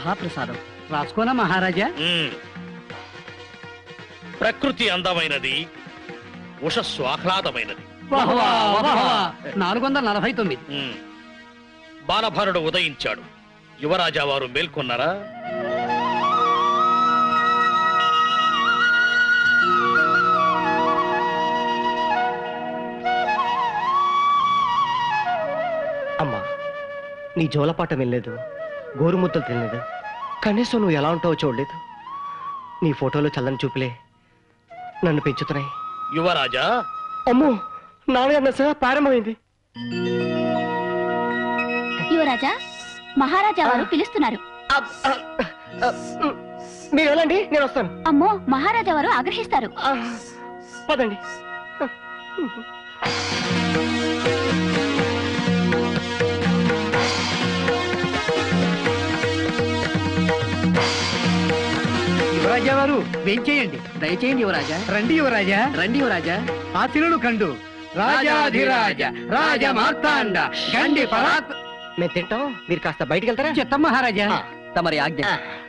మహాప్రసాదం రాసుకోనా మహారాజా మ్మ్. ప్రకృతి అందమైనది ఉషస్సు ఆహ్లాదమైనది వాహ్వా, వాహ్వా. నాలుగు వందల నలభై తొమ్మిది మ్మ్. బాలభరుడు ఉదయించాడు యువరాజా వారు మేల్కొన్నారా అమ్మా నీ జోలపాట వినలేదు గోరుముద్దలు తినలేదు కనీసం నువ్వు ఎలా ఉంటావో చూడలేదు నీ ఫోటోలో చల్లని చూపులే నన్ను పెంచుతున్నాయి యువరాజా అమ్మో నాన్నగారు నస ప్రారంభమైంది యువరాజా మహారాజా వారు పిలుస్తున్నారు అబ్, అ, అ, ఉమ్, మీరు వెళ్ళండి నేను వస్తాను అమ్మో మహారాజా వారు ఆగ్రహిస్తారు ఆ, పదండి యువరాజా వారు వేంచేయండి దయచేయండి యువరాజా రండి యువరాజా రండి యువరాజా ఆ తిరుడు కండు రాజాధిరాజ రాజ మార్తాండ గండి పరాత్ మేము తింటాం మీరు కాస్త బయటికి వెళ్తారా చిత్తం మహారాజా ఆ. తమరి ఆజ్ఞ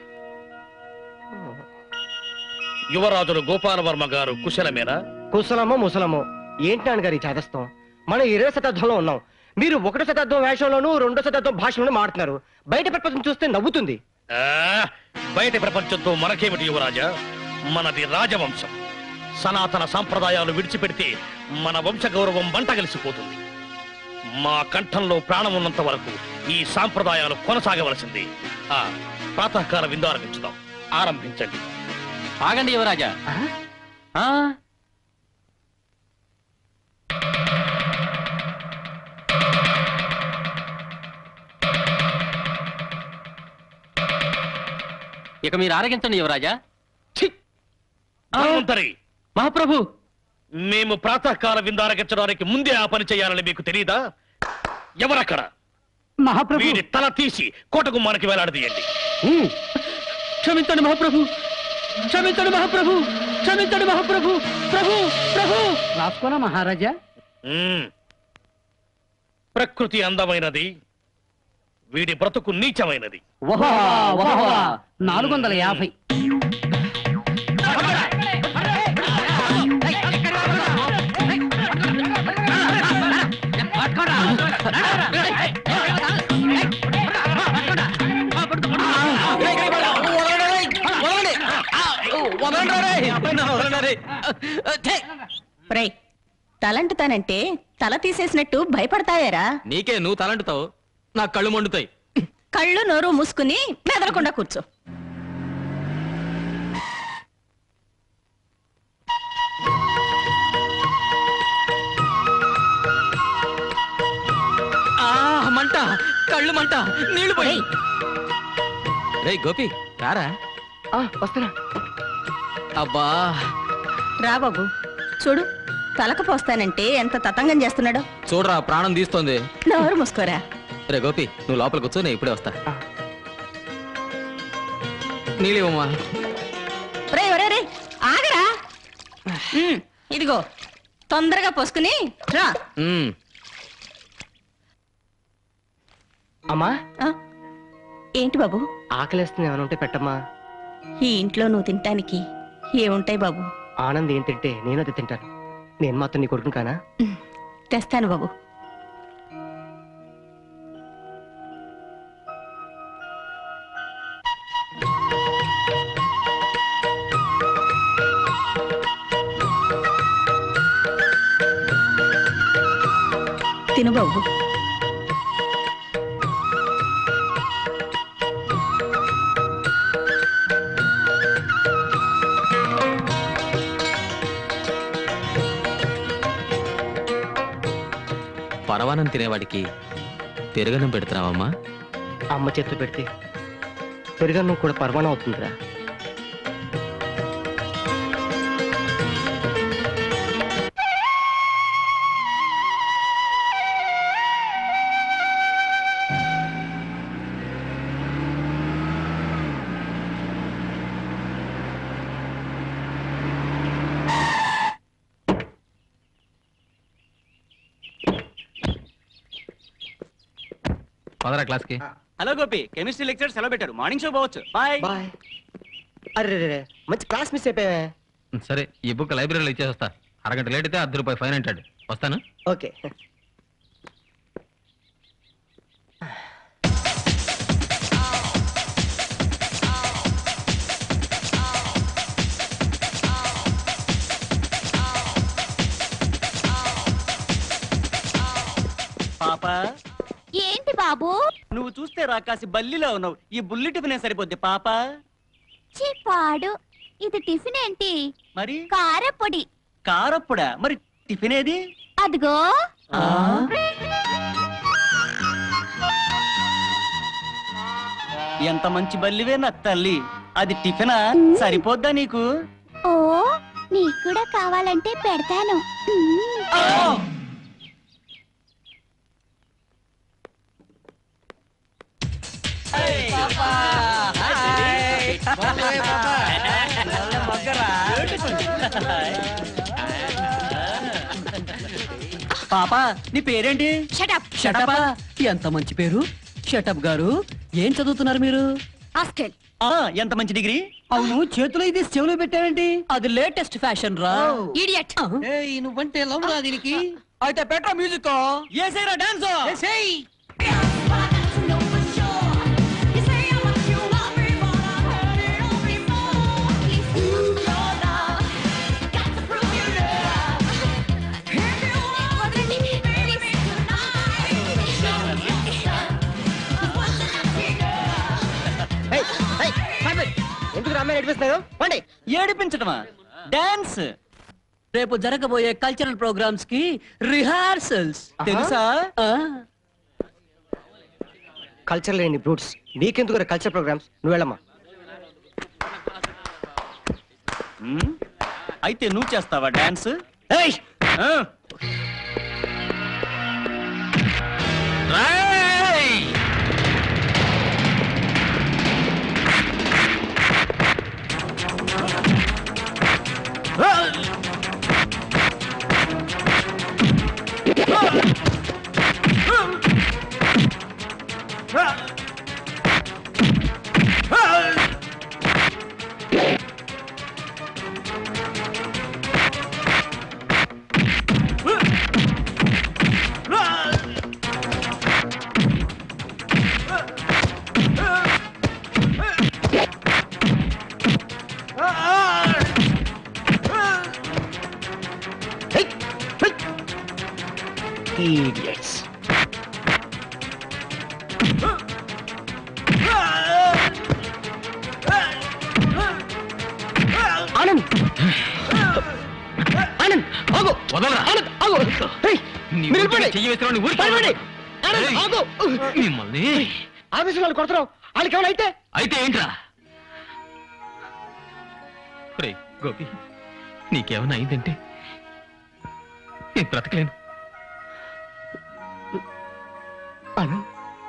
యువరాజులు గోపాలవర్మ గారు కుశలమేనా కుశలమో ముసలమో ఏంటి నాన్నగారు ఈ చాదస్తం మనం ఇరవై శతాబ్దంలో ఉన్నాం మీరు ఒకటో శతాబ్దం వేషంలోనూ రెండో శతాబ్దం భాషలోనూ మాడుతున్నారు బయట ప్రపంచం చూస్తే నవ్వుతుంది ఆ, బయట ప్రపంచంతో మనకేమిటి యువరాజా మనది రాజవంశం సనాతన సాంప్రదాయాలు విడిచిపెడితే మన వంశ గౌరవం మంట కలిసిపోతుంది మా కంఠంలో ప్రాణం ఉన్నంత వరకు ఈ సాంప్రదాయాలు కొనసాగవలసింది ఆ ప్రాతకాల విందు ఆరంభించుదాం ఆరంభించండి ఆగండి యువరాజా ఆ? ఇక మీరు ఆరగించండి యువరాజా ఛీ! ధన్వంతరి మహాప్రభు మేము ప్రాతకాల విందు ఆరగించడానికి ముందే ఆ పని చేయాలని మీకు తెలియదా ఎవరక్కడ మహాప్రభు వీరి తల తీసి కోటగుమ్మానికి వేలాడదీయండి క్షమించండి మహాప్రభు క్షమించండి మహాప్రభు క్షమించండి మహాప్రభు ప్రభు ప్రభు రాసుకోనా మహారాజా మ్మ్. ప్రకృతి అందమైనది వీడి బ్రతుకు నీచమైనది నాలుగు వందల యాభై రై తలంటుతానంటే తల తీసేసినట్టు భయపడతావేరా నీకే నువ్వు తలంటుతావు నా కళ్ళు మండుతాయి కళ్ళు నోరు మూసుకుని మెదలకుండా కూర్చో ఆ మంట కళ్ళు మంట నీళ్లు పోయి రే గోపి రారా ఆ, వస్తున్నా అబ్బా రా బాబు చూడు తలకు పోస్తానంటే ఎంత తతంగం చేస్తున్నాడో చూడరా ప్రాణం తీస్తోంది నోరు మూసుకోరా రే గోపి నువ్వు లోపల కూర్చో నేను ఇప్పుడే వస్తా ఆ. నీళ్ళేవమ్మా రే ఒరే రే ఆగరా ఉమ్, ఇదిగో తొందరగా పోసుకుని రా ఉమ్, అమ్మా ఆ, ఏంటి బాబు ఆకలేస్తుంది ఏమైనా ఉంటే పెట్టమ్మా ఈ ఇంట్లో నువ్వు తినటానికి ఏముంటాయి బాబు ఆనంద్ ఏం తింటే నేను అది తింటాను నేను మాత్రం నీ కొడుకుని కానా ఉమ్, తెస్తాను బాబు తిను బాబు పరవానం తినేవాడికి పెరుగన్నం పెడుతున్నావమ్మా అమ్మ చేతిలో పెడితే పెరుగన్నం కూడా పర్వాణం అవుతుందిరా పదరా క్లాస్కి హలో గోపి కెమిస్ట్రీ లెక్చర్ సెలవు పెట్టారు మార్నింగ్ షో పోవచ్చు బాయ్ బాయ్ అరే రే, రే మంచి క్లాస్ మిస్ అయిపోయావే సరే ఈ బుక్ లైబ్రరీలో ఇచ్చేస్తా అరగంట లేట్ అయితే అర్ధ రూపాయి ఫైన్ అంటాడు వస్తాను ఓకే పాప ఏంటి బాబు నువ్వు చూస్తే రాకాసి బల్లిలో ఉన్నావు ఈ బుల్లి టిఫిన్ సరిపోద్ది పాప చిపాడు ఇది టిఫిన్ ఏంటి మరి కారపొడి కారప్పుడా మరి టిఫిన్ ఏది అదిగో ఎంత మంచి బల్లివే నా తల్లి అది టిఫినా సరిపోద్దా నీకు ఓ నీకు కూడా కావాలంటే పెడతాను మ్మ్. పాప నీ పేరేంటి షటప్ షటప్ ఎంత మంచి పేరు షటప్ గారు ఏం చదువుతున్నారు మీరు ఆస్కెల్ ఆ ఎంత మంచి డిగ్రీ అవును చేతిలో ఇది చెవులో పెట్టావేంటి అది లేటెస్ట్ ఫ్యాషన్ రా ఇడియట్ నువ్వంటే లవ్ రా దీనికి అయితే పెట్టరా మ్యూజిక్ ఏసేరా డాన్స్ ఏయ్, ఏయ్, ఆపండి. ఎందుకు రామాయణ నడిపిస్తున్నారు పండి ఏడిపించటమా డాన్స్ రేపు జరగబోయే కల్చరల్ ప్రోగ్రామ్స్ కి రిహార్సల్స్ తెలుసా కల్చర్ లేని బ్రూట్స్ నీకెందుకు కల్చర్ ప్రోగ్రామ్స్ నువ్వు వెళ్ళమ్మా ఉమ్, అయితే నువ్వు చేస్తావా డాన్స్ ఏయ్ ఆ, Idiots. ఆనంద్ ఆనంద్ ఆగు వదలరా. ఆనంద్ ఆగు ఏయ్, నీ మీరు ఊరికే వెళ్ళిపోండి. చెయ్యి వేసిన ఊరికి వెళ్ళిపోండి. ఆనంద్, ఏయ్. ఆగు మిమ్మల్ని ఆఫీసులో వాళ్ళు కొడతారు వాళ్ళకి ఏమైనా అయితే అయితే ఏంట్రా రే గోపి నీకేమైనా అయిందంటే నేను బ్రతకలేను ఆనంద్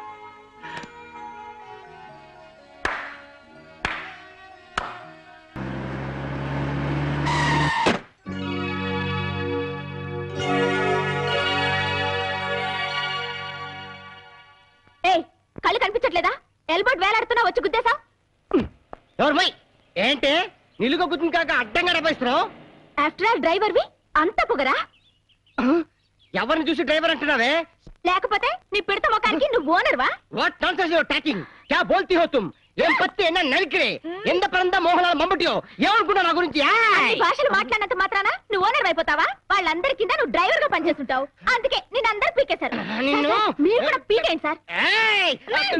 ఏయ్ కళ్ళు కనిపించట్లేదా ఎల్బోర్డ్ వేలాడుతున్నా వచ్చి గుద్దేశా ఎవరు మై ఏంటే నిలుగు గుర్తుంది కాక అడ్డంగా రపాయిస్తున్నావు ఆఫ్టర్ ఆల్ డ్రైవర్ వి అంత పొగరా ఎవరిని చూసి డ్రైవర్ అంటున్నావే లేకపోతే నీ పిడత ముఖానికి నువ్వు ఓనర్వా వాట్ నాన్సెన్స్ యువర్ టాకింగ్ క్యా బోల్తీ హో తుమ్ ఏం పత్తి ఎన్న నరికిరే ఎంత పరందా మోహనాల మమ్మటియో ఏమనుకున్నా నా గురించి అన్ని ఏయ్! భాషలు మాట్లాడినంత మాత్రాన నువ్వు ఓనర్ అయిపోతావా వాళ్ళందరి కింద నువ్వు డ్రైవర్ గా పనిచేస్తుంటావు అందుకే నిన్ను అందరు పీకేశారు నిన్ను? సార్, సార్, మీరు కూడా పీకేయండి సార్ ఏయ్!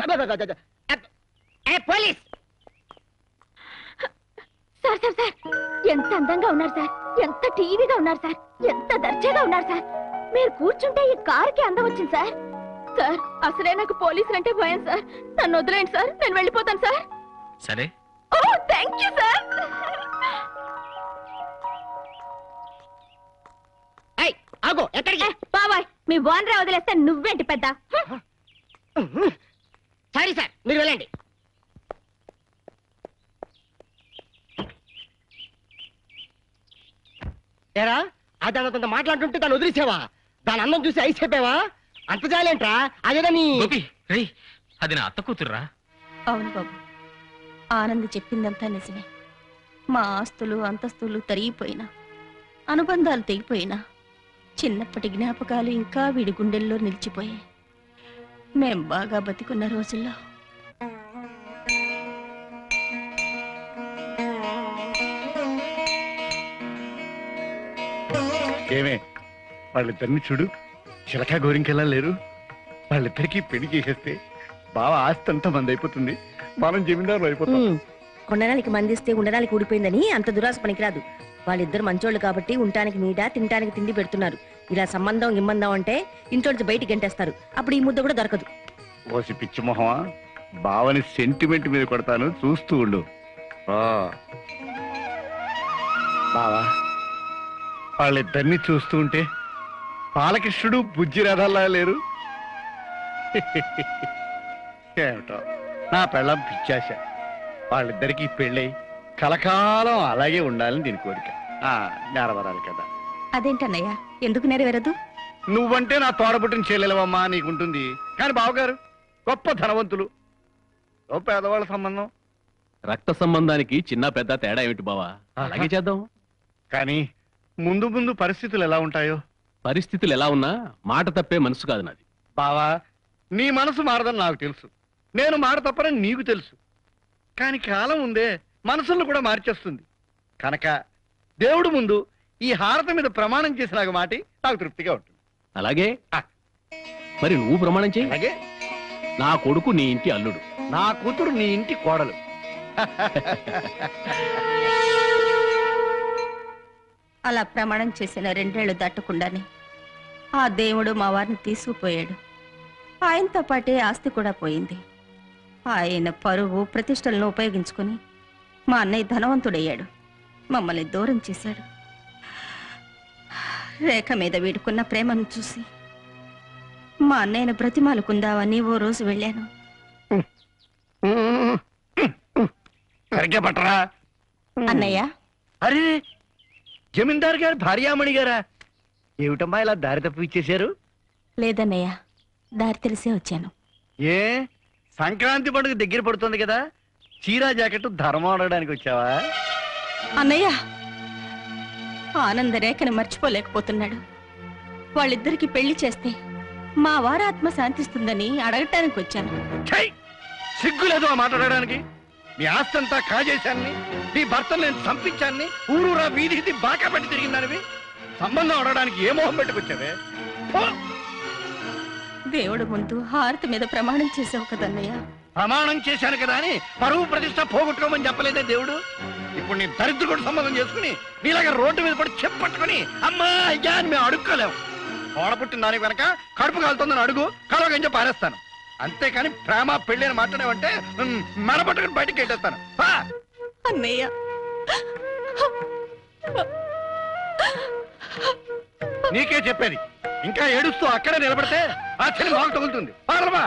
ఏ పోలీస్ సార్ సార్ సార్ ఎంత అందంగా ఉన్నారు సార్ ఎంత టీవీగా ఉన్నారు సార్ ఎంత దర్జాగా ఉన్నారు సార్ మీరు కూర్చుంటే ఈ కారుకి అందం వచ్చింది సార్ సార్ అసలే నాకు పోలీసులు అంటే భయం సార్ నన్ను వదిలేండి సార్ నేను వెళ్ళిపోతాను సార్ సరే ఓ థ్యాంక్ యూ సార్ ఏయ్, ఆగు ఎక్కడికి బాబాయ్ మీ ఓనరే వదిలేస్తే నువ్వేంటి పెద్ద హ్మ్. సారీ సార్ మీరు వెళ్ళండి ఏరా అది అంత మాట్లాడుతుంటే దాన్ని వదిలేసావా దాని అందం చూసి ఐస్ అయిపోయావా అంత జాలేంట్రా అదేదా నీ గోపి రేయ్ అది నా అత్త కూతుర్రా అవును బాబు ఆనంద్ చెప్పిందంతా నిజమే మా ఆస్తులు అంతస్తులు తరిగిపోయినా అనుబంధాలు తెగిపోయినా చిన్నప్పటి జ్ఞాపకాలు ఇంకా వీడి గుండెల్లో నిలిచిపోయాయి మేం బాగా బతికున్న రోజుల్లో ఏమే వాళ్ళిద్దరిని చూడు చిలక గోరింకెలా లేరు వాళ్ళిద్దరికి పెళ్లి చేసేస్తే బాగా ఆస్తి అంతా మంది అయిపోతుంది మనం జమీందారు అయిపోతాం కొండనానికి మందిస్తే ఉండడానికి ఊడిపోయిందని అంత దురాశ పనికిరాదు వాళ్ళిద్దరు మంచోళ్ళు కాబట్టి ఉండటానికి నీడ తినటానికి తిండి పెడుతున్నారు ఇలా సంబంధం గిమ్మందం అంటే ఇంట్లో బయటికి గంటేస్తారు అప్పుడు ఈ ముద్ద కూడా దొరకదు ఓసి పిచ్చి మొహమా బావని సెంటిమెంట్ మీద కొడతాను చూస్తూ ఉండు ఆ. బావా వాళ్ళిద్దరిని చూస్తూ ఉంటే బాలకృష్ణుడు బుజ్జి రథల్లా లేరు ఏమిటో నా పెళ్ళం పిచ్చాశ వాళ్ళిద్దరికీ పెళ్ళై కలకాలం అలాగే ఉండాలని దీని కోరిక ఆ, నెరవరాలి కదా అదేంటన్నయ్య ఎందుకు నెరవేరదు నువ్వంటే నా తోడబుట్టిన చెల్లెలవమ్మా నీకుంటుంది కానీ బావగారు గొప్ప ధనవంతులు ఓ పేదవాళ్ళ సంబంధం రక్త సంబంధానికి చిన్న పెద్ద తేడా ఏమిటి బావా అలాగే చేద్దాం కానీ ముందు ముందు పరిస్థితులు ఎలా ఉంటాయో పరిస్థితులు ఎలా ఉన్నా మాట తప్పే మనసు కాదు నాది బావా నీ మనసు మారదని నాకు తెలుసు నేను మాట తప్పనని నీకు తెలుసు కానీ కాలం ఉందే మనసులను కూడా మార్చేస్తుంది కనుక దేవుడు ముందు ఈ హారత మీద ప్రమాణం చేసి నాకు మాటి నాకు తృప్తిగా ఉంటుంది అలాగే ఆ. మరి నువ్వు ప్రమాణం చేయి అలాగే నా కొడుకు నీ ఇంటి అల్లుడు నా కూతురు నీ ఇంటి కోడలు అలా ప్రమాణం చేసిన రెండేళ్లు దాటకుండానే ఆ దేవుడు మా వారిని తీసుకుపోయాడు ఆయనతో పాటే ఆస్తి కూడా పోయింది ఆయన పరువు ప్రతిష్టలను ఉపయోగించుకుని మా అన్నయ్య ధనవంతుడయ్యాడు మమ్మల్ని దూరం చేశాడు రేఖ మీద వీడుకున్న ప్రేమను చూసి మా అన్నయ్యను బ్రతిమాలుకుందామని ఓ రోజు వెళ్ళాను సరిగ్గా పట్టరా అన్నయ్య అరే జమీందార్ గారు భార్యామణి గారా ఏమిటమ్మా ఇలా దారి తప్పు ఇచ్చేశారు లేదన్నయ్య దారి తెలిసే వచ్చాను ఏ సంక్రాంతి పండుగ దగ్గర పడుతుంది కదా చీరా జాకెట్ ధర్మం ఆడడానికి వచ్చావా అన్నయ్య ఆనంద రేఖను మర్చిపోలేకపోతున్నాడు వాళ్ళిద్దరికి పెళ్లి చేస్తే మా వారి ఆత్మ శాంతిస్తుందని అడగటానికి వచ్చాను ఛై! సిగ్గు లేదు ఆ మాట్లాడడానికి మీ ఆస్తి అంతా కాజేశాన్ని నీ భర్తను నేను చంపించాన్ని ఊరూరా వీధి వీధి బాకా పెట్టి తిరిగిందానివి సంబంధం ఆడడానికి ఏ మొహం పెట్టుకొచ్చావే పో! దేవుడు ముందు హారతి మీద ప్రమాణం చేసావు కదన్నయ్య ప్రమాణం చేశాను కదా అని పరువు ప్రతిష్ట పోగొట్టుకోమని చెప్పలేదే దేవుడు ఇప్పుడు నీ దరిద్రుడు సంబంధం చేసుకుని నీలాగా రోడ్డు మీద పడి చెప్పట్టుకుని అమ్మా అయ్యా అని మేము అడుక్కోలేము ఓడపుట్టిన దానికి వెనక కడుపు కాలుతుందని అడుగు కలవగంజ పారేస్తాను అంతేకాని ప్రేమ పెళ్లి అని మాట్లాడేవంటే ఉమ్, మెడ పట్టుకుని బయటికి వెళ్ళేస్తాను పా! అన్నయ్య నీకే చెప్పేది ఇంకా ఏడుస్తూ అక్కడే నిలబడితే ఆ చెల్లి మాకు తగులుతుంది పారలమా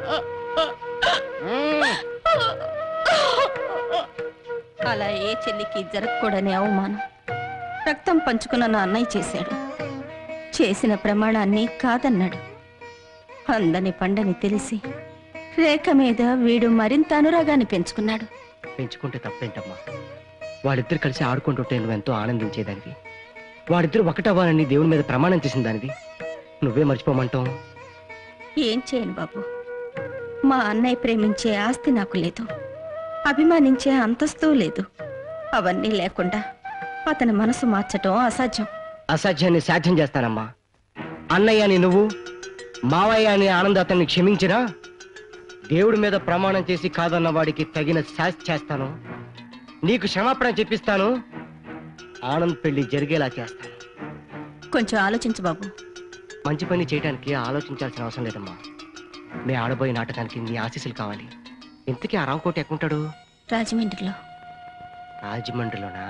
అలా ఏ చెల్లికి జరగకూడని అవమానం రక్తం పంచుకున్న నా అన్నయ్య చేశాడు చేసిన ప్రమాణాన్ని కాదన్నాడు అందని పండని తెలిసి రేఖ మీద వీడు మరింత అనురాగాన్ని పెంచుకున్నాడు పెంచుకుంటే తప్పేంటమ్మా వాళ్ళిద్దరు కలిసి ఆడుకుంటుంటే నువ్వెంతో ఆనందించేదానివి వాడిద్దరు ఒకటవ్వాలని దేవుని మీద ప్రమాణం చేసిన దానివి నువ్వే మర్చిపోమంటావు ఏం చేయను బాబు మా అన్నయ్య ప్రేమించే ఆస్తి నాకు లేదు అభిమానించే అంతస్తు లేదు అవన్నీ లేకుండా అతని మనసు మార్చటం అసాధ్యం అసాధ్యాన్ని సాధ్యం చేస్తానమ్మా అన్నయ్య అని నువ్వు మావయ్య అని ఆనంద అతన్ని క్షమించినా దేవుడి మీద ప్రమాణం చేసి కాదన్న వాడికి తగిన శాస్తి చేస్తాను నీకు క్షమాపణ చెప్పిస్తాను ఆనంద్ పెళ్లి జరిగేలా చేస్తాను కొంచెం ఆలోచించు బాబు మంచి పని చేయడానికి ఆలోచించాల్సిన అవసరం లేదమ్మా మే ఆడబోయే నాటకానికి నీ ఆశీస్సులు కావాలి ఇంతకీ ఆ రావుకోటి ఎక్కడుంటాడు రాజమండ్రిలో రాజమండ్రిలోనా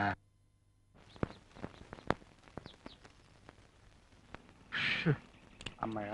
అమ్మాయ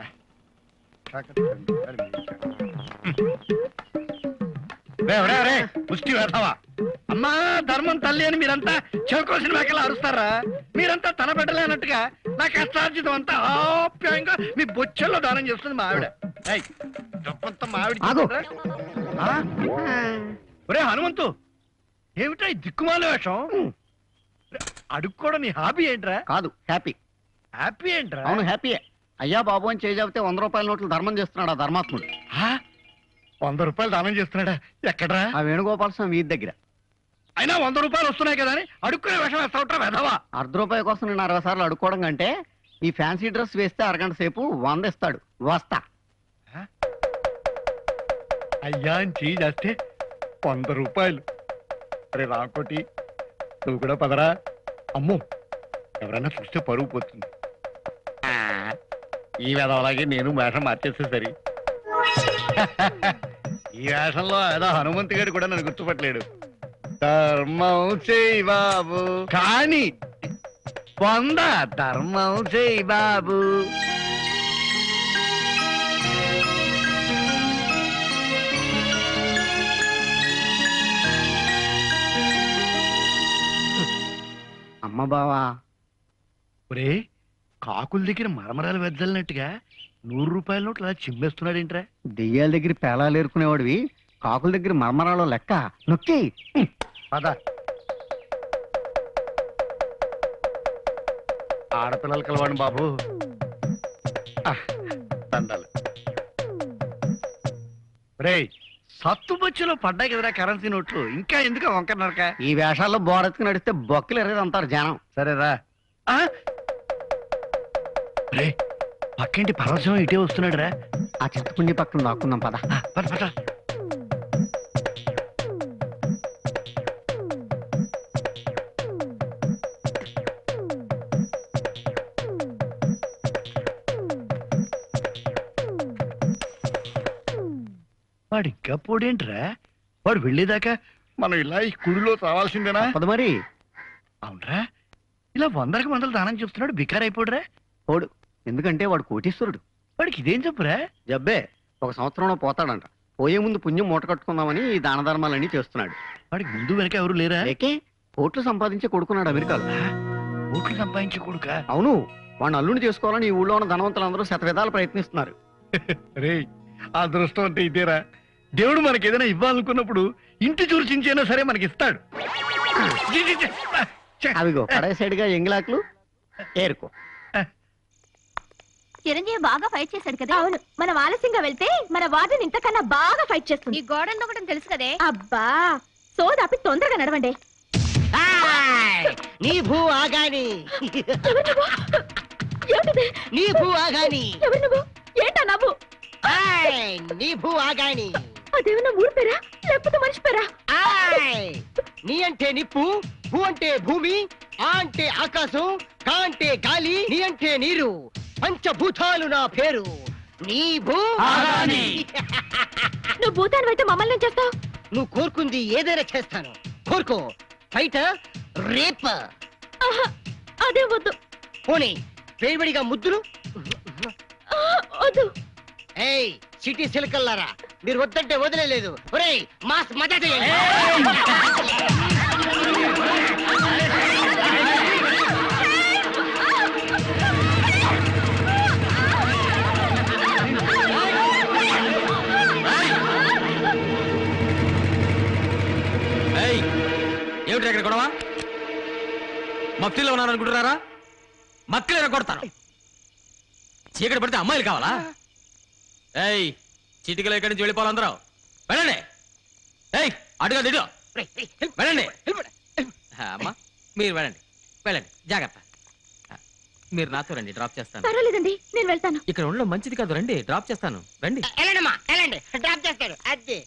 ముష్టి వేధవా అమ్మా ధర్మం తల్లి అని మీరంతా చెవుకోసిన మేకలా అరుస్తారా మీరంతా తన బిడ్డలే అన్నట్టుగా నా కష్టార్జితం అంతా ఆప్యాయంగా మీ బొచ్చల్లో దానం చేస్తుంది మా ఆవిడ ఏయ్, డబ్బంతా మా ఆవిడ ఆగు. చేస్తుందా? ఆ? ఒరే హనుమంతు ఏమిటా ఈ దిక్కుమాల వేషం అడుక్కోవడం నీ హాబీ ఏంట్రా కాదు హ్యాపీ హ్యాపీ ఏంట్రా అవును హ్యాపీయే అయ్యా బాబు అని చేజాపితే వంద రూపాయల నోట్లు ధర్మం చేస్తున్నాడు ఆ ధర్మాత్ముడు ఆ? వంద రూపాయలు దానం చేస్తున్నాడా ఎక్కడ్రా ఆ వేణుగోపాల స్వామి వీధి దగ్గర అయినా వంద రూపాయలు వస్తున్నాయి కదా అని అడుక్కునే వేషం వేస్తావుట్రా వెధవా అర్ధ రూపాయి కోసం నేను అరవై సార్లు అడుక్కోవడం కంటే ఈ ఫ్యాన్సీ డ్రెస్ వేస్తే అరగంట సేపు వంద ఇస్తాడు వస్తా అయ్యా అని చెయ్యి చేస్తే వంద రూపాయలు అరే రాకోటి నువ్వు కూడా పదరా అమ్మో ఎవరన్నా చూస్తే పరుగు పోతుంది ఆ, ఈ వేదవలాగే నేను వేషం మార్చేస్తే సరి ఈ వేషంలో ఏదో హనుమంతు గారు కూడా నన్ను గుర్తుపట్టలేడు ధర్మం చేయి బాబు కానీ వంద ధర్మం చేయి బాబు అమ్మ బావా ఒరే కాకుల దగ్గర మరమరాలు వెద్దలినట్టుగా నూరు రూపాయల నోట్లు అలా చిమ్మేస్తున్నాడేంట్రా దెయ్యాల దగ్గర పేలాలు ఏరుకునేవాడివి కాకుల దగ్గర మర్మరాలో లెక్క నొక్కి పద ఆడపిల్లలు కలవాడు బాబు ఆ, దండాలు రే సత్తుబొచ్చులో పడ్డాయి కదరా కరెన్సీ నోట్లు ఇంకా ఎందుకు వంకర నరక ఈ వేషాల్లో బోరెత్తుకు నడిస్తే బొక్కలు ఎరేది అంటారు జనం సరేరా ఆ? రే పక్కింటి పరవశం ఇటే వస్తున్నాడు రా ఆ చెత్తకుండి పక్కన దాక్కుందాం పద పద పద వాడు ఇంకా పోడేంట్రా వాడు వెళ్ళేదాకా మనం ఇలా ఈ కుడిలో చావాల్సిందేనా పద మరి అవునరా ఇలా వందలకు వందలు దానం చేస్తున్నాడు బికార్ అయిపోడురా పోడు ఎందుకంటే వాడు కోటీశ్వరుడు వాడికి ఇదేం చెప్పురా జబ్బే ఒక సంవత్సరంలో పోతాడంట పోయే ముందు పుణ్యం మూట కట్టుకుందామని ఈ దాన ధర్మాలన్నీ చేస్తున్నాడు వాడికి ముందు వెనక ఎవరు లేరా లేకే కోట్లు సంపాదించి కొడుకున్నాడు అమెరికాలో ఓట్లు సంపాదించే కొడుక అవును వాడిని అల్లుని చేసుకోవాలని ఈ ఊళ్ళో ఉన్న ధనవంతులందరూ శతవిధాలు ప్రయత్నిస్తున్నారు రే ఆ దృష్టం అంటే ఇదేరా దేవుడు మనకి ఏదైనా ఇవ్వాలనుకున్నప్పుడు ఇంటి చూర్చించైనా సరే మనకి ఇస్తాడు ఛీ, ఛీ, ఛీ. ఛే. అవిగో కడాయి సైడ్ గా ఎంగిలాకులు ఏరుకో చిరంజీవి బాగా ఫైట్ చేశాడు కదా అవును మనం ఆలస్యంగా వెళ్తే మన వార్డెన్ ఇంతకన్నా బాగా ఫైట్ చేస్తుంది ఈ గోడను ఒకటి తెలుసు కదే అబ్బా సోదాపి తొందరగా నడవండి నీ భూ ఆగాని ఏమిటిది? నీ భూ ఆగాని ఎవరు నువ్వు ఏంటా నవ్వు ఆయ్, నీ భూ ఆగాని అదేమన్నా ఊరు పేరా లేకపోతే మనిషి పేరా ఆయ్, నీ అంటే నిప్పు భూ అంటే భూమి ఆ అంటే ఆకాశం కా అంటే గాలి నీ అంటే నీరు పంచభూతాలు నా పేరు నీ భూ ఆగాని నువ్వు భూతాన్ని అయితే మమ్మల్ని ఏం చేస్తావు నువ్వు కోరుకుంది ఏదైనా చేస్తాను కోరుకో బయట రేప అదే వద్దు పోనీ వేడివేడిగా ముద్దులు ఆ, వద్దు ఏయ్ సిటీ సిలకల్లారా మీరు వద్దంటే వదిలేదు ఒరేయ్ మాస్ మజా చేయండి ఏయ్ ఏమిటి ఇక్కడ గొడవ మక్కిలో ఉన్నారు అనుకుంటున్నారా మక్కిలో కొడతాను చీకటి పడితే అమ్మాయిలు కావాలా ఏయ్ చిటికలో ఇక్కడి నుంచి వెళ్ళిపోవాలి అందరూ వెళ్ళండి ఏయ్ అడుగా దిడు వెళ్ళండి ఆ, అమ్మా మీరు వెళ్ళండి వెళ్ళండి జాగ్రత్త ఆ, మీరు నాతో రండి డ్రాప్ చేస్తాను పర్వాలేదండి నేను వెళ్తాను ఇక్కడ ఉండడం మంచిది కాదు రండి డ్రాప్ చేస్తాను రండి వెళ్ళండమ్మా వెళ్ళండి డ్రాప్ చేస్తాడు అదే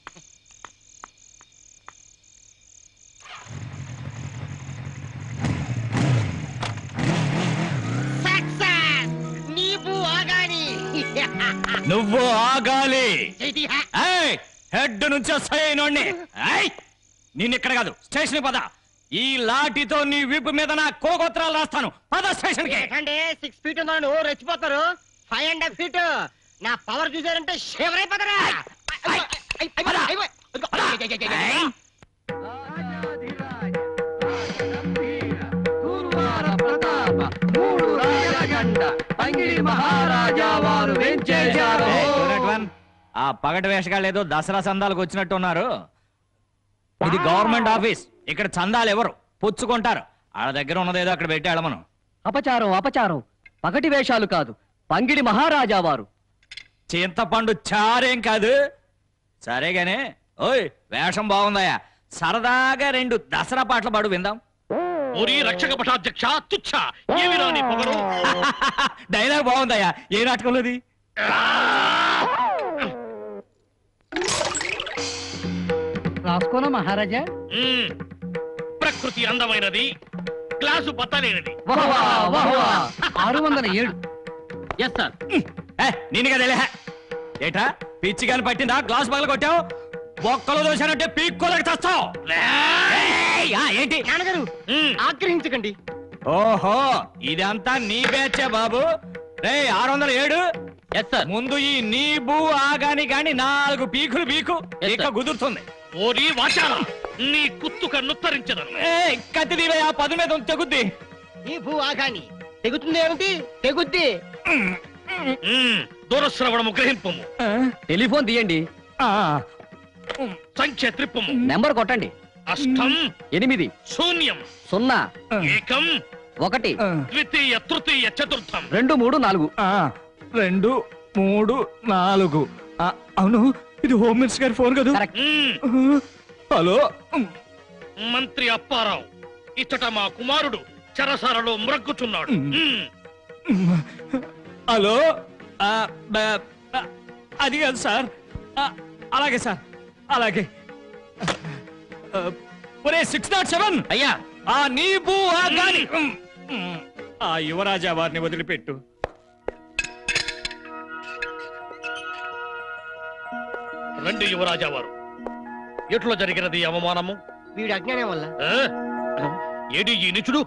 సక్సెస్ నీవు ఆగాని నువ్వు ఆగాలి చేతిహా. ఏయ్ హెడ్ నుంచి సైనోడిని ఏయ్ నిన్ను ఇక్కడ కాదు స్టేషన్ పద ఈ లాఠీతో నీ వీపు మీద నా కోగోత్రాలు రాస్తాను పద స్టేషన్ కి ఏంటండి సిక్స్ ఫీట్ ఉన్నాను రెచ్చిపోతారు ఫైవ్ అండ్ హాఫ్ ఫీట్ నా పవర్ చూసారంటే షేవర్ అయిపోతారా పంగిడి మహారాజా వారు వేంచేశారు ఏయ్, టూనెట్ వన్, ఆ పగటి వేషగాళ్ళు ఏదో దసరా చందాలకు వచ్చినట్టు ఉన్నారు ఇది గవర్నమెంట్ ఆఫీస్ ఇక్కడ చందాలు ఎవరు పుచ్చుకుంటారు వాళ్ళ దగ్గర ఉన్నదేదో అక్కడ పెట్టాడు మనం అపచారం అపచారం పగటి వేషాలు కాదు పంగిడి మహారాజా వారు చింతపండు చారేం కాదు సరేగానే ఓయ్ వేషం బాగుందయ్యా సరదాగా రెండు దసరా పాటలు పాడు విందాం ఓరి రక్షక పటాధ్యక్ష తుచ్చ ఏమి రాని పొగరు డైలాగ్ బాగుందయ్యా ఏ నాటకంలోది రాసుకోనా మహారాజా మ్మ్. ప్రకృతి అందమైనది క్లాసు పత్తలేనిది వహ్వా, వహ్వా. ఆరు వందల ఏడు ఎస్ సార్ నేను కదా ఏటా పిచ్చి కానీ పట్టిందా గ్లాస్ పగల కొట్టావు బొక్కలు దోశానంటే పీక్కోలకి చస్తావు ఏయ్, ఆ, ఏంటి నాన్నగారు ఆగ్రహించకండి ఓహో ఇదంతా నీ బ్యాచే బాబు రే ఆరు వందల ఏడు ముందు ఈ నీ బూ ఆగాని గాని నాలుగు పీకులు పీకు ఇక కుదురుతుంది ఓరి వాచాల నీ కుత్తుక నుత్తరించదను ఏయ్, కత్తి దీవే ఆ పది మీద ఉంది, తెగుద్ది ఈ భూ ఆగాని తెగుతుంది ఏమిటి తెగుద్ది మ్మ్. దూరశ్రవణము గ్రహింపము టెలిఫోన్ తీయండి సంఖ్య త్రిప్పము నెంబర్ కొట్టండి అష్టం ఎనిమిది శూన్యం సున్నా ఏకం ఒకటి ద్వితీయ తృతీయ చతుర్థం రెండు మూడు నాలుగు రెండు మూడు నాలుగు ఆ, అవును ఇది హోమ్ మినిస్టర్ గారి ఫోన్ కదా మ్మ్. హలో మంత్రి అప్పారావు ఇచ్చట మా కుమారుడు చెరసాలలో మ్రగ్గుచున్నాడు మ్మ్. హలో ఆ, బ- ఆ, అది కాదు సార్ ఆ, అలాగే సార్ అలాగే ఆ, ఒరే సిక్స్ నాట్ సెవెన్ అయ్యా ఆ నీపు ఆ గాని ఉమ్, ఉమ్, ఆ యువరాజా వారిని వదిలిపెట్టు రండి యువరాజా వారు ఎట్లో జరిగినది ఈ అవమానము వీడి అజ్ఞానం వల్ల ఆ? ఏడి ఈ నిచుడు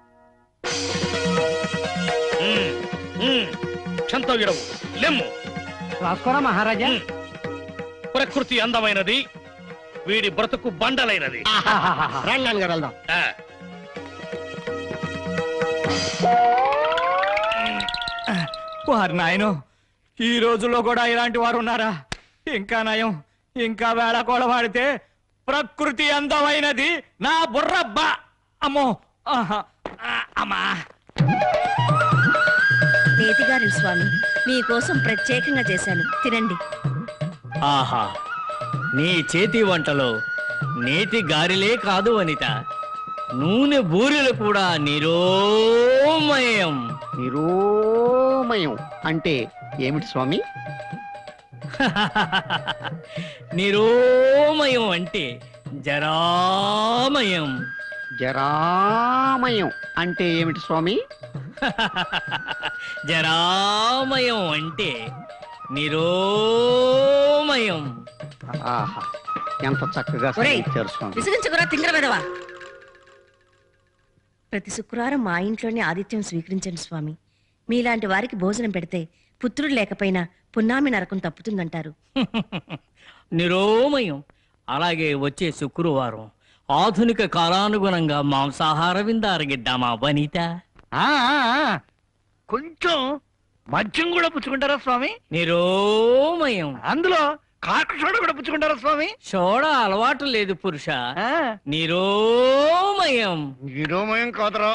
మ్మ్. మ్మ్. క్షంతవ్యుడవు లెమ్ము రాసుకోరా మహారాజా ప్రకృతి అందమైనది వీడి బ్రతుకు బండలైనది రండి నాన్నగారు వెళ్దాం ఆ. వారు నాయను ఈ రోజుల్లో కూడా ఇలాంటి వారు ఉన్నారా ఇంకా నయం ఇంకా వేళకోళ వాడితే ప్రకృతి అందమైనది నా బుర్రబ్బా అమ్మో ఆహా, ఆ, అమ్మా నేతిగారి స్వామి మీకోసం ప్రత్యేకంగా చేశాను తినండి ఆహా నీ చేతి వంటలో నేతి గారెలే కాదు వనిత నూనె బూరెలు కూడా నిరోమయం నిరోమయం అంటే ఏమిటి స్వామి నిరోమయం అంటే జరామయం జరామయం అంటే ఏమిటి స్వామి జరామయం అంటే నిరోమయం ఆహా ఎంత చక్కగా ఒరేయ్, సంగీతారు స్వామి విసిగించుకురా తింగర వెదవా ప్రతి శుక్రవారం మా ఇంట్లోనే ఆతిథ్యం స్వీకరించండి స్వామి మీలాంటి వారికి భోజనం పెడితే పుత్రుడు లేకపోయినా పున్నామి నరకం తప్పుతుందంటారు నిరోమయం అలాగే వచ్చే శుక్రవారం ఆధునిక కాలానుగుణంగా మాంసాహార విందారగిద్దామా వనిత కొంచెం మద్యం కూడా పుచ్చుకుంటారా స్వామి నిరోమయం అందులో కాకు సోడ కూడా పుచ్చుకుంటారా స్వామి సోడా అలవాటు లేదు పురుష నిరోమయం నిరోమయం కాదురా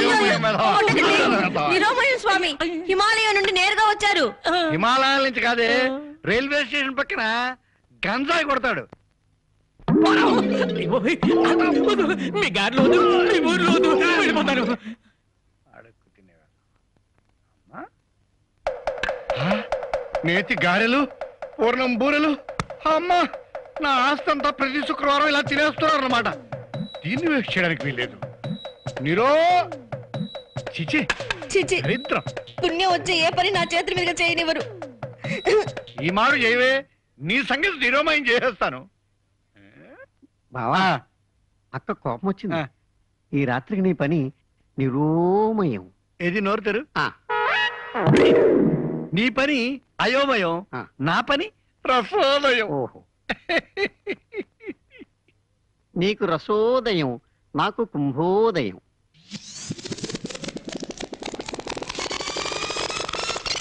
నిరోమయం స్వామి హిమాలయం నుండి నేరుగా వచ్చారు హిమాలయాల నుంచి కాదే రైల్వే స్టేషన్ పక్కన గంజాయి కొడతాడు మీ గారిలో వద్దు, మీ ఊర్లో వద్దు, వెళ్ళిపోతాను నేతి గారెలు పూర్ణం బూరెలు అమ్మా నా ఆస్తి అంతా ప్రతి శుక్రవారం ఇలా తినేస్తున్నారు అనమాట దీన్ని వేస్ట్ చేయడానికి వీల్లేదు నిరో చిచి చిచి దరిద్రం పుణ్యం వచ్చే ఏ పని నా చేతుల మీదుగా చేయనివ్వరు ఈ మారు చేయవే నీ సంగతి నిరోమయం చేసేస్తాను బావా అక్క కోపం వచ్చింది ఈ రాత్రికి నీ పని నిరోమయం ఏది నోరు తెరు నీ పని అయోమయం నా పని రసోదయం ఓహో నీకు రసోదయం నాకు కుంభోదయం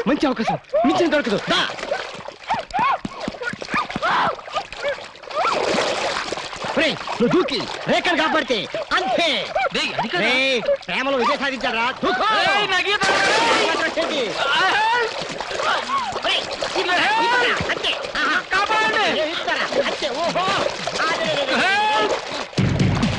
మంచి అవకాశం మించిన దొరకదు దా ఒరేయ్, నువ్వు దూకి రేఖను కాపాడితే అంతే రేయ్, ప్రేమలో విజయ సాధించారా దూకు. వచ్చేది. ఒరేయ్, ఇదిగో, ఇదిగో, అంతే. ఆహా. ఏయ్, ఇస్తారా? అంతే, ఓహో. అదే, అదే, అదే.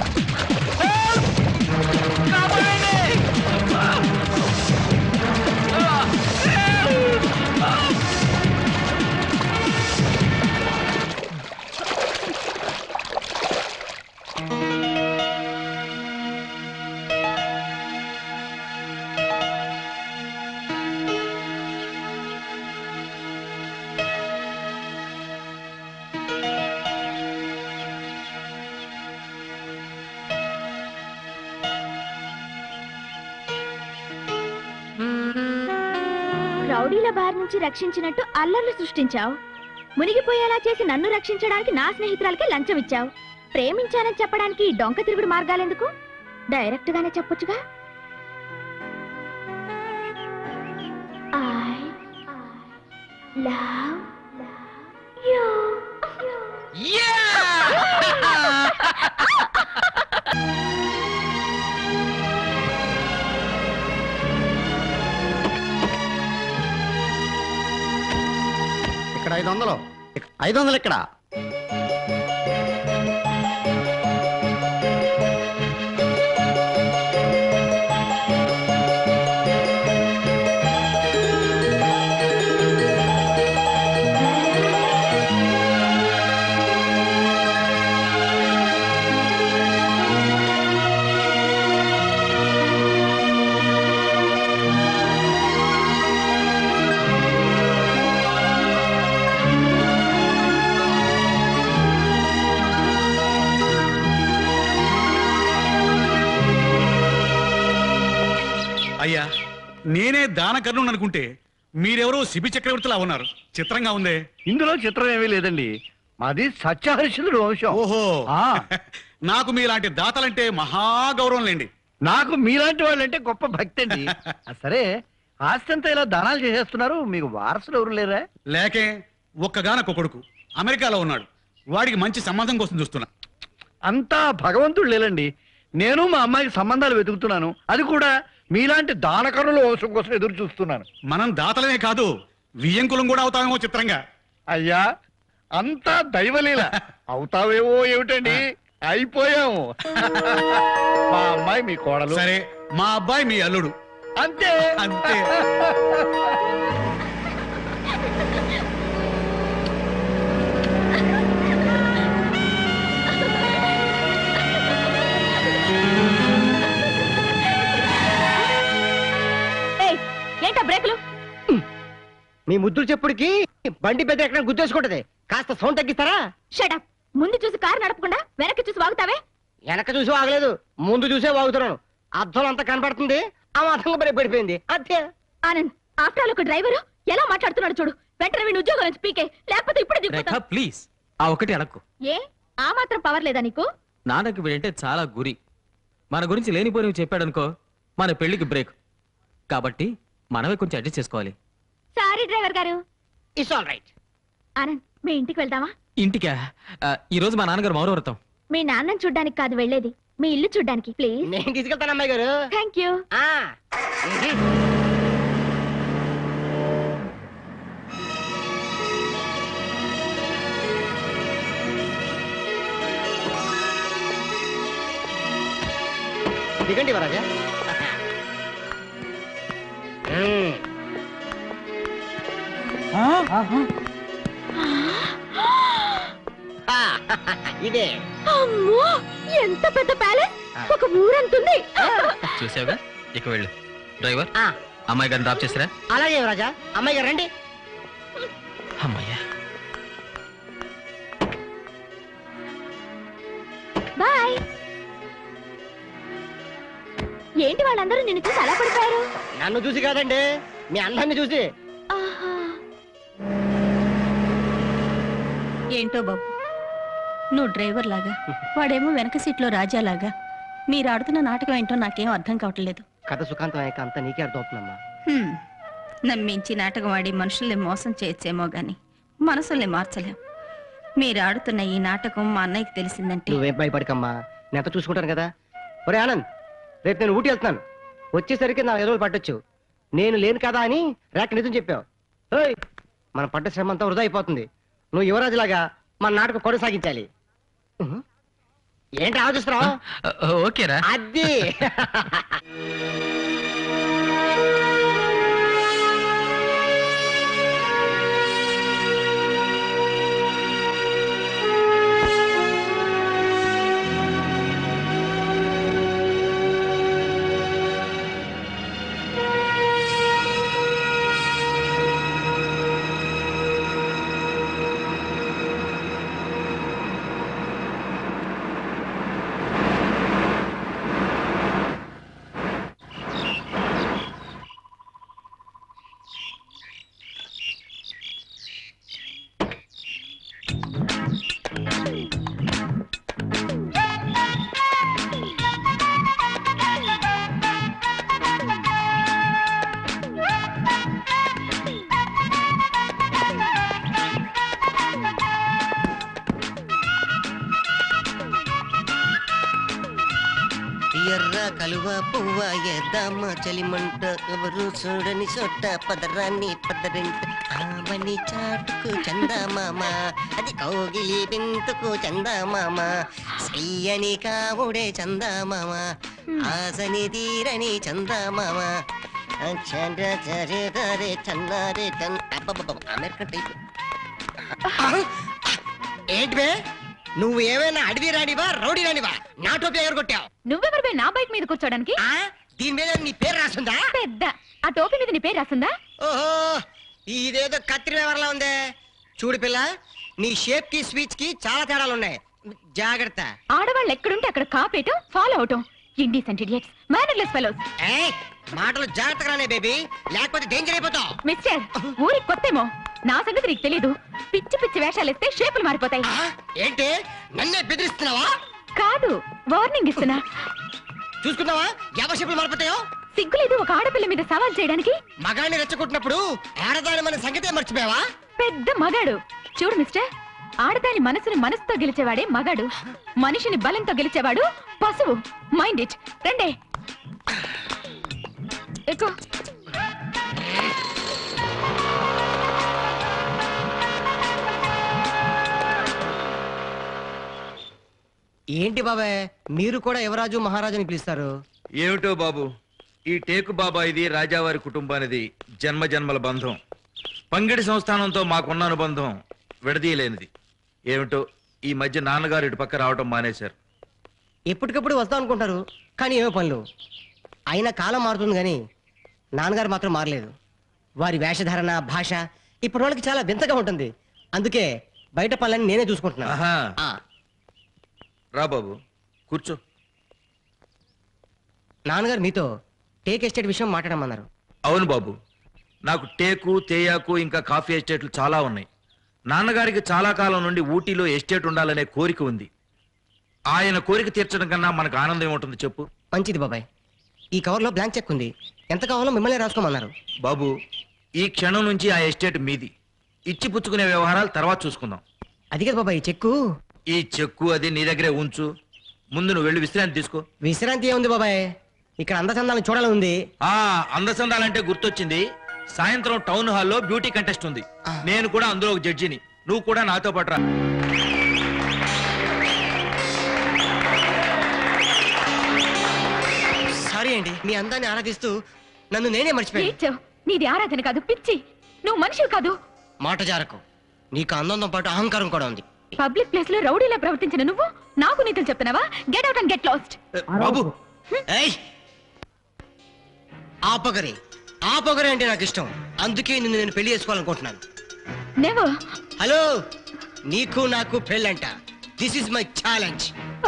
రౌడీల బారి నుంచి రక్షించినట్టు అల్లర్లు సృష్టించావు మునిగిపోయేలా చేసి నన్ను రక్షించడానికి నా స్నేహితురాలకి లంచం ఇచ్చావు ప్రేమించానని చెప్పడానికి ఈ డొంక తిరుగుడు మార్గాలెందుకు డైరెక్ట్ గానే చెప్పొచ్చుగా ఐ లవ్ యూ ఇక్కడ ఐదు వందలు ఐదు వందలు ఇక్కడ అయ్యా నేనే దానకర్ణుని అనుకుంటే మీరెవరో శిబి చక్రవర్తిలా ఉన్నారు చిత్రంగా ఉందే ఇందులో చిత్రం ఏమీ లేదండి మాది సత్యహరిశ్చంద్రుడు వంశం ఓహో ఆ, నాకు మీలాంటి దాతలంటే మహా గౌరవం లేండి నాకు మీలాంటి వాళ్ళంటే గొప్ప భక్తి అండి ఆ, సరే ఆస్తి అంతా ఇలా దానాలు చేసేస్తున్నారు మీకు వారసులు ఎవరు లేరా లేకే ఒక్కగానొక్క కొడుకు అమెరికాలో ఉన్నాడు వాడికి మంచి సంబంధం కోసం చూస్తున్నా అంతా భగవంతుడు లేలండి నేను మా అమ్మాయికి సంబంధాలు వెతుకుతున్నాను అది కూడా మీలాంటి దానకరుల వంశం కోసం ఎదురు చూస్తున్నాను మనం దాతలమే కాదు వియ్యంకులం కూడా అవుతామేమో చిత్రంగా అయ్యా అంతా దైవలీల అవుతావేవో ఏమిటండి అయిపోయాము మా అమ్మాయి మీ కోడలు సరే మా అబ్బాయి మీ అల్లుడు అంతే అంతే ఏయ్, ఏంటా బ్రేకులు మీ ముద్దులు చెప్పుడికి బండి పెద్ద ఎక్కడ గుద్దేసుకుంటది కాస్త సౌండ్ తగ్గిస్తారా షటప్ ముందు చూసి కారు నడపకుండా వెనక్కి చూసి వాగుతావే వెనక చూసి వాగలేదు ముందు చూసే వాగుతున్నాను అర్థం అంతా కనపడుతుంది ఆ మాత్రంగా బ్రేక్ పడిపోయింది అంతే ఆనంద్ ఆఫ్టర్ ఆల్ ఒక డ్రైవరు ఎలా మాట్లాడుతున్నాడు చూడు వెంటనే వీడి ఉద్యోగం నుంచి పీకే లేకపోతే ఇప్పుడే రేఖ దిగిపోతా ప్లీజ్ ఆ ఒకటి అడక్కు ఏ ఆ మాత్రం పవర్ లేదా నీకు నాన్నకి వీడంటే చాలా గురి మన గురించి లేనిపోయినవి చెప్పాడనుకో మన పెళ్లికి బ్రేక్ కాబట్టి మనమే కొంచెం అడ్జస్ట్ చేసుకోవాలి సారీ డ్రైవర్ గారు ఇట్స్ ఆల్ రైట్ ఆనంద్ మీ ఇంటికి వెళ్దామా ఇంటికా ఆ, ఈ రోజు మా నాన్నగారు మౌనవ్రతం మీ నాన్నని చూడ్డానికి కాదు వెళ్ళేది మీ ఇల్లు చూడ్డానికి ప్లీజ్ నేను తీసుకెళ్తాను అమ్మాయి గారు థ్యాంక్ యూ ఆ, దిగండి వరాజా మ్మ్. ఆ, ఇదే అమ్మో ఎంత పెద్ద ప్యాలెస్ ఒక ఊరంతుంది చూసావుగా ఇక వెళ్ళు డ్రైవర్ ఆ, అమ్మాయి గారిని డ్రాప్ చేసిరా అలాగే రాజా అమ్మాయి గారు రండి అమ్మాయ్యా బాయ్ ఏంటి వాళ్ళందరూ నిన్ను చూసి అలా పడిపోయారు నన్ను చూసి కాదండి మీ అందరిని చూసి ఆహా ఏంటో బాబు నువ్వు డ్రైవర్ లాగా వాడేమో వెనక సీట్లో రాజాలాగా మీరు ఆడుతున్న నాటకం ఏంటో నాకేం అర్థం కావట్లేదు కథ సుఖాంతం అయ్యాక అంతా నీకే అర్థమవుతుందమ్మా హ్మ్. నమ్మించి నాటకం ఆడి మనుషుల్ని మోసం చేయొచ్చేమో గాని మనసుల్ని మార్చలేం మీరు ఆడుతున్న ఈ నాటకం మా అన్నయ్యకి తెలిసిందంటే నువ్వేం భయపడకమ్మా నేను ఎంత చూసుకుంటాను కదా ఒరే ఆనంద్ రేపు నేను ఊటీ వెళ్తున్నాను వచ్చేసరికి నా ఎదురు పట్టొచ్చు నేను లేను కదా అని రేక నిజం చెప్పావు ఓయ్ మన పడ్డ శ్రమ అంతా వృధా అయిపోతుంది నువ్వు యువరాజులాగా మన నాటకం కొనసాగించాలి ఉహు. ఏంటి ఆలోచిస్తున్నావు ఓకేరా అది ఎర్ర కలువ పువ్వ ఎద్దమ్మ చలిమంట ఎవరు చూడని చోట పదరాన్ని పదరింట ఆమని చాటుకు చందమామ అది కౌగిలి బింతుకు చందమామ శ్రీయని కావుడే చందమామ ఆసని తీరని చందమామ చంద్ర చరే చన్నారే చన్ అబ్బబ్బబ్బ, అమెరికన్ టైప్ ఏంటి బే నువ్వు ఏమైనా అడవి రానివా రౌడీ రానివా నా టోపీ ఎగర కొట్టావు నువ్వెవరు నా బైక్ మీద కూర్చోడానికి దీని మీద నీ పేరు రాసుందా పెద్ద ఆ టోపీ మీద నీ పేరు రాసిందా ఓహో ఇదేదో కత్తిరి వ్యవహారంలో ఉందే చూడు పిల్ల నీ షేప్ కి స్పీచ్ కి చాలా తేడాలు ఉన్నాయి జాగ్రత్త ఆడవాళ్ళు ఎక్కడుంటే అక్కడ కాపేయటం ఫాలో అవటం ఇండీసెంట్ ఇడియట్స్ మేనర్లెస్ ఫెలోస్ ఏయ్ మాటలు జాగ్రత్తగా రానే బేబీ లేకపోతే డేంజర్ అయిపోతావు మిస్టర్ ఊరికి కొత్తేమో నా సంగతి నీకు తెలీదు పిచ్చి పిచ్చి వేషాలు ఇస్తే షేపులు మారిపోతాయి ఏంటి నన్నే బెదిరిస్తున్నావా కాదు వార్నింగ్ ఇస్తున్నా చూసుకున్నావా ఎవరి షేపులు మారిపోతాయో సిగ్గులేదు ఒక ఆడపిల్ల మీద సవాల్ చేయడానికి మగాన్ని రెచ్చగొట్టినప్పుడు ఆడదాని మన సంగతే మర్చిపోయావా పెద్ద మగాడు చూడు మిస్టర్ ఆడదాని మనసుని మనసుతో గెలిచేవాడే మగాడు మనిషిని బలంతో గెలిచేవాడు పశువు మైండ్ ఇట్ రండే ఎక్కువ ఏంటి బాబాయ్ మీరు కూడా యువరాజు మహారాజుని పిలుస్తారు ఏమిటో బాబు ఈ టేకు బాబా ఇది రాజావారి కుటుంబానిది జన్మ జన్మల బంధం పంగిడి సంస్థానంతో మాకున్న అనుబంధం విడదీయలేనిది ఏమిటో ఈ మధ్య నాన్నగారు ఇటు పక్క రావటం మానేశారు ఎప్పటికప్పుడు వస్తాం అనుకుంటారు కానీ ఏమో పనులు అయినా కాలం మారుతుంది కానీ నాన్నగారు మాత్రం మారలేదు వారి వేషధారణ భాష ఇప్పుడు వాళ్ళకి చాలా వింతగా ఉంటుంది అందుకే బయట పనులని నేనే చూసుకుంటున్నా ఆహా ఆ, రా బాబు కూర్చో నాన్నగారు మీతో టేక్ ఎస్టేట్ విషయం మాట్లాడమన్నారు అవును బాబు నాకు టేకు తేయాకు ఇంకా కాఫీ ఎస్టేట్లు చాలా ఉన్నాయి నాన్నగారికి చాలా కాలం నుండి ఊటీలో ఎస్టేట్ ఉండాలనే కోరిక ఉంది ఆయన కోరిక తీర్చడం కన్నా మనకు ఆనందం ఏముంటుంది చెప్పు మంచిది బాబాయ్ ఈ కవర్లో బ్లాంక్ చెక్ ఉంది ఎంత కావాలో మిమ్మల్ని రాసుకోమన్నారు బాబు ఈ క్షణం నుంచి ఆ ఎస్టేట్ మీది ఇచ్చి పుచ్చుకునే వ్యవహారాలు తర్వాత చూసుకుందాం అది కదా బాబాయ్ ఈ చెక్కు ఈ చెక్కు అది నీ దగ్గరే ఉంచు ముందు నువ్వు వెళ్ళి విశ్రాంతి తీసుకో విశ్రాంతి ఏముంది బాబాయ్ ఇక్కడ అందచందాలను చూడాలని ఉంది ఆ అందసందాలంటే గుర్తొచ్చింది సాయంత్రం టౌన్ హాల్లో బ్యూటీ కంటెస్ట్ ఉంది నేను కూడా అందులో ఒక జడ్జిని నువ్వు కూడా నాతో పాటు రా సారీ అండి మీ అందాన్ని ఆరాధిస్తూ నన్ను నేనే మర్చిపోయాను ఏడ్చావు నీది ఆరాధన కాదు పిచ్చి నువ్వు మనిషివి కాదు మాట జారకు నీకు అందంతో పాటు అహంకారం కూడా ఉంది పబ్లిక్ ప్లేస్ లో రౌడీలా ప్రవర్తించిన నువ్వు నాకు నీతులు చెప్తున్నావా get out and get lost బాబు ఏయ్ ఆపగరి ఆపగరి అంటే నాకు ఇష్టం అందుకే నిన్ను నేను పెళ్లి చేసుకోవాలనుకుంటున్నాను నెవర్ హలో నీకు నాకు పెళ్ళంట దిస్ ఇస్ మై ఛాలెంజ్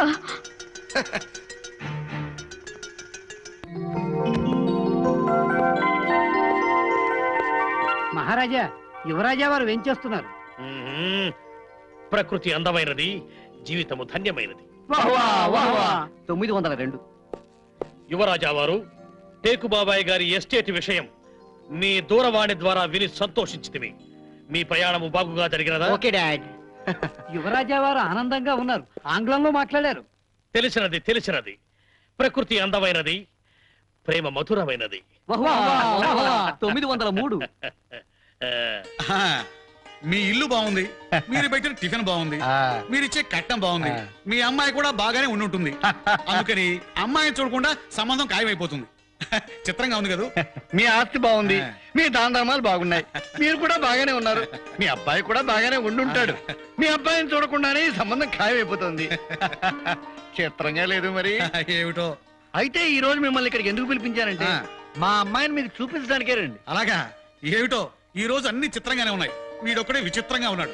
మహారాజా యువరాజా వారు ఏం చేస్తున్నారు మ్మ్. ప్రకృతి అందమైనది జీవితము ధన్యమైనది తొమ్మిది వందల రెండు యువరాజా వారు టేకు బాబాయ్ గారి ఎస్టేట్ విషయం నీ దూరవాణి ద్వారా విని సంతోషించితివి మీ ప్రయాణము బాగుగా జరిగినదా ఓకే డాడ్ యువరాజా వారు ఆనందంగా ఉన్నారు ఆంగ్లంలో మాట్లాడారు తెలిసినది తెలిసినది ప్రకృతి అందమైనది ప్రేమ మధురమైనది తొమ్మిది వందల మూడు ఆ, మీ ఇల్లు బాగుంది మీరు పెట్టిన టిఫిన్ బాగుంది మీరు ఇచ్చే కట్నం బాగుంది మీ అమ్మాయి కూడా బాగానే ఉండి ఉంటుంది అందుకని అమ్మాయిని చూడకుండా సంబంధం ఖాయమైపోతుంది చిత్రంగా ఉంది కదా మీ ఆస్తి బాగుంది మీ దాన ధర్మాలు బాగున్నాయి మీరు కూడా బాగానే ఉన్నారు మీ అబ్బాయి కూడా బాగానే ఉండుంటాడు మీ అబ్బాయిని చూడకుండానే ఈ సంబంధం ఖాయమైపోతుంది చిత్రంగా లేదు మరి ఏమిటో అయితే ఈ రోజు మిమ్మల్ని ఇక్కడికి ఎందుకు పిలిపించానంటే మా అమ్మాయిని మీకు చూపించడానికే రండి అలాగా ఏమిటో ఈ రోజు అన్ని చిత్రంగానే ఉన్నాయి వీడొక్కడే విచిత్రంగా ఉన్నాడు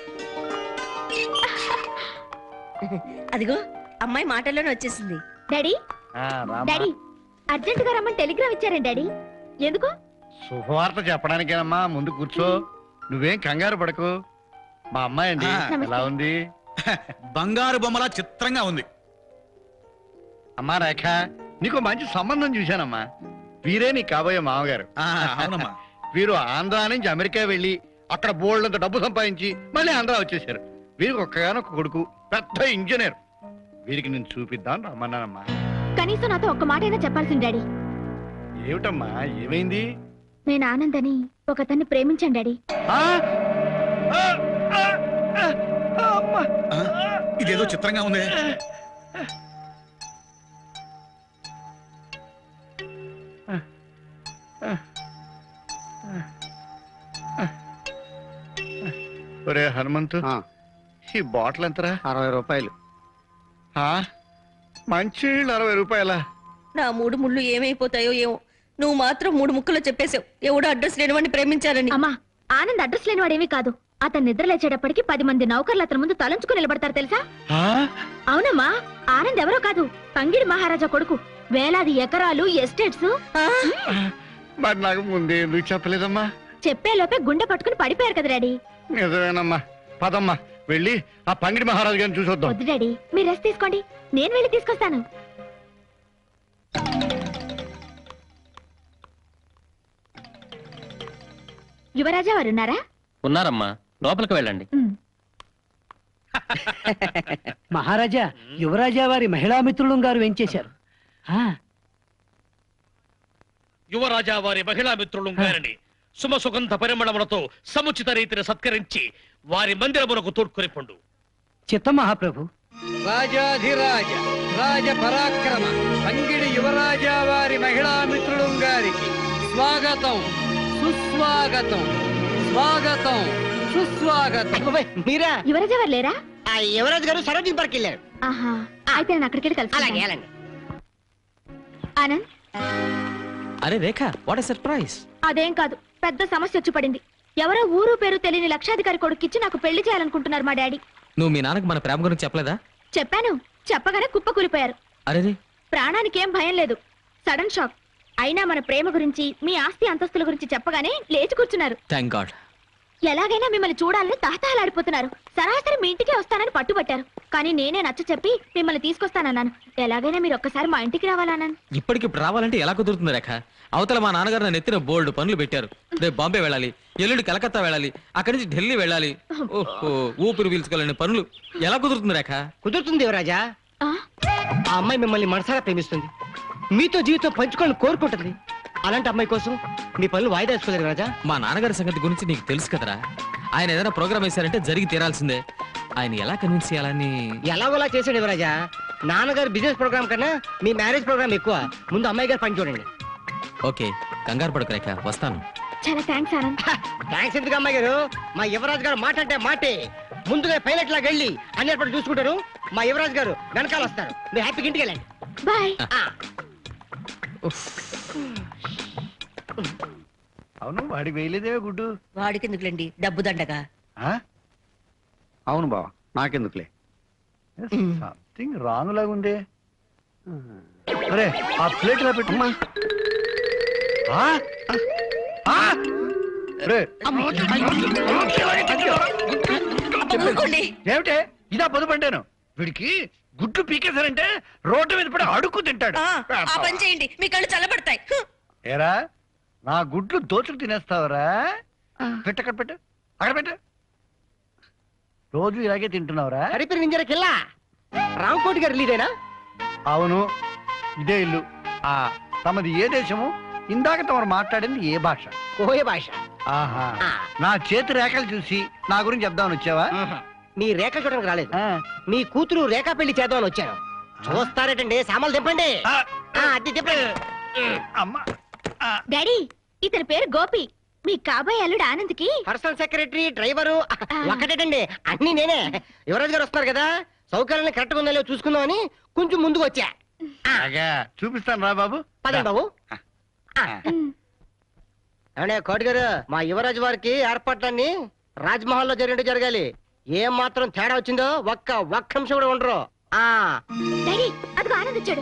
అదిగో అమ్మాయి మాటల్లోనే వచ్చేసింది డాడీ డాడీ అర్జెంట్ గా రమ్మని టెలిగ్రామ్ ఇచ్చారండి డాడీ ఎందుకు శుభవార్త చెప్పడానికేనమ్మా ముందు కూర్చో నువ్వేం కంగారు పడకు మా అమ్మాయి అండి ఆ. ఎలా ఉంది బంగారు బొమ్మలా చిత్రంగా ఉంది అమ్మా రేఖ నీకు మంచి సంబంధం చూశానమ్మా వీరే నీ కాబోయే మామగారు అవునమ్మా వీరు ఆంధ్రా నుంచి అమెరికా వెళ్ళి అక్కడ బోల్డంత డబ్బు సంపాదించి మళ్ళీ ఆంధ్రా వచ్చేసారు వీరికి ఒక్కగానొక్క కొడుకు పెద్ద ఇంజనీర్ వీరికి నేను చూపిద్దాం రమ్మన్నానమ్మా కనీసం నాతో ఒక్క మాట అయినా చెప్పాల్సింది డాడీ ఏమిటమ్మా ఏమైంది నేను ఆనంద్ అని ఒకతన్ని ప్రేమించాను డాడీ ఇదేదో చిత్రంగా ఉంది ఒరే హనుమంతు ఈ బాటిల్ ఎంతరా అరవై రూపాయలు మంచి అరవై రూపాయల నా మూడు ముళ్ళు ఏమైపోతాయో ఏమో నువ్వు మాత్రం మూడు ముక్కలు చెప్పేశావు ఎవడో అడ్రస్ లేనివాడిని ప్రేమించారని అమ్మా ఆనంద్ అడ్రస్ లేనివాడేమీ కాదు అతను నిద్ర లేచేటప్పటికి పది మంది నౌకర్లు అతని ముందు తలంచుకుని నిలబడతారు తెలుసా అవునమ్మా ఆనంద్ ఎవరో కాదు పంగిడి మహారాజా కొడుకు వేలాది ఎకరాలు ఎస్టేట్స్ మరి నాకు ముందే ఎందుకు చెప్పలేదమ్మా చెప్పేలోపే గుండె పట్టుకుని పడిపోయారు కదా డాడీ నిజమేనమ్మా పదమ్మా వెళ్ళి ఆ పంగిడి మహారాజు గారిని చూసొద్దాం వద్దు డాడీ మీరు రెస్ట్ తీసుకోండి నేను వెళ్ళి తీసుకొస్తాను యువరాజా వారు ఉన్నారా ఉన్నారమ్మా లోపలికి వెళ్ళండి మహారాజా యువరాజా వారి మహిళా మిత్రులు గారు వెంచేశారు ఆ, యువరాజా వారి మహిళా మిత్రులు గారిని సుమ సుగంధ పరిమళములతో సముచిత రీతిని సత్కరించి వారి మందిరమునకు తోడ్కొనిపండు చిత్త మహాప్రభు రాజాధిరాజ రాజ పరాక్రమ పంగిడి యువరాజా వారి మహిళా మిత్రులు గారికి స్వాగతం సుస్వాగతం స్వాగతం సుస్వాగతం మీరా యువరాజా వారు లేరా ఆ యువరాజు గారు సరోజిని పార్క్ వెళ్ళారు ఆహా అయితే నేను అక్కడికి వెళ్ళి కలిసి అలాగే అలాగే ఆనంద్ అరే రేఖ వాట్ సర్ప్రైజ్ అదేం కాదు పెద్ద సమస్య వచ్చి పడింది ఎవరో ఊరు పేరు తెలియని లక్షాధికారి కొడుకిచ్చి నాకు పెళ్లి చేయాలనుకుంటున్నారు మా డాడీ నువ్వు మీ నాన్నకు మన ప్రేమ గురించి చెప్పలేదా చెప్పాను చెప్పగానే కుప్పకూలిపోయారు అరే ప్రాణానికి ఏం భయం లేదు సడన్ షాక్ అయినా మన ప్రేమ గురించి మీ ఆస్తి అంతస్తుల గురించి చెప్పగానే లేచి కూర్చున్నారు థ్యాంక్ గాడ్ ఎలాగైనా మిమ్మల్ని చూడాలని తహతహలాడిపోతున్నారు సరాసరి మీ ఇంటికే వస్తానని పట్టుబట్టారు కానీ నేనే నచ్చ చెప్పి మిమ్మల్ని తీసుకొస్తానన్నాను ఎలాగైనా మీరు ఒక్కసారి మా ఇంటికి రావాలన్నాను ఇప్పటికిప్పుడు రావాలంటే ఎలా కుదురుతుంది రేఖ అవతల మా నాన్నగారు నన్ను ఎత్తిన బోల్డ్ పనులు పెట్టారు రేపు బాంబే వెళ్ళాలి ఎల్లుండి కలకత్తా వెళ్ళాలి అక్కడి నుంచి ఢిల్లీ వెళ్ళాలి ఓహో ఊపిరి పీల్చుకోలేని పనులు ఎలా కుదురుతుంది రేఖ కుదురుతుంది యువరాజా ఆ అమ్మాయి మిమ్మల్ని మనసారా ప్రేమిస్తుంది మీతో జీవితం పంచుకోవాలని కోరుకుంటుంది అలాంటి అమ్మాయి కోసం మీ పనులు వాయిదా వేసుకోలేదు రాజా మా నాన్నగారి సంగతి గురించి నీకు తెలుసు కదరా ఆయన ఏదైనా ప్రోగ్రామ్ వేశారంటే జరిగి తీరాల్సిందే ఆయన ఎలా కన్విన్స్ చేయాలని ఎలాగోలా చేసాడు యువరాజా నాన్నగారు బిజినెస్ ప్రోగ్రామ్ కన్నా మీ మ్యారేజ్ ప్రోగ్రామ్ ఎక్కువ ముందు అమ్మాయి గారు పని చూడండి ఓకే కంగారు పడకు రేఖ వస్తాను చాలా థ్యాంక్స్ ఆనంద్ థ్యాంక్స్ ఎందుకు అమ్మాయి గారు మా యువరాజు గారు మాట అంటే మాటే ముందుగా పైలట్ లాగా వెళ్ళి అన్ని ఏర్పాటు చూసుకుంటారు మా యువరాజు గారు వెనకాల వస్తారు మీరు హ్యాపీగా ఇంటికి వెళ్ళండి బాయ్ అవును వాడి వేయలేదే గుడ్డు వాడికి ఎందుకులేండి డబ్బు దండగా ఆ? అవును బావ నాకెందుకులే సంథింగ్ రాంగ్ లాగా ఉంది అరే ఆ ప్లేట్ ఇలా పెట్టమ్మా ఏమిటే ఇదా పొదుపు అంటాను వీడికి గుడ్లు పీకేశారంటే రోడ్డు మీద పడి అడుక్కు తింటాడు ఆ పని చేయండి మీ కళ్ళు చల్లబడతాయి ఏరా నా గుడ్లు దోచుకు తినేస్తావరా పెట్టు అక్కడ పెట్టు అక్కడ పెట్టు రోజు ఇలాగే తింటున్నావురా హరిపిరి నింజర కిల్లా రామ్కోటి గారు రిలీజేనా అవును ఇదే ఇల్లు ఆ తమది ఏ దేశము ఇందాక తమరు మాట్లాడింది ఏ భాష కోయ భాష ఆహా నా చేతి రేఖలు చూసి నా గురించి చెప్దామని వచ్చావా మీ రేఖలు చూడడానికి రాలేదు మీ కూతురు రేఖా పెళ్లి చేద్దామని వచ్చాను చూస్తారేటండి సామాన్లు దింపండి ఆ, అది దింపండి అమ్మా డాడీ ఇతని పేరు గోపి మీ కాబోయే అల్లుడు ఆనంద్కి పర్సనల్ సెక్రటరీ డ్రైవరు ఒక్కటేటండి అన్ని నేనే యువరాజు గారు వస్తున్నారు కదా సౌకర్యాన్ని కరెక్ట్ గా ఉందో లేదో చూసుకుందామని కొంచెం ముందుకు వచ్చా అలాగా చూపిస్తాను రా బాబు పదండి బాబు ఏమండే కోటి గారు మా యువరాజు వారికి ఏర్పాట్లన్నీ రాజ్మహల్ లో జరిగినట్టు జరగాలి ఏం మాత్రం తేడా వచ్చిందో ఒక్క ఒక్క నిమిషం కూడా ఉండరు ఆ డాడీ అదిగో ఆనంద్ వచ్చాడు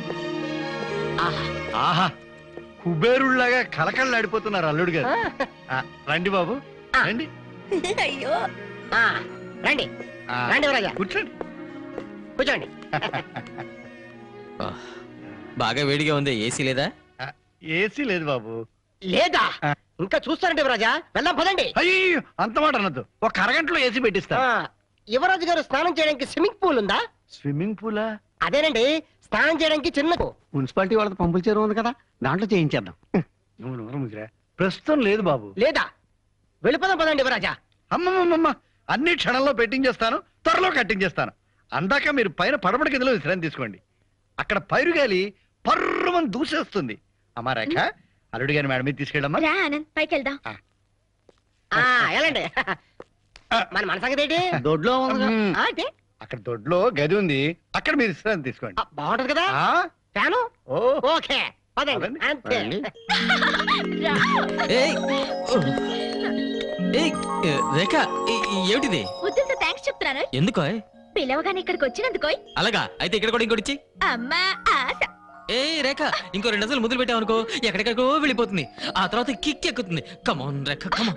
ఆహా కుబేరుళ్లాగా కలకళ్ళాడిపోతున్నారు అల్లుడు గారు ఆ, రండి బాబు రండి అయ్యో ఆ, రండి రండి యువరాజా కూర్చోండి కూర్చోండి బాగా వేడిగా ఉంది ఏసీ లేదా ఏసీ లేదు బాబు లేదా ఇంకా చూస్తారంటే యువరాజా వెళ్దాం పదండి అయ్యో అంత మాట అనొద్దు ఒక అరగంటలో ఏసీ పెట్టిస్తా ఆ, యువరాజు గారు స్నానం చేయడానికి స్విమ్మింగ్ పూల్ ఉందా స్విమ్మింగ్ పూలా అదేనండి స్నానం చేయడానికి చిన్న మున్సిపాలిటీ వాళ్ళతో పంపుల చెరువు ఉంది కదా దాంట్లో చేయించేద్దాం నువ్వు నోరు మూసిరా. ప్రస్తుతం లేదు బాబు లేదా వెళ్ళిపోదాం పదండి యువరాజా అమ్మమ్మమ్మ అన్ని క్షణంలో పెట్టింగ్ చేస్తాను త్వరలో కట్టింగ్ చేస్తాను అందాక మీరు పైన పడమటి కిందలో విశ్రాంతి తీసుకోండి అక్కడ పైరు గాలి పర్రమని దూసేస్తుంది అమ్మా రేఖ అల్లుడి గారి మేడం మీద తీసుకెళ్ళమ్మా రా ఆనంద్ పైకి వెళ్దాం ఆ, వెళ్ళండి మన మన సంగతి ఏంటి దొడ్లో ఉంది మ్మ్. ఆ, ఏంటి? అక్కడ దొడ్లో గది ఉంది అక్కడ మీరు విశ్రాంతి తీసుకోండి బాగుంటది కదా ఆ? ఫ్యాను ఓ ఓకే పదండి అంతే ఏయ్ ఏయ్ ఏ, రేఖ ఏ- ఏ- ఏమిటిది వద్దంత థ్యాంక్స్ చెప్తున్నాను ఎందుకో పిలవగానే ఇక్కడికి వచ్చినందుకోయ్ అలాగా అయితే ఇక్కడ కూడా ఇంకోటి ఇచ్చి అమ్మా ఆశ ఏ రేఖ ఇంకో రెండు అసలు మొదలు పెట్టావనుకో ఎక్కడెక్కడికో వెళ్ళిపోతుంది ఆ తర్వాత కిక్ ఎక్కుతుంది కమాన్ రేఖ కమాన్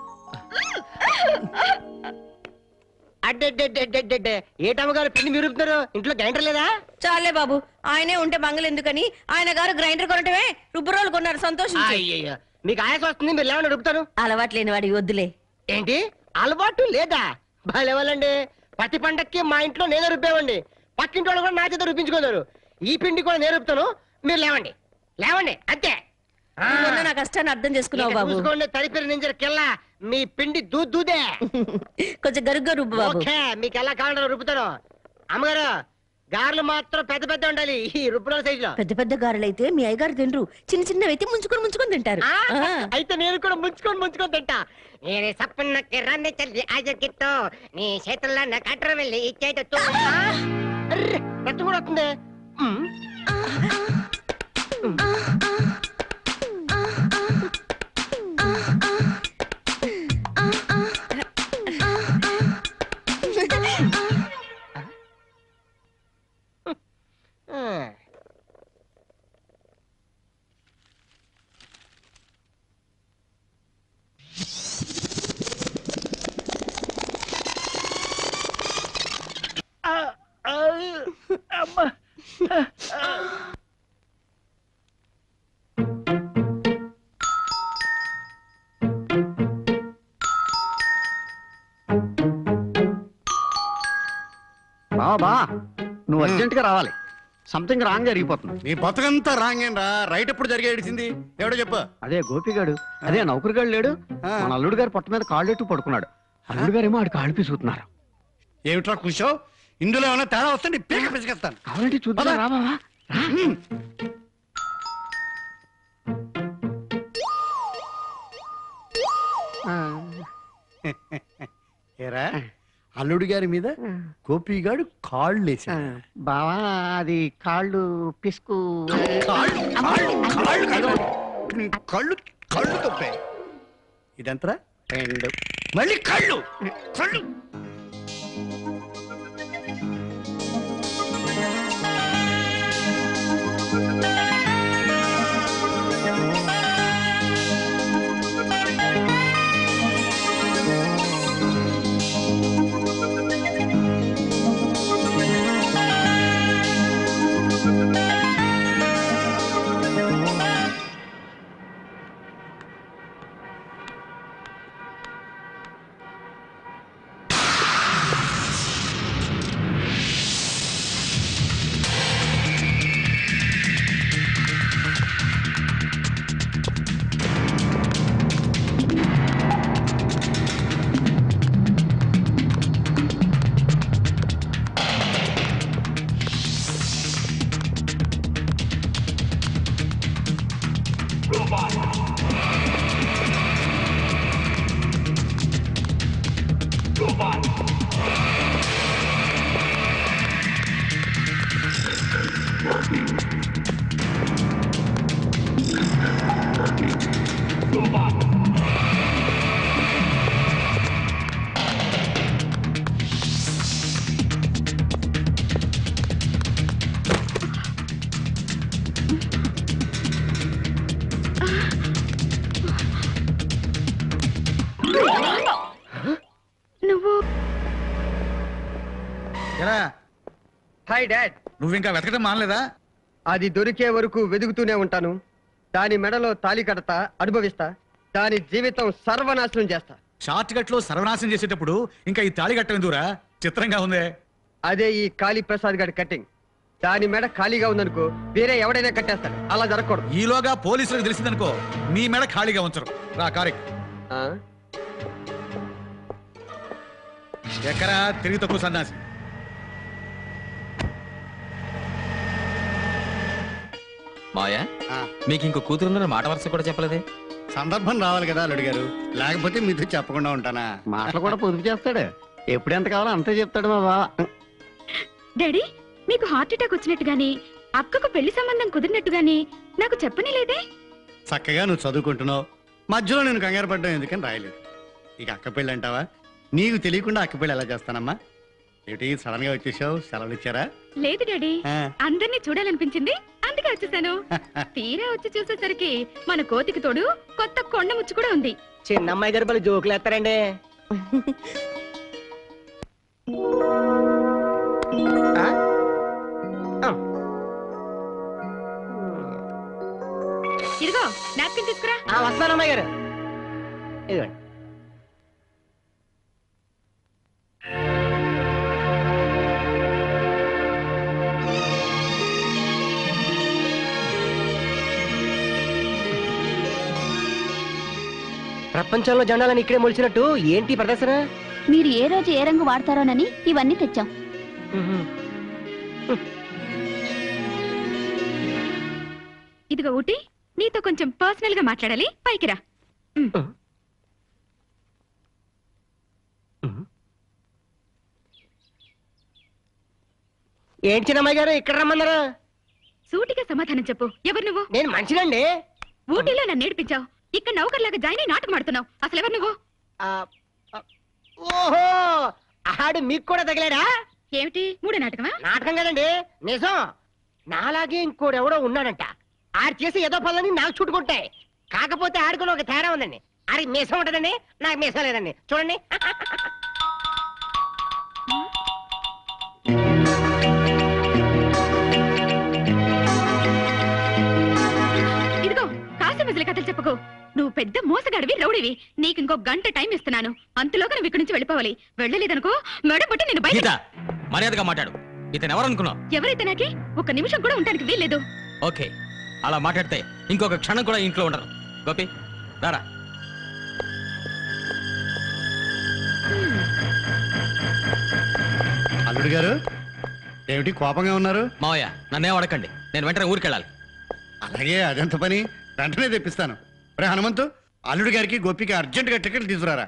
అడ్డెడ్డెడ్డెడ్డెడ్డె ఏటమ్మ గారు పిండి మిరుగుతున్నారు ఇంట్లో గ్రైండర్ లేదా చాలే బాబు ఆయనే ఉంటే మంగళ ఎందుకని ఆయన గారు గ్రైండర్ కొనటమే రుబ్బురోలు కొన్నారు సంతోషించి అయ్యయ్యో మీకు ఆయాసం వస్తుంది మీరు లేవని రుబ్బుతాను అలవాటు లేని వాడి వద్దులే ఏంటి అలవాటు లేదా బాలేవాళ్ళండి ప్రతి పండక్కి మా ఇంట్లో నేనే రుబ్బేవండి పక్కింటి వాళ్ళు కూడా నా చేత రుబ్బించుకున్నారు ఈ పిండి కూడా నేను రుబ్బుతాను మీరు లేవండి లేవండి అంతే ఆ. నువ్వున్న నా కష్టాన్ని అర్థం చేసుకున్నావు ఇక బాబు చూసుకోండి తడిపిరి నింజర కిల్ల మీ పిండి దూ దూదే కొంచెం గరుగ్గా రుబ్బు బాబు ఓకే మీకు ఎలా కావాలో రుబ్బుతాను అమ్మగారు గారెలు మాత్రం పెద్ద పెద్ద ఉండాలి ఈ రుబ్బుల సైజ్ లో పెద్ద పెద్ద గారెలైతే మీ అయ్యగారు తినరు చిన్న చిన్నవి అయితే ముంచుకొని ముంచుకొని తింటారు ఆ, ఆ. అయితే నేను కూడా ముంచుకొని ముంచుకొని తింటా నేను సప్పన్నకి రన్ని చల్లి ఆజకిట్టు నీ చేతుల్లో నా కట్ర వెళ్ళి ఇచ్చేటట్టు రక్తం కూడా వస్తుంది ఉమ్. ఆ. అమ్మా బావా బా నువ్వు అర్జెంట్ గా రావాలి సంథింగ్ రాంగ్ జరిగిపోతుంది నీ బతుకంతా రాంగేంరా రైట్ ఎప్పుడు జరిగేడిసింది ఎవడో చెప్పు అదే గోపిగాడు అదే నౌకరిగాడు లేడు మన అల్లుడు గారు పొట్ట మీద కాళ్ళెట్టు పడుకున్నాడు అల్లుడు గారు ఏమో ఆడి కాళ్ళు పీసుకుతున్నారు ఏమిట్రా కూర్చో ఇందులో ఏమైనా తేడా వస్తే నీ పీక పిసికేస్తాను కావాలంటే చూద్దాం రా బావా ఏరా అల్లుడి గారి మీద గోపిగాడు కాళ్ళు వేసాడు బావా అది కాళ్ళు పిసుకు కాళ్ళు కాళ్ళు కాళ్ళు కాళ్ళు నీ కళ్ళు కళ్ళు తొప్పాయి ఇదంతరా రెండు మళ్ళీ కళ్ళు కళ్ళు ఎరా హాయ్ డాడ్ నువ్వు ఇంకా వెతకడం మానలేదా అది దొరికే వరకు వెతుకుతూనే ఉంటాను దాని మెడలో తాలి కడతా అనుభవిస్తా దాని జీవితం సర్వనాశనం చేస్తా షార్ట్ కట్ లో సర్వనాశనం చేసేటప్పుడు ఇంకా ఈ తాళి కట్టం ఎందుకురా చిత్రంగా ఉందే అదే ఈ కాళీ ప్రసాద్ గారి కటింగ్ దాని మెడ ఖాళీగా ఉందనుకో వేరే ఎవడైనా కట్టేస్తాడు అలా జరగకూడదు ఈలోగా పోలీసులకు తెలిసిందనుకో నీ మెడ ఖాళీగా ఉంచరు రా కారెక్ ఎక్కరా తిరిగి తక్కువ సన్నాసి మాయా మీకు ఇంకో కూతురుందని మాట వరుస కూడా చెప్పలేదే సందర్భం రావాలి కదా అల్లుడు గారు లేకపోతే మీతో చెప్పకుండా ఉంటానా మాటలు కూడా పొదుపు చేస్తాడు ఎప్పుడు ఎంత కావాలో అంతే చెప్తాడు మా బావ డాడీ మీకు హార్ట్ అటాక్ వచ్చినట్టుగాని అక్కకు పెళ్లి సంబంధం కుదిరినట్టుగాని నాకు చెప్పనే లేదే చక్కగా నువ్వు చదువుకుంటున్నావు మధ్యలో నేను కంగారు పడ్డం ఎందుకని రాయలేదు ఇక అక్క పెళ్ళి అంటావా నీకు తెలియకుండా అక్క పెళ్ళి ఎలా చేస్తానమ్మా ఏమిటి సడన్ గా వచ్చేసావు సెలవులు ఇచ్చారా లేదు డాడీ ఆ. అందరినీ చూడాలనిపించింది అందుకే వచ్చేసాను తీరా వచ్చి చూసేసరికి మన కోతికి తోడు కొత్త కొండ ముచ్చు కూడా ఉంది చిన్న అమ్మాయి గారు బలి జోకులు ఎత్తారండి ఆ? ఆ. ఇదిగో నాప్కిన్ తీసుకురా ఆ, వస్తాను అమ్మాయి గారు ఇదిగోండి ప్రపంచంలో జెండాలను ఇక్కడే మొలిచినట్టు ఏంటి ఈ ప్రదర్శన మీరు ఏ రోజు ఏ రంగు వాడతారోనని ఇవన్నీ తెచ్చాం ఇదిగో ఊటి నీతో కొంచెం పర్సనల్ గా మాట్లాడాలి పైకి రా ఏంటి చిన్నమ్మాయి గారు ఇక్కడ రమ్మన్నారు సూటిగా సమాధానం చెప్పు ఎవరు నువ్వు నేను మనిషినండి ఊటీలో నన్ను నేర్పించావు ఇక్కడ నౌకర్లాగా జాయిన్ అయి నాటకం ఆడుతున్నావు అసలు ఎవరు నువ్వు ఓహో ఆడు మీకు కూడా తగిలాడా ఏమిటి మూడో నాటకమా నాటకం కదండి నిజం నాలాగే ఇంకోడెవడో ఉన్నాడంట ఆడు చేసి ఏదో పనులని నాకు చుట్టుకుంటాయి కాకపోతే ఆడుకుని ఒక తేడా ఉందండి ఆడికి మీసం ఉంటుందండి నాకు మీసం లేదండి చూడండి ఇదిగో కాసి మజిలి కథలు చెప్పుకో నువ్వు పెద్ద మోసగాడివి రౌడివి నీకు ఇంకో గంట టైం ఇస్తున్నాను అంతలోగా నువ్వు ఇక్కడి నుంచి వెళ్ళిపోవాలి వెళ్ళలేదనుకో మెడ పట్టి నేను బయట గీత మర్యాదగా మాట్లాడు ఇతను ఎవరనుకున్నావు ఎవరైతే నాకి ఒక నిమిషం కూడా ఉండడానికి వీల్లేదు ఓకే అలా మాట్లాడితే ఇంకొక క్షణం కూడా ఇంట్లో ఉండరు గోపి దారా అల్లుడు గారు ఏమిటి కోపంగా ఉన్నారు మావయ్య నన్నేం అడగండి నేను వెంటనే ఊరికెళ్ళాలి అలాగే అదెంత పని వెంటనే తెప్పిస్తాను రే హనుమంతు అల్లుడు గారికి గోపికి అర్జెంట్ గా టికెట్ తీసుకురారా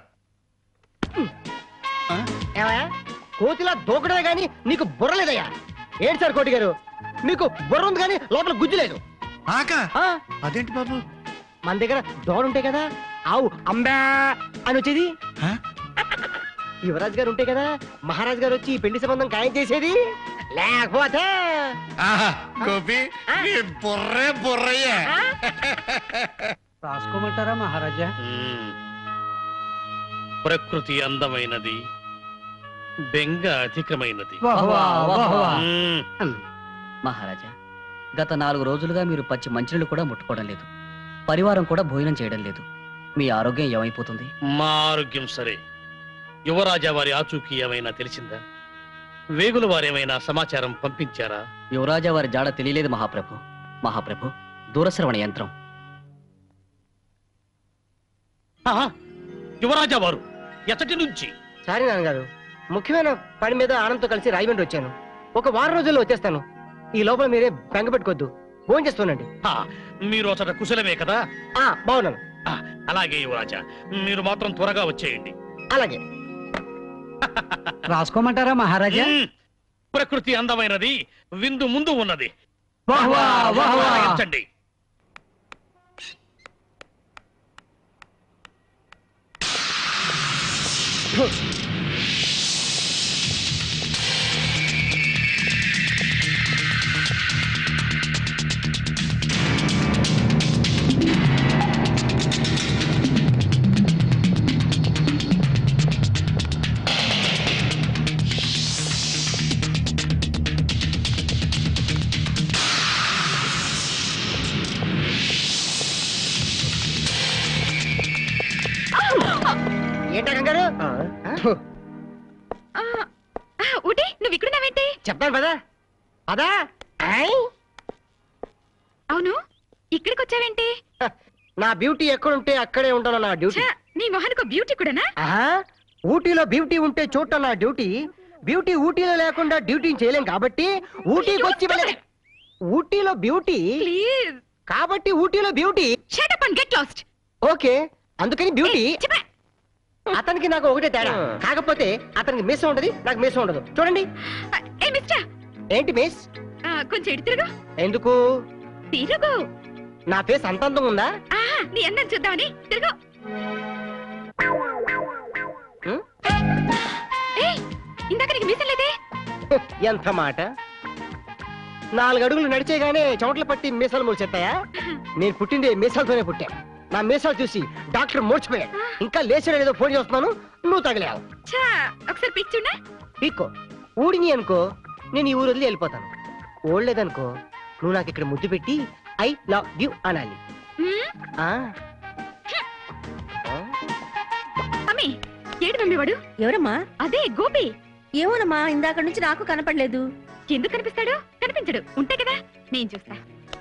ఏమయ్యా కోతిలా దూకడమే గాని నీకు బుర్ర లేదయ్యా ఏంటి సార్ కోటి గారు మీకు బుర్ర ఉంది కానీ లోపల గుజ్జు లేదు ఆక అదేంటి బాబు మన దగ్గర దోడ ఉంటాయి కదా ఆవు అంబా అని వచ్చేది యువరాజ్ గారు ఉంటే కదా మహారాజ్ గారు వచ్చి ఈ పెళ్లి సంబంధం ఖాయం చేసేది లేకపోతే ఆహా, గోపి నీ బుర్రే బుర్రయ్యా రాసుకోమంటారా మహారాజా ప్రకృతి అందమైనది బెంగ అధికమైనది వాహ్ వాహ్ వాహ్ వాహ్. మ్మ్. మహారాజా గత నాలుగు రోజులుగా మీరు పచ్చి మంచినీళ్ళు కూడా ముట్టుకోవడం లేదు పరివారం కూడా భోజనం చేయడం లేదు మీ ఆరోగ్యం ఏమైపోతుంది మా ఆరోగ్యం సరే యువరాజా వారి ఆచూకీ ఏమైనా తెలిసిందా వేగుల వారేమైనా సమాచారం పంపించారా యువరాజా వారి జాడ తెలియలేదు మహాప్రభు మహాప్రభు దూరశ్రవణ యంత్రం ఆహా, యువరాజా వారు ఎచ్చటి నుంచి సారీ నాన్నగారు ముఖ్యమైన పని మీద ఆనంద్తో కలిసి రాయమండ్రి వచ్చాను ఒక వారం రోజుల్లో వచ్చేస్తాను ఈ లోపల మీరే బెంగ పెట్టుకోవద్దు ఫోన్ చేస్తానండి ఆ, మీరు అతడ కుశలమే కదా ఆ, బాగున్నాను ఆ, అలాగే యువరాజా మీరు మాత్రం త్వరగా వచ్చేయండి అలాగే రాసుకోమంటారా మహారాజా మ్మ్. ప్రకృతి అందమైనది విందు ముందు ఉన్నది వాహ్ వాహ్ వాహ్ వాహ్. ఎంచండి ఏంటా కంగారు ఊటి నువ్వు ఇక్కడున్నావేంటి చెప్తాను పదా పదా ఆయ్. అవును ఇక్కడికి వచ్చావేంటి నా బ్యూటీ ఎక్కడుంటే అక్కడే ఉంటాను నా డ్యూటీ ఛ, నీ మొహానికి బ్యూటీ కూడానా ఆహా ఊటీలో బ్యూటీ ఉంటే చూడటం నా డ్యూటీ బ్యూటీ ఊటీలో లేకుండా డ్యూటీ చేయలేం కాబట్టి ఊటీకి వచ్చి వెళ్ళ- ఊటీలో బ్యూటీ ప్లీజ్ కాబట్టి ఊటీలో beauty shut up and get lost okay అందుకని బ్యూటీ అతనికి నాకు ఒకటే తేడా కాకపోతే అతనికి మిస్ ఉండదు నాకు మిస్ ఉండదు చూడండి ఏ మిస్టర్ ఏంటి మిస్ కొంచెం ఇటు తిరుగు ఎందుకు తిరుగు నా ఫేస్ అంత అందంగా ఉందా ఆహా నీ అందం చూద్దామని తిరుగు హ్మ్? ఏయ్ ఇందాక నీకు మీసం లేదే ఎంత మాట నాలుగు అడుగులు నడిచేగానే చెమటలు పట్టి మీసాలు మూసేస్తాయా నేను పుట్టింది మీసాలతోనే పుట్టా నా మీసాలు చూసి డాక్టర్ మూర్చిపోయాడు ఇంకా లేచాడు ఏదో ఫోన్ చేస్తున్నాను నువ్వు తగిలావు ఛా ఒకసారి పిచ్చున్నా పీక్కో ఊడిని అనుకో నేను ఈ ఊరు వదిలి వెళ్ళిపోతాను ఓడలేదనుకో నువ్వు నాకు ఇక్కడ ముద్దు పెట్టి ఐ లవ్ యూ అనాలి ఆ అమ్మి ఏడు మమ్మీ వాడు ఎవరమ్మా అదే గోపి ఏమోనమ్మా ఇందాక నుంచి నాకు కనపడలేదు ఎందుకు కనిపిస్తాడు కనిపించడు ఉంటే కదా నేను చూస్తా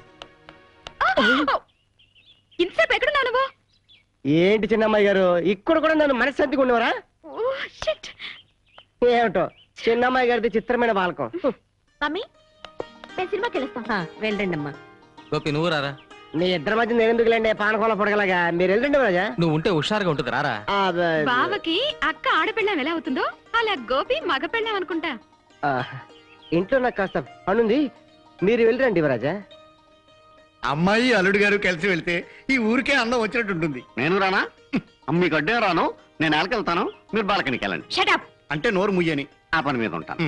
ఆ! ఇంతసేపు ఎక్కడున్నావు నువ్వు ఏంటి చిన్నమ్మాయి గారు ఇక్కడ కూడా నన్ను మనశ్శాంతిగా ఉండేవారా ఓ షిట్ ఏమిటో చిన్నమ్మాయి గారిది చిత్రమైన బాలకం మమ్మీ నేను సినిమాకి వెళ్తాం వెళ్ళండి అమ్మా గోపి నువ్వు రారా మీ ఇద్దరి మధ్య నేను ఎందుకు లేండి పానకోల పొడగలగా మీరు వెళ్ళండి రాజా నువ్వు ఉంటే హుషారుగా ఉంటుంది రారా ఆ, బ- బావకి అక్క ఆడపిల్లం ఎలా అవుతుందో అలా గోపి మగ పెళ్ళాం అనుకుంటా ఆ, ఇంట్లో నాకు కాస్త పనుంది మీరు వెళ్ళరండి యువరాజా అమ్మాయి అల్లుడు గారు కలిసి వెళ్తే ఈ ఊరికే అందం వచ్చినట్టు ఉంటుంది నేను రానా మీకు అడ్డే రాను నేను ఎలకెళ్తాను మీరు బాలకనికి వెళ్ళండి షటప్ అంటే నోరు ముయ్యని ఆ పని మీద ఉంటాను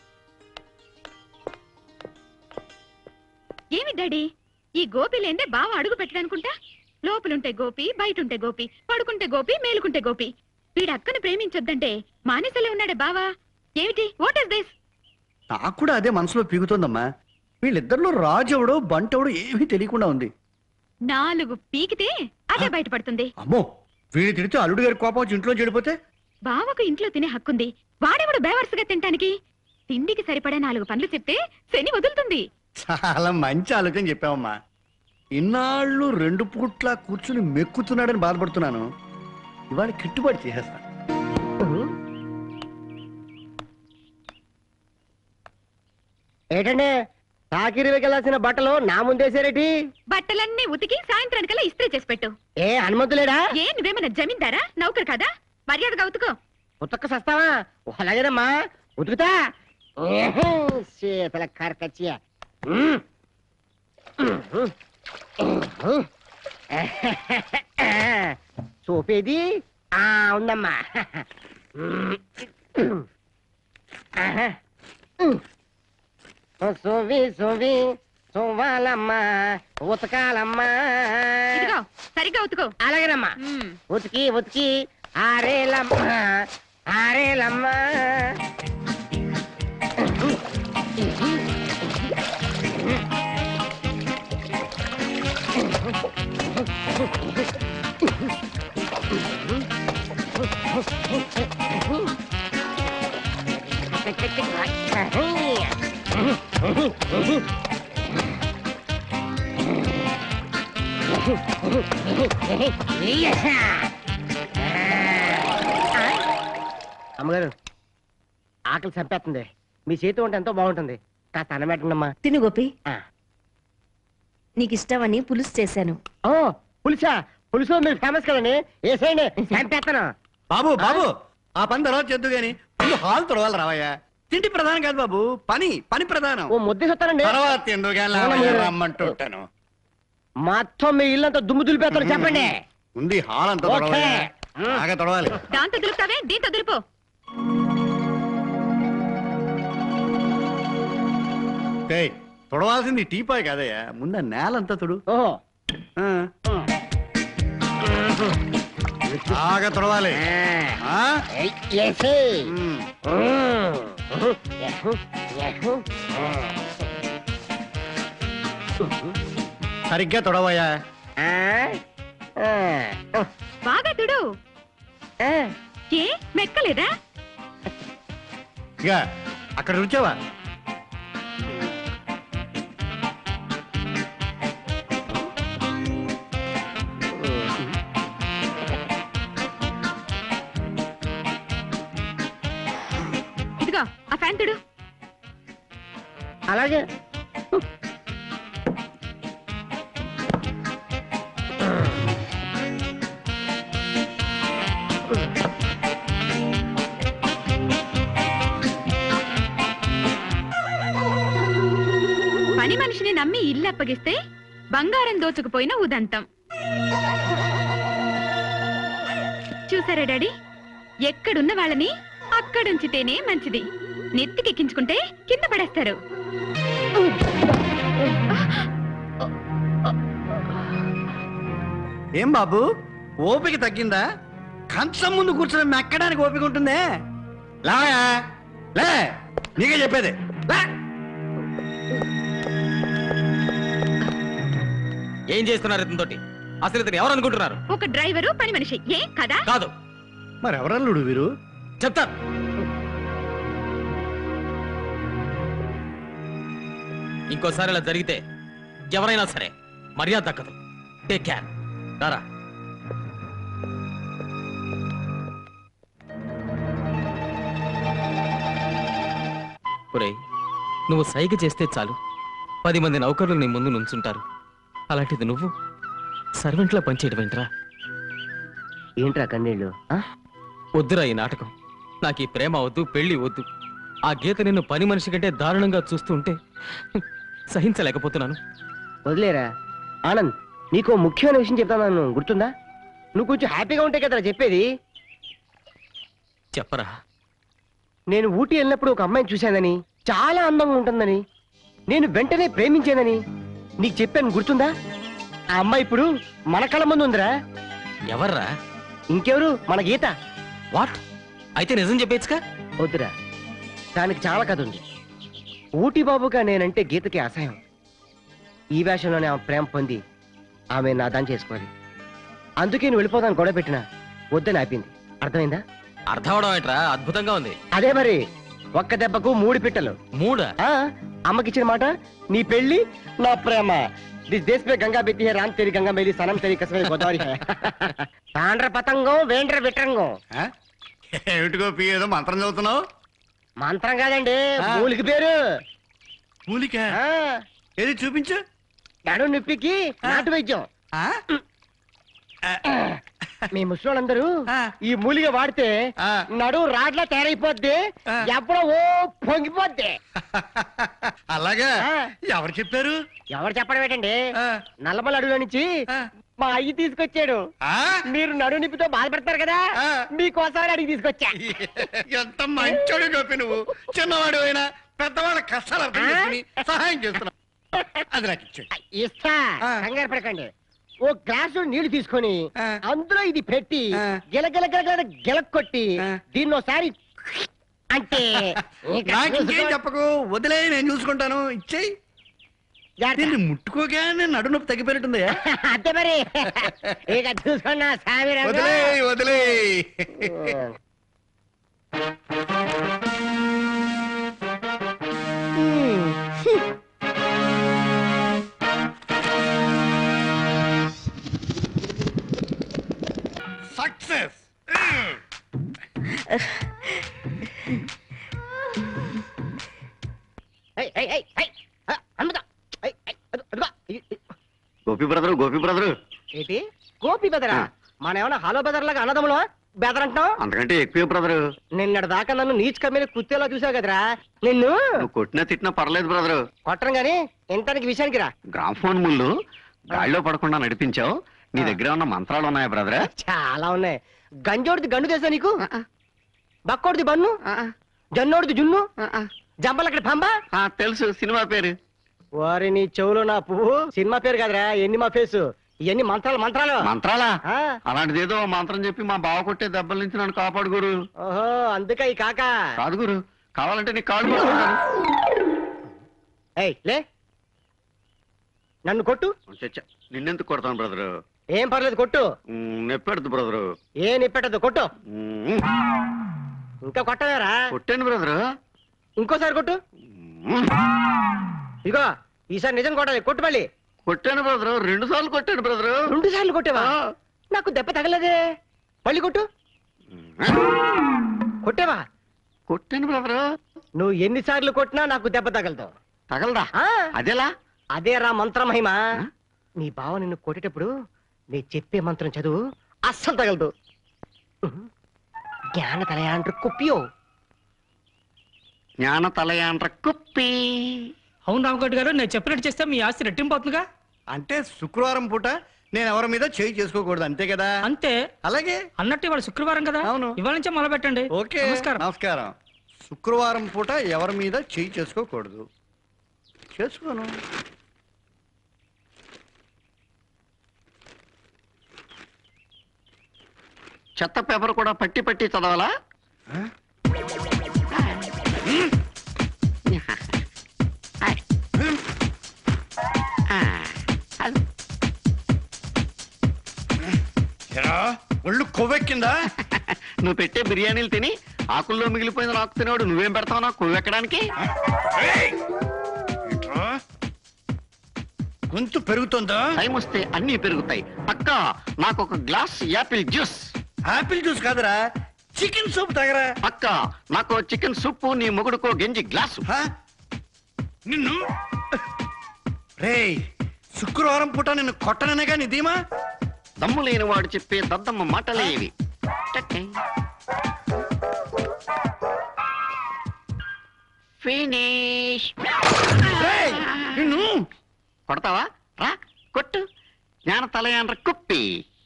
ఏమి డాడీ ఈ గోపి లేందే బావ అడుగు పెట్టడానుకుంటా లోపలుంటే గోపి బయటుంటే గోపి పడుకుంటే గోపి మేలుకుంటే గోపి వీడి అక్కను ప్రేమించొద్దంటే మానేసలే ఉన్నాడే బావా ఏమిటి వాట్ ఇస్ దిస్ నాకు కూడా అదే మనసులో పీగుతోందమ్మా వీళ్ళిద్దరిలో రాజు ఎవడో బంటెవడో ఏమీ తెలియకుండా ఉంది నాలుగు పీకితే అదే బయటపడుతుంది అమ్మో వీడి తిడితే అల్లుడు గారి కోపం వచ్చి ఇంట్లో చెడిపోతే బావకు ఇంట్లో తినే హక్కుంది వాడెవడు బేవర్స్గా తింటానికి తిండికి సరిపడే నాలుగు పనులు చెప్తే శని వదులుతుంది చాలా మంచి ఆలోచన చెప్పావమ్మా ఇన్నాళ్ళు రెండు పూట్ల కూర్చుని మెక్కుతున్నాడని బాధపడుతున్నాను ఇవాళ కిట్టుబాటు చేసేస్తా ఏంటండి తాకిరివికి వెళ్ళాల్సిన బట్టలు నా ముందేసారేటి బట్టలన్నీ ఉతికి సాయంత్రానికల్లా ఇస్త్రీ చేసి పెట్టు ఏ హనుమంతులేడా ఏ నువ్వేమన్నా జమీందారా నౌకరు కదా మర్యాదగా ఉతుకో ఉతక్క సస్తావా అలాగేనమ్మా ఉతుకుతా ఏహే, శీతల కరకచ్చియ ఉమ్. ఉమ్. సోపేది ఆ ఉందమ్మా ఆహా. సోవి సోవి సోవాలమ్మా ఉతకాలమ్మా ఇదిగో సరిగ్గా ఉతుకో అలాగేనమ్మా ఉతికి ఉతికి ఆరేలమ్మా ఆరేలమ్మా అమ్మగారు ఆకలి చంపేస్తుంది మీ చేతి వంట ఎంతో బాగుంటుంది కాస్త అన్నమెట్టండమ్మా తిను గోపి నీకు ఇష్టమని పులుసు చేశాను ఓ పులుసా పులుసు మీరు ఫేమస్ కదండి వేసేయండి చంపేస్తాను బాబు బాబు ఆ పని తర్వాత చేద్దు గాని ముందు హాల్ తొడవాలి రావయ్యా తిండి ప్రధానం కాదు బాబు పని పని ప్రధానం ఓ ముద్ద చెప్తానండి తర్వాత ఎందుకు రమ్మంటూ ఉంటాను మొత్తం మీ ఇల్లంతా దుమ్ము దులిపేస్తాను చెప్పండి ఉంది హాల్ అంతా ఓకే. తొడవాలి బాగా తొడవాలి దాంతో దులుపుతావే దీంతో దులుపు ఏయ్, తొడవాల్సింది టీపాయ్ కాదయ్యా ముందు ఆ నేలంతా తొడు ఓహో ఆ. బాగా తొడవాలి ఆ? ఉమ్. సరిగ్గా తొడవయ్యా బాగా తుడు ఏ మెక్కలేదా ఇక అక్కడ రుచావా ఇదిగో ఆ ఫ్యాన్ తుడు అలాగే పని మనిషిని నమ్మి ఇల్లు అప్పగిస్తే బంగారం దోచుకుపోయిన ఉదంతం చూసారా డాడీ ఎక్కడున్న వాళ్ళని అక్కడుంచితేనే మంచిది నెత్తికెక్కించుకుంటే కింద పడేస్తారు ఏం బాబు ఓపిక తగ్గిందా కంచం ముందు కూర్చొని మెక్కడానికి ఓపిక ఉంటుందే లాయా లే నీకే చెప్పేది లే ఏం చేస్తున్నారు ఇతనితోటి అసలు ఇతను ఎవరు అనుకుంటున్నారు ఒక డ్రైవరు పని మనిషి ఏ కదా కాదు మరి ఎవరల్లుడు వీరు చెప్తాను ఇంకోసారి ఇలా జరిగితే ఎవరైనా సరే మర్యాద దక్కదు టేక్ కేర్ రారా ఒరేయ్ నువ్వు సైగ చేస్తే చాలు పది మంది నౌకర్లు నీ ముందు నుంచుంటారు అలాంటిది నువ్వు సర్వెంట్లా పనిచేయడం ఏంట్రా ఏంట్రా కన్నీళ్ళు ఆ? వద్దురా ఈ నాటకం నాకు ఈ ప్రేమ వద్దు పెళ్లి వద్దు ఆ గీత నిన్ను పని మనిషి కంటే దారుణంగా చూస్తుంటే సహించలేకపోతున్నాను వదిలేరా ఆనంద్ నీకు ఓ ముఖ్యమైన విషయం చెప్తాను గుర్తుందా నువ్వు కొంచెం హ్యాపీగా ఉంటే కదరా చెప్పేది చెప్పరా నేను ఊటీ వెళ్ళినప్పుడు ఒక అమ్మాయిని చూశానని చాలా అందంగా ఉంటుందని నేను వెంటనే ప్రేమించానని నీకు చెప్పాను గుర్తుందా ఆ అమ్మాయి ఇప్పుడు మన కళ్ళ ముందు ఉందిరా ఎవర్రా ఇంకెవరు మన గీత వాట్ అయితే నిజం చెప్పేచ్చుగా వద్దురా దానికి చాలా కథ ఉంది ఊటీ బాబుగా నేనంటే గీతకి అసహ్యం ఈ వేషంలోనే ఆమె ప్రేమ పొంది ఆమె నా దాన్ని చేసుకోవాలి అందుకే నువ్వు వెళ్ళిపోదాను గొడవ పెట్టినా వద్దని ఆపింది అర్థమైందా అర్థం అవడం ఏంట్రా అద్భుతంగా ఉంది అదే మరి ఒక్క దెబ్బకు మూడు పిట్టలు మూడా ఆ అమ్మకిచ్చిన మాట నీ పెళ్లి నా ప్రేమ దిస్ దేశ్ పే గంగా బెత్తి హే రామ్ తెరి గంగా మేలి సనం తెరి కసమే గోదావరి హే తాండ్ర పతంగం వేండ్ర విట్రంగం ఏమిటి గోపి ఏదో మంత్రం చదువుతున్నావు మంత్రం కాదండి మూలికి పేరు మూలిక ఆ, ఏది చూపించు నడు నొప్పికి నాటు వైద్యం మీ ముసలోళ్ళందరూ ఈ మూలిక వాడితే నడు రాడ్లా తయారైపోద్ది ఎప్పుడో ఓ పొంగిపోద్ది అలాగా ఎవరు చెప్పారు ఎవరు చెప్పడం ఏంటండి నల్లమల అడవిలో నుంచి మా అయ్యి తీసుకొచ్చాడు మీరు నడు నిప్పితో బాధపడతారు కదా మీకోసారి అడిగి తీసుకొచ్చా ఎంత మంచోడు గోపి నువ్వు చిన్నవాడు అయినా పెద్దవాళ్ళ కష్టాలు అర్థం చేసుకుని సహాయం చేస్తున్నావు అది నాకు ఇచ్చే ఇస్తా కంగారు పడకండి ఓ గ్లాసు నీళ్లు తీసుకొని అందులో ఇది పెట్టి గిలగిల గిలగిల గిలక్ కొట్టి దీన్ని ఒకసారి అంటే ఇక నాకు ఇంకేం చూసుకో- చెప్పకు వదిలే నేను చూసుకుంటాను ఇచ్చేయి దీన్ని ముట్టుకోగానే నడు నొప్పి తగ్గిపోయినట్టుంది అంతే మరి ఇక చూసుకున్నా సామి రంగు. వదిలే వదిలే సక్సెస్ ఏయ్, ఏయ్, ఏయ్, ఏయ్, ఆ, హనుమత, ఏయ్, ఏయ్, అదిగో, అదిగో, ఇ- ఇ- గోపి బ్రదరు గోపి బ్రదరు ఏంటి గోపి బెదరా మన ఏమన్నా హలో బెదర్ లాగా అన్నదమ్ములు బెదర్ అంటాం అంతకంటే ఎక్కువ బ్రదరు నిన్నటి దాకా నన్ను నీచ్ కమ్మీల కుత్తేలా చూసావు కదరా నిన్ను నువ్వు కొట్టినా తిట్టినా పర్లేదు బ్రదరు కొట్టం గాని ఎంతానికి విషయానికి రా గ్రామ్ఫోన్ ముళ్ళు గాలిలో పడకుండా నడిపించావు నీ దగ్గర ఉన్న మంత్రాలు ఉన్నాయా బ్రదర్ చాలా ఉన్నాయి గంజోడిది గండు తెలుసా నీకు బక్కోడిది బన్ను జన్నోడిది జున్ను జంబలక్కడి పంబ తెలుసు సినిమా పేరు వారి నీ చెవులో నా పువ్వు సినిమా పేరు కదరా ఎన్ని మా ఫేసు ఇవన్నీ మంత్రాలు మంత్రాలు మంత్రాలా ఆ. అలాంటిది ఏదో మంత్రం చెప్పి మా బావ కొట్టే దెబ్బల నుంచి నన్ను కాపాడు గురు ఓహో అందుక ఈ కాక కాదు గురు కావాలంటే నీ కాళ్ళు పట్టుకుంటాను. ఏయ్ లే నన్ను కొట్టు చచ్చ, నిన్నెందుకు కొడతాను బ్రదరు ఏం పర్లేదు కొట్టు నెప్పెడుతు బ్రదరు ఏ నిప్పెట్టదు కొట్టు ఇంకా కొట్టలేరా కొట్టాను బ్రదరు ఇంకోసారి కొట్టు ఇగో ఈసారి నిజం కొట్టాలి కొట్టు మళ్ళీ కొట్టాను బ్రదరు రెండు సార్లు కొట్టాను బ్రదరు రెండు సార్లు కొట్టేవా నాకు దెబ్బ తగలదే మళ్ళీ కొట్టు కొట్టేవా కొట్టాను బ్రదరు నువ్వు ఎన్నిసార్లు కొట్టినా నాకు దెబ్బ తగలదు తగలదా అదేలా అదేరా మంత్ర మహిమ నీ బావ నిన్ను కొట్టేటప్పుడు నీ చెప్పే మంత్రం చదువు అస్సలు తగలదు జ్ఞాన తలయాండ్రు కుప్పియో జ్ఞాన తలయాండ్ర కుప్పి అవును రామకోటి గారు నేను చెప్పినట్టు చేస్తే మీ ఆస్తి రెట్టింపు అవుతుందిగా అంటే శుక్రవారం పూట నేను ఎవరి మీద చేయి చేసుకోకూడదు అంతే కదా అంతే అలాగే అన్నట్టు ఇవాళ శుక్రవారం కదా అవును ఇవాళ నుంచే మొదలు పెట్టండి ఓకే నమస్కారం నమస్కారం శుక్రవారం పూట ఎవరి మీద చేయి చేసుకోకూడదు చేసుకోను చెత్త పేపర్ కూడా పట్టి పట్టి చదవాలా ఒళ్ళు కొవ్వెక్కిందా నువ్వు పెట్టే బిర్యానీలు తిని ఆకుల్లో మిగిలిపోయింది నాకు తినేవాడు నువ్వేం పెడతావు నాకు కొవ్వు ఎక్కడానికి గొంతు పెరుగుతుందా టైం వస్తే అన్ని పెరుగుతాయి అక్క నాకు ఒక glass apple juice apple juice కాదురా చికెన్ సూప్ తగరా అక్క నాకు చికెన్ సూప్ నీ మొగుడుకో గెంజి గ్లాసు నిన్ను రేయ్ శుక్రవారం పూట నిన్ను కొట్టననేగా నీ ధీమా దమ్ము లేని వాడు చెప్పే దద్దమ్మ మాటలేవి ఫినిష్ నిన్ను కొడతావా రా కొట్టు జ్ఞాన తలయాండ్ర కుప్పి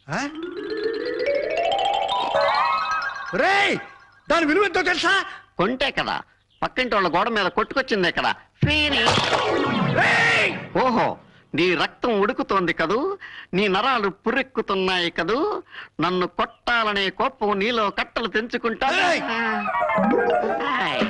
రేయ్ దాని విలువ ఎంతో తెలుసా కొంటే కదా పక్కింటి వాళ్ళ గోడ మీద కొట్టుకొచ్చిందే కదా ఫినిష్ ఓహో నీ రక్తం ఉడుకుతోంది కదూ నీ నరాలు పుర్రెక్కుతున్నాయి కదూ నన్ను కొట్టాలనే కోపం నీలో కట్టలు తెంచుకుంటా హాయ్.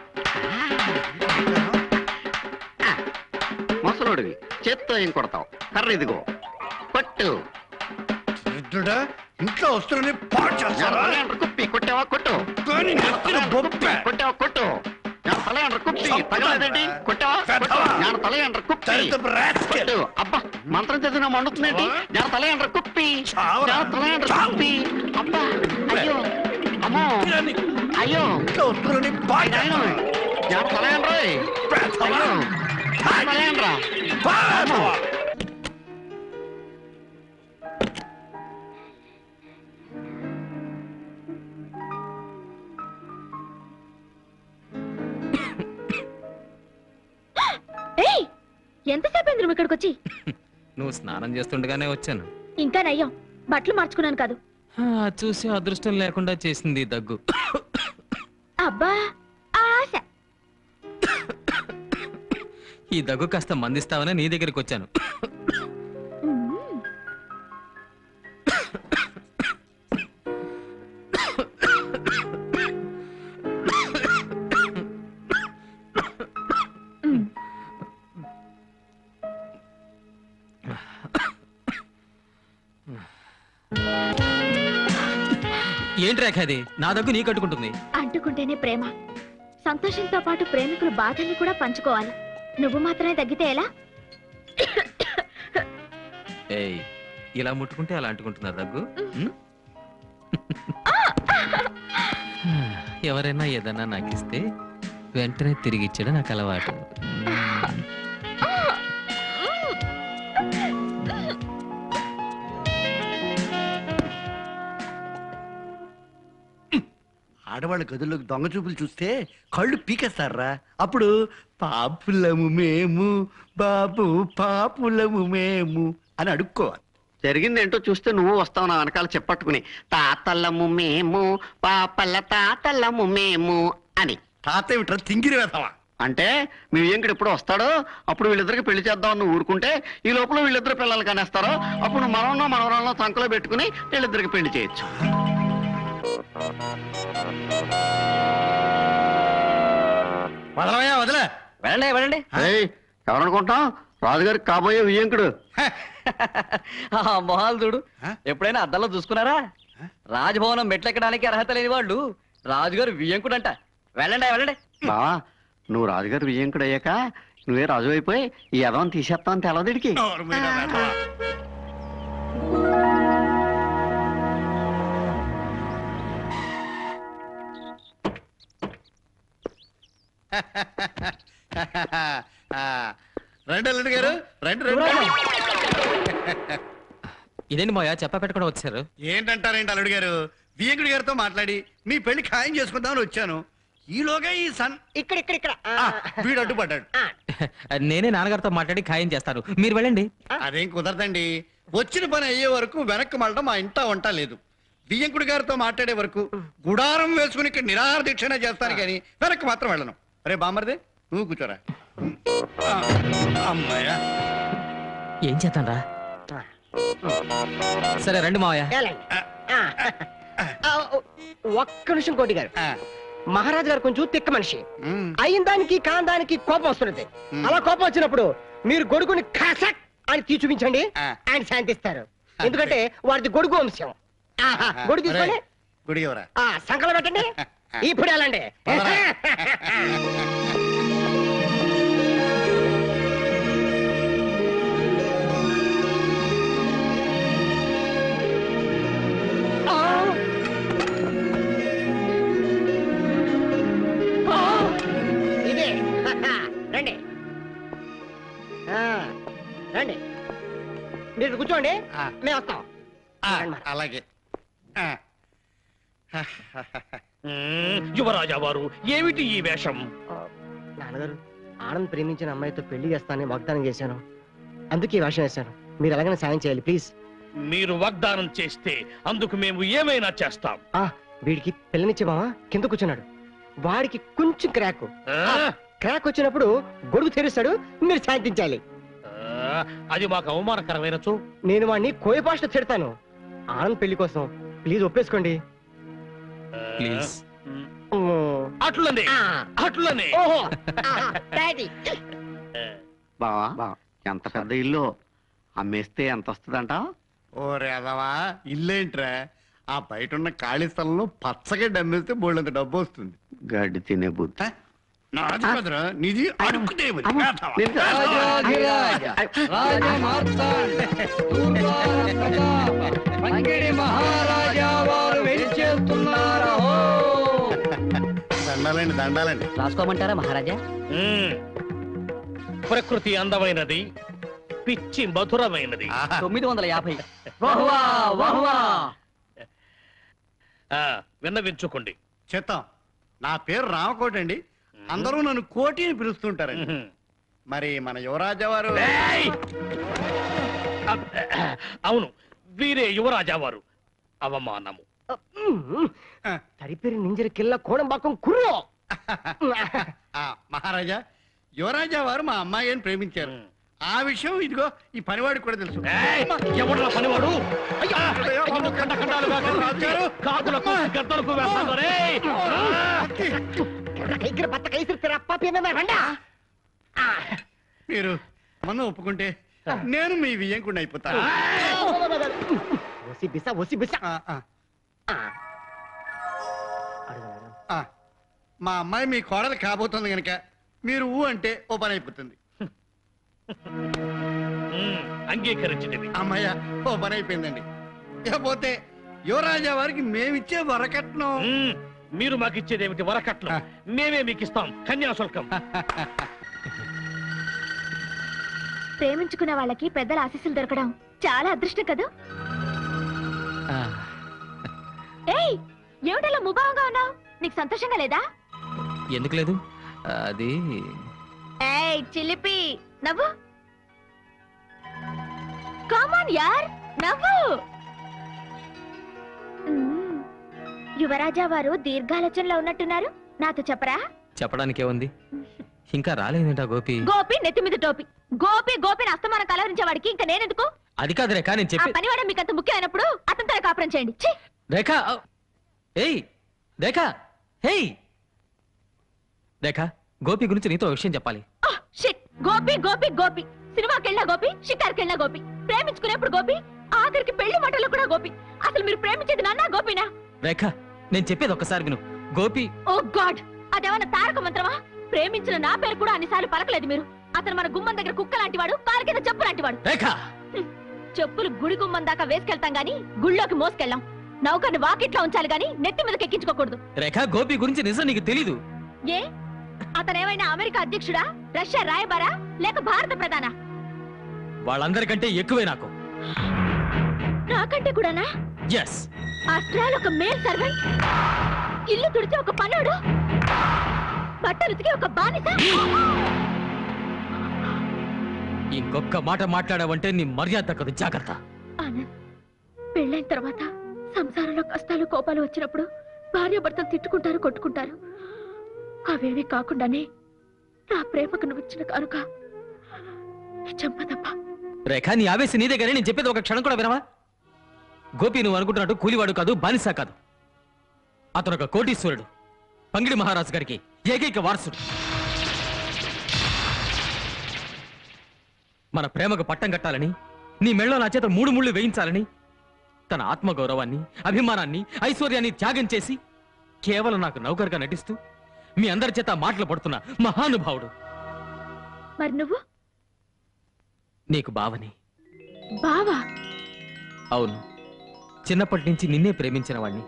ఆ, ముసలోడివి చేత్తో ఏం కొడతావు కర్ర ఇదిగో కొట్టు వృద్ధుడా ఇంట్లో వస్తువులని పాడు చేస్తారా కుప్పి కొట్టావా కొట్టు కానీ నెత్తిన బొప్ప. కొట్టావా కొట్టు నేను తలయండ్ర కుప్పి తగలదేంటి కొట్టావా కొట్టు నేను తలయండ్ర కుప్పి దరిద్రపు rascal. కొట్టు అబ్బా మంత్రం చదివిన మండుతుందేంటి నేను తలయండ్ర కుప్పి నేను తలయండ్ర కుప్పి అబ్బా అయ్యో అమ్మో అయ్యో ఇంట్లో వస్తువులని పాడు నాయనో, నేను తలయండ్ర అయ్యో తలయండ్ర అమ్మో. ఏయ్ ఎంతసేపు అయింది నువ్వు ఇక్కడికి వచ్చి నువ్వు స్నానం చేస్తుండగానే వచ్చాను ఇంకా నయ్యం బట్టలు మార్చుకున్నాను కాదు ఆ, చూసి అదృష్టం లేకుండా చేసింది ఈ దగ్గు అబ్బా ఆశ ఈ దగ్గు కాస్త మందిస్తావనే నీ దగ్గరికి వచ్చాను ఏంటి రేఖ అది నా దగ్గు నీ కట్టుకుంటుంది అంటుకుంటేనే ప్రేమ సంతోషంతో పాటు ప్రేమికులు బాధల్ని కూడా పంచుకోవాలి నువ్వు మాత్రమే తగ్గితే ఎలా ఏయ్ ఇలా ముట్టుకుంటే అలా అంటుకుంటున్నా దగ్గు ఉం? ఎవరైనా ఏదైనా నాకు ఇస్తే వెంటనే తిరిగి ఇచ్చడం నాకు అలవాటు ఆడవాళ్ళ గదుల్లోకి దొంగ చూపులు చూస్తే కళ్ళు పీకేస్తారా అప్పుడు పాపులము మేము బాబు పాపులము మేము అని అడుక్కోవాలి జరిగిందేంటో చూస్తే నువ్వు వస్తావు నా వెనకాల చెప్పట్టుకుని తాతల్లము మేము పాపల తాతల్లము మేము అని తాత ఏమిట్రా తింగిరి వేస్తావా అంటే మీ వెంకడు ఎప్పుడు వస్తాడో అప్పుడు వీళ్ళిద్దరికి పెళ్లి చేద్దామని నువ్వు ఊరుకుంటే ఈ లోపల వీళ్ళిద్దరు పిల్లలు కనేస్తారో అప్పుడు మనవన్నో మనవరాల్లో సంకలో పెట్టుకుని వీళ్ళిద్దరికి పెళ్లి చేయొచ్చు వదలవయ్యా వదలే వెళ్ళండి వెళ్ళండి ఏయ్, ఎవరనుకుంటాం రాజుగారికి కాబోయే వియంకుడు ఆ మొహాలు చూడు ఎప్పుడైనా అద్దంలో చూసుకున్నారా రాజభవనం మెట్లెక్కడానికి అర్హత లేని వాళ్ళు రాజుగారు వియ్యంకుడంట వెళ్ళండి వెళ్ళండి బావా నువ్వు రాజుగారు విజయంకుడు అయ్యాక నువ్వే రాజు అయిపోయి ఈ యదవం తీసేస్తావు తెలవదిడికి రండి అల్లుడు గారు రండి రండి ఇదేంటి మాయా చెప్ప పెట్టకుండా వచ్చారు ఏంటంటారేంటి అల్లుడు గారు వియంకుడి గారితో మాట్లాడి మీ పెళ్లి ఖాయం చేసుకుందామని వచ్చాను ఈలోగా ఈ సన్ ఇక్కడ ఇక్కడ ఇక్కడ వీడు అడ్డుపడ్డాడు నేనే నాన్నగారితో మాట్లాడి ఖాయం చేస్తాను మీరు వెళ్ళండి అదేం కుదరదండి వచ్చిన పని అయ్యే వరకు వెనక్కి మళ్ళడం మా ఇంట వంట లేదు బియ్యంకుడి గారితో మాట్లాడే వరకు గుడారం వేసుకుని ఇక్కడ నిరాహార దీక్షణ చేస్తాను కానీ వెనక్కి మాత్రం వెళ్ళను అరే బామ్మర్దే నువ్వు కూర్చోరా ఆ, అమ్మాయ్యా ఏం చేస్తాను సరే రండి మావయ్య ఆ, ఒక్క నిమిషం కోటి గారు మహారాజు గారు కొంచెం తిక్క మనిషి అయిన దానికి కాని దానికి కోపం వస్తున్నది అలా కోపం వచ్చినప్పుడు మీరు గొడుగుని ఖసక్ అని తీసి చూపించండి ఆయన శాంతిస్తారు ఎందుకంటే వారిది గొడుగు వంశం ఆహా, గొడుగు తీసుకొని గుడి ఎవరా ఆ సంకలం పెట్టండి ఇప్పుడు వెళ్ళండి ఇదే రండి ఆ, రండి మీరు కూర్చోండి మేము వస్తాం అలాగే మ్మ్, యువరాజా వారు ఏమిటి ఈ వేషం నాన్నగారు ఆనంద్ ప్రేమించిన అమ్మాయితో పెళ్లి చేస్తానని వాగ్దానం చేశాను అందుకే ఈ వేషం వేశాను మీరు ఎలాగైనా సాయం చేయాలి ప్లీజ్ మీరు వాగ్దానం చేస్తే అందుకు మేము ఏమైనా చేస్తాం ఆ వీడికి పిల్లనిచ్చే మామ కింద కూర్చున్నాడు వాడికి కొంచెం క్రాక్ క్రాక్ వచ్చినప్పుడు గొడుగు తెరుస్తాడు మీరు శాంతించాలి ఆ, అది మాకు అవమానకరమైనచో నేను వాడిని కోయ భాష తిడతాను ఆనంద్ పెళ్లి కోసం ప్లీజ్ ఒప్పేసుకోండి ప్లీజ్ అట్లనే అట్లనే ఓహో డాడీ బావా ఎంత పెద్ద ఇల్లు అమ్మేస్తే ఎంత వస్తుందంట ఓ రేదవా ఇల్లేంట్రా ఆ బయట ఉన్న ఖాళీ స్థలంలో పచ్చగడ్డి అమ్మేస్తే బోళ్ళంత డబ్బు వస్తుంది గడ్డి తినే బుద్ధి నాది కదరా నిధి అడుక్కునే బుద్ధి. వేధవా. రాజాధిరాజ, రాజమార్తాండ, దూర్వార ప్రతాప, పంగిడి మహారాజా వారు వెలిచేస్తున్నారు దండాలండి దండాలండి రాసుకోమంటారా మహారాజా మ్మ్. ప్రకృతి అందమైనది పిచ్చి మధురమైనది తొమ్మిది వందల యాభై వహ్వా, వహ్వా. ఆ, విన్నవించుకోండి చెత్తాం నా పేరు రామకోటి అండి అందరూ నన్ను కోటి అని పిలుస్తుంటారండి మరి మన యువరాజా వారు అవును వీరే యువరాజా వారు అవమానము తరిపేరు నింజర కిల్ల కోణంబాకం కుర్రో ఆ, మహారాజా యువరాజా వారు మా అమ్మాయిని ప్రేమించారు ఆ విషయం ఇదిగో ఈ పనివాడికి కూడా తెలుసు ఎవడ్రా పనివాడు అయ్యో, నిన్ను కండ కండాలుగా కత్తిరించి కాకులకు గద్దలకు వేస్తాను రేయ్! కైకిర బత్త కైసిరి తెరప్ప పేన రండా మీరు మొన్న ఒప్పుకుంటే నేను మీ వియ్యంకుండా అయిపోతాను ఒసి బిస ఒసి బిస ఆ, మా అమ్మాయి మీ కోడలు కాబోతుంది గనక మీరు ఊ అంటే ఓ పని అయిపోతుంది మ్మ్, అంగీకరించినవి అమ్మాయ ఓ పని అయిపోయిందండి ఇకపోతే యువరాజా వారికి మేమిచ్చే వరకట్నం మ్మ్, మీరు మాకు ఇచ్చేదేమిటి వరకట్నం మేమే మీకు ఇస్తాం కన్యాశుల్కం ప్రేమించుకున్న వాళ్ళకి పెద్దల ఆశీస్సులు దొరకడం చాలా అదృష్టం కదా ఏయ్ ఏమిటలా ముభావంగా ఉన్నావు నీకు సంతోషంగా లేదా ఎందుకు లేదు అది ఏయ్ చిలిపి నవ్వు కామాన్ యార్ నవ్వు మ్మ్. యువరాజా వారు దీర్ఘాలోచనలో ఉన్నట్టున్నారు నాతో చెప్పరా చెప్పడానికే ఉంది ఇంకా రాలేదేంటా గోపి గోపి నెత్తి మీద టోపి గోపి గోపిని అస్తమానం కలవరించేవాడికి ఇంకా నేనెందుకు అది కాదు రేఖ నేను ఆ చెప్పి పనివాడ మీకు అంత ముఖ్యమైనప్పుడు అతనితో కాపురం చేయండి ఛీ! రేఖ ఏయ్ రేఖ హేయ్ రేఖ గోపి గురించి నీతో ఒక విషయం చెప్పాలి షిట్ గోపి గోపి గోపి సినిమాకి వెళ్ళినా గోపి షికార్కి వెళ్ళినా గోపి ప్రేమించుకునేప్పుడు గోపి ఆఖరికి పెళ్లి మంటలు కూడా గోపి అసలు మీరు ప్రేమించేది నాన్న గోపినా రేఖ నేను చెప్పేది ఒక్కసారి విను గోపి ఓ గాడ్ అదేమన్నా తారక మంత్రమా ప్రేమించిన నా పేరు కూడా అన్నిసార్లు పలకలేదు మీరు అతను మన గుమ్మం దగ్గర కుక్క లాంటివాడు కారు కింద చెప్పు లాంటివాడు రేఖ చెప్పులు గుడి గుమ్మం దాకా వేసుకెళ్తాం గాని గుళ్ళోకి మోసుకెళ్ళాం నౌకర్ని వాకిట్లో ఉంచాలి గాని నెత్తి మీదకి ఎక్కించుకోకూడదు రేఖ గోపి గురించి నిజం నీకు తెలీదు ఏ అతనేమైనా అమెరికా అధ్యక్షుడా రష్యా రాయబారా లేక భారత ప్రధాన వాళ్ళందరికంటే ఎక్కువే నాకు నాకంటే కూడానా ఎస్ ఆస్ట్రాల్ ఒక మేల్ సర్వెంట్ ఇల్లు తుడిచి ఒక పనుడు బట్టలు ఉతికి ఒక బానిస ఇంకొక్క మాట మాట్లాడావంటే నీ మర్యాద తగ్గదు జాగ్రత్త ఆనంద్ పెళ్ళైన తర్వాత సంసారంలో కష్టాలు కోపాలు వచ్చినప్పుడు భార్య భర్తలు తిట్టుకుంటారు కొట్టుకుంటారు అవేమీ కాకుండానే నా ప్రేమకు నువ్వు ఇచ్చిన కానుక ఈ చెంపదప్ప రేఖ నీ ఆవేశం నీ దగ్గరే నేను చెప్పేది ఒక క్షణం కూడా వినవా గోపి నువ్వు అనుకుంటున్నట్టు కూలివాడు కాదు బానిస కాదు అతను ఒక కోటీశ్వరుడు పంగిడి మహారాజు గారికి ఏకైక వారసుడు మన ప్రేమకు పట్టం కట్టాలని నీ మెళ్ళో నా చేత మూడు ముళ్ళు వేయించాలని తన ఆత్మగౌరవాన్ని అభిమానాన్ని ఐశ్వర్యాన్ని త్యాగం చేసి కేవలం నాకు నౌకరుగా నటిస్తూ మీ అందరి చేత మాటలు పడుతున్న మహానుభావుడు మరి నువ్వు నీకు బావని బావా అవును చిన్నప్పటి నుంచి నిన్నే ప్రేమించిన వాణ్ణి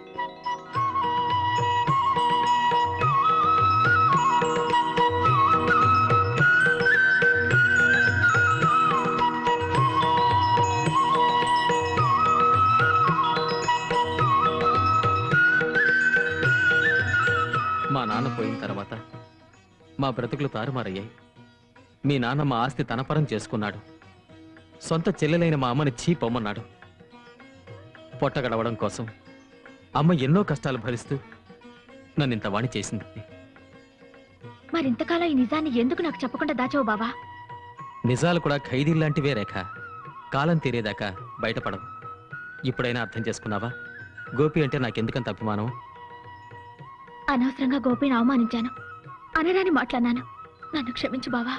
మా నాన్న పోయిన తర్వాత మా బ్రతుకులు తారుమారయ్యాయి మీ నాన్న మా ఆస్తి తనపరం చేసుకున్నాడు సొంత చెల్లెలైన మా అమ్మని చీ పొమ్మన్నాడు పొట్ట గడవడం కోసం అమ్మ ఎన్నో కష్టాలు భరిస్తూ నన్ను ఇంత వాణి చేసింది మరి ఇంతకాలం ఈ నిజాన్ని ఎందుకు నాకు చెప్పకుండా దాచావు బావా నిజాలు కూడా ఖైదీల్లాంటివే రేఖ కాలం తీరేదాకా బయటపడవు ఇప్పుడైనా అర్థం చేసుకున్నావా గోపి అంటే నాకెందుకంత అభిమానం అనవసరంగా గోపిని అవమానించాను అనరాని మాట్లాడినాను నన్ను క్షమించు బావా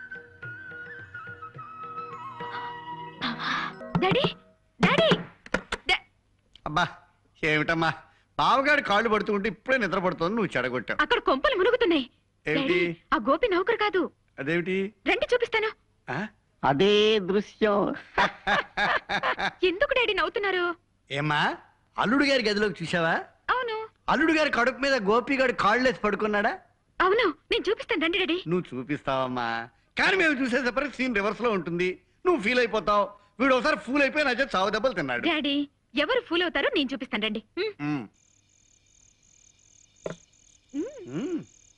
బావా. డాడీ డాడీ అబ్బా ఏమిటమ్మా బావగాడి కాళ్ళు పడుతుంటే ఇప్పుడే నిద్ర పడుతుంది నువ్వు చెడగొట్టావు అక్కడ కొంపలు మునుగుతున్నాయి ఏమిటి? డాడీ, ఆ గోపి నౌకరు కాదు అదేమిటి రండి చూపిస్తాను అదే దృశ్యం ఎందుకు డాడీ నవ్వుతున్నారు ఏమ్మా అల్లుడు గారి గదిలోకి చూసావా అవును అల్లుడు గారి కడుపు మీద గోపిగాడు కాళ్ళేసి పడుకున్నాడా అవును నేను చూపిస్తాను రండి డాడీ నువ్వు చూపిస్తావమ్మా కానీ మేము చూసేసరికి సీన్ రివర్స్ లో ఉంటుంది నువ్వు ఫీల్ అయిపోతావు వీడు ఒకసారి ఫూల్ అయిపోయి నా చేత చావు దెబ్బలు తిన్నాడు డాడీ ఎవరు ఫూల్ అవుతారో నేను చూపిస్తాను రండి ఉమ్. ఉమ్. ఉమ్.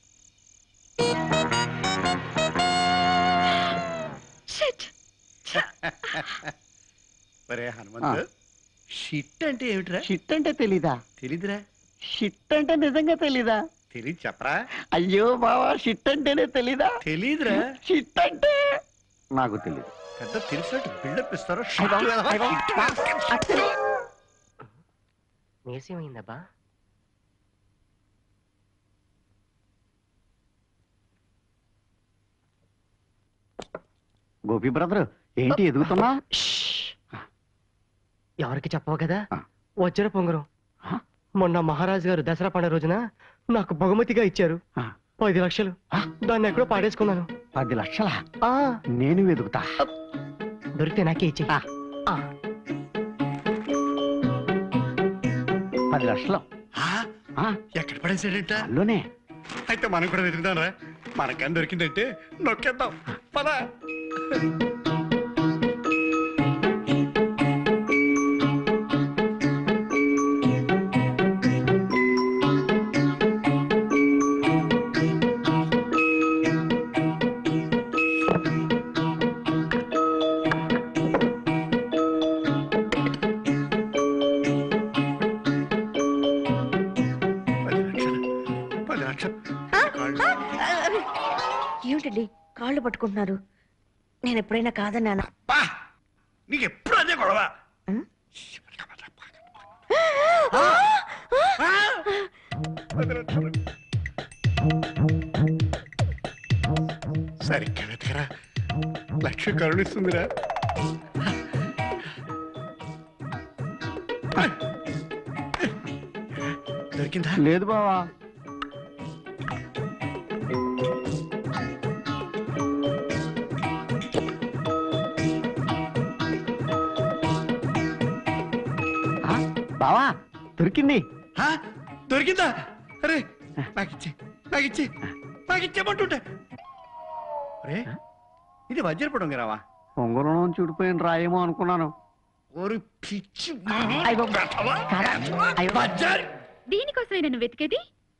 Shit. ఒరే హనుమంతు షిట్ అంటే ఏమిటిరా షిట్ అంటే తెలీదా తెలీదురా షిట్ అంటే నిజంగా తెలీదా తెలీదు చెప్పరా అయ్యో బావా షిట్ అంటేనే తెలీదా తెలీదురా షిట్ అంటే నాకు తెలీదు పెద్ద తెలిసినట్టు బిల్డప్ ఇస్తారో అయ్యో, అయ్యో, అయ్యో. నీరసమైందబ్బా గోపి బ్రదర్ ఏంటి ఎదుగుతున్నా ఎవరికి చెప్పవు కదా వజ్ర పొంగరం మొన్న మహారాజు గారు దసరా పండుగ రోజున నాకు బహుమతిగా ఇచ్చారు పది లక్షలు దాన్ని ఎక్కడో పాడేసుకున్నాను పది లక్షల ఆ నేను వెతుకుతా దొరికితే నాకే ఇచ్చి పది లక్షలు ఎక్కడ పడేసాడంట అల్లునే అయితే మనం కూడా వెతుకుదాం రా మనకని దొరికిందంటే నొక్కేద్దాం పద పది లక్షలు ఏమిటండి కాళ్ళు పట్టుకుంటున్నారు నేను ఎప్పుడైనా కాదన్నానా నీకు ఎప్పుడు అదే గొడవ పది లక్షలు. సరిగ్గా వెతకరా లక్ష్మి కరుణిస్తుందిరా దొరికిందా లేదు బావా బావా దొరికింది ఆ? దొరికిందా అరే నాకిచ్చే నాకిచ్చే నాకిచ్చేమంటుంటే అరే ఇది వజ్రపడం రావా పొంగరం చూడిపోయిన రాయేమో అనుకున్నాను ఓరి పిచ్చి దీనికోసమే నన్ను వెతికేది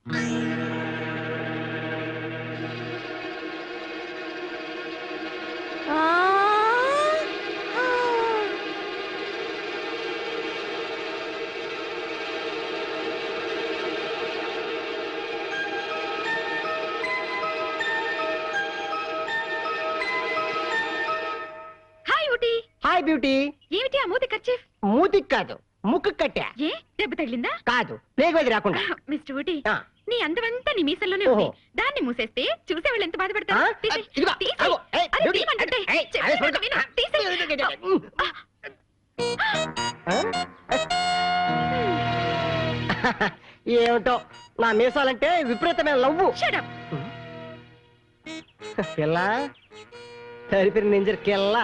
హాయ్ ఊటీ హాయ్ బ్యూటీ ఏమిటి ఆ మూతి ఖర్చు మూతికి కాదు ముక్కు కట్టా ఏ దెబ్బ తగిలిందా కాదు ప్లేగ్ వ్యాధి రాకుండా మిస్టర్ ఊటీ ఆ. నీ అందమంతా నీ మీసల్లోనే ఉంది దాన్ని మూసేస్తే చూసే వాళ్ళు ఎంత బాధపడతారు ఆ? తీసేయ్, ఇదిగో, తీసేయ్. అగో, ఏయ్, అరే, బ్యూటీ, తీయమంటుంటే. ఏయ్, చెప్పేది అదే చూడు. విను, తీసేయ్. ఏమిటో నా మీసాలంటే విపరీతమైన లవ్వు పిల్ల తరిపిరి నింజర్ కెల్లా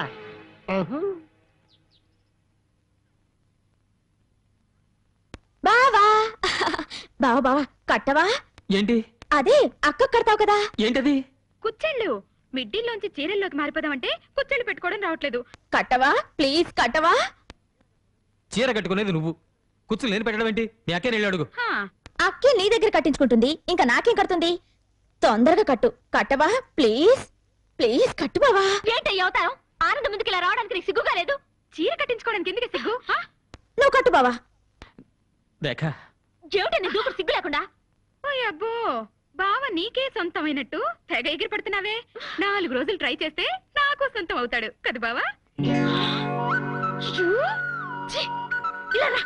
బావా బావా బావా కట్టవా ఏంటి అదే అక్క కడతావు కదా ఏంటది కుచ్చెళ్ళు మిడ్డీల్లోంచి చీరల్లోకి మారిపోదామంటే కుచ్చెళ్ళు పెట్టుకోవడం రావట్లేదు కట్టవా ప్లీజ్ కట్టవా చీర కట్టుకునేది నువ్వు కుర్చీలు నేను పెట్టడం ఏంటి మీ అక్కే నీళ్ళు అడుగు అక్కే నీ దగ్గర కట్టించుకుంటుంది ఇంకా నాకేం కడుతుంది తొందరగా కట్టు కట్టవా ప్లీజ్ ప్లీజ్ కట్టు బావా ఏంటయ్య అవుతావు ఆనందం ముందుకు ఇలా రావడానికి నీకు సిగ్గుగా లేదు చీర కట్టించుకోవడానికి ఎందుకు సిగ్గు హా? నువ్వు కట్టు బావా రేఖ ఏమిటి నీ దూకుడు సిగ్గు లేకుండా ఓయ్ అబ్బో బావ నీకే సొంతమైనట్టు తెగ ఎగిరి పడుతున్నావే నాలుగు రోజులు ట్రై చేస్తే నాకు సొంతం అవుతాడు కదా బావా షూ! ఛీ! ఇలా రా.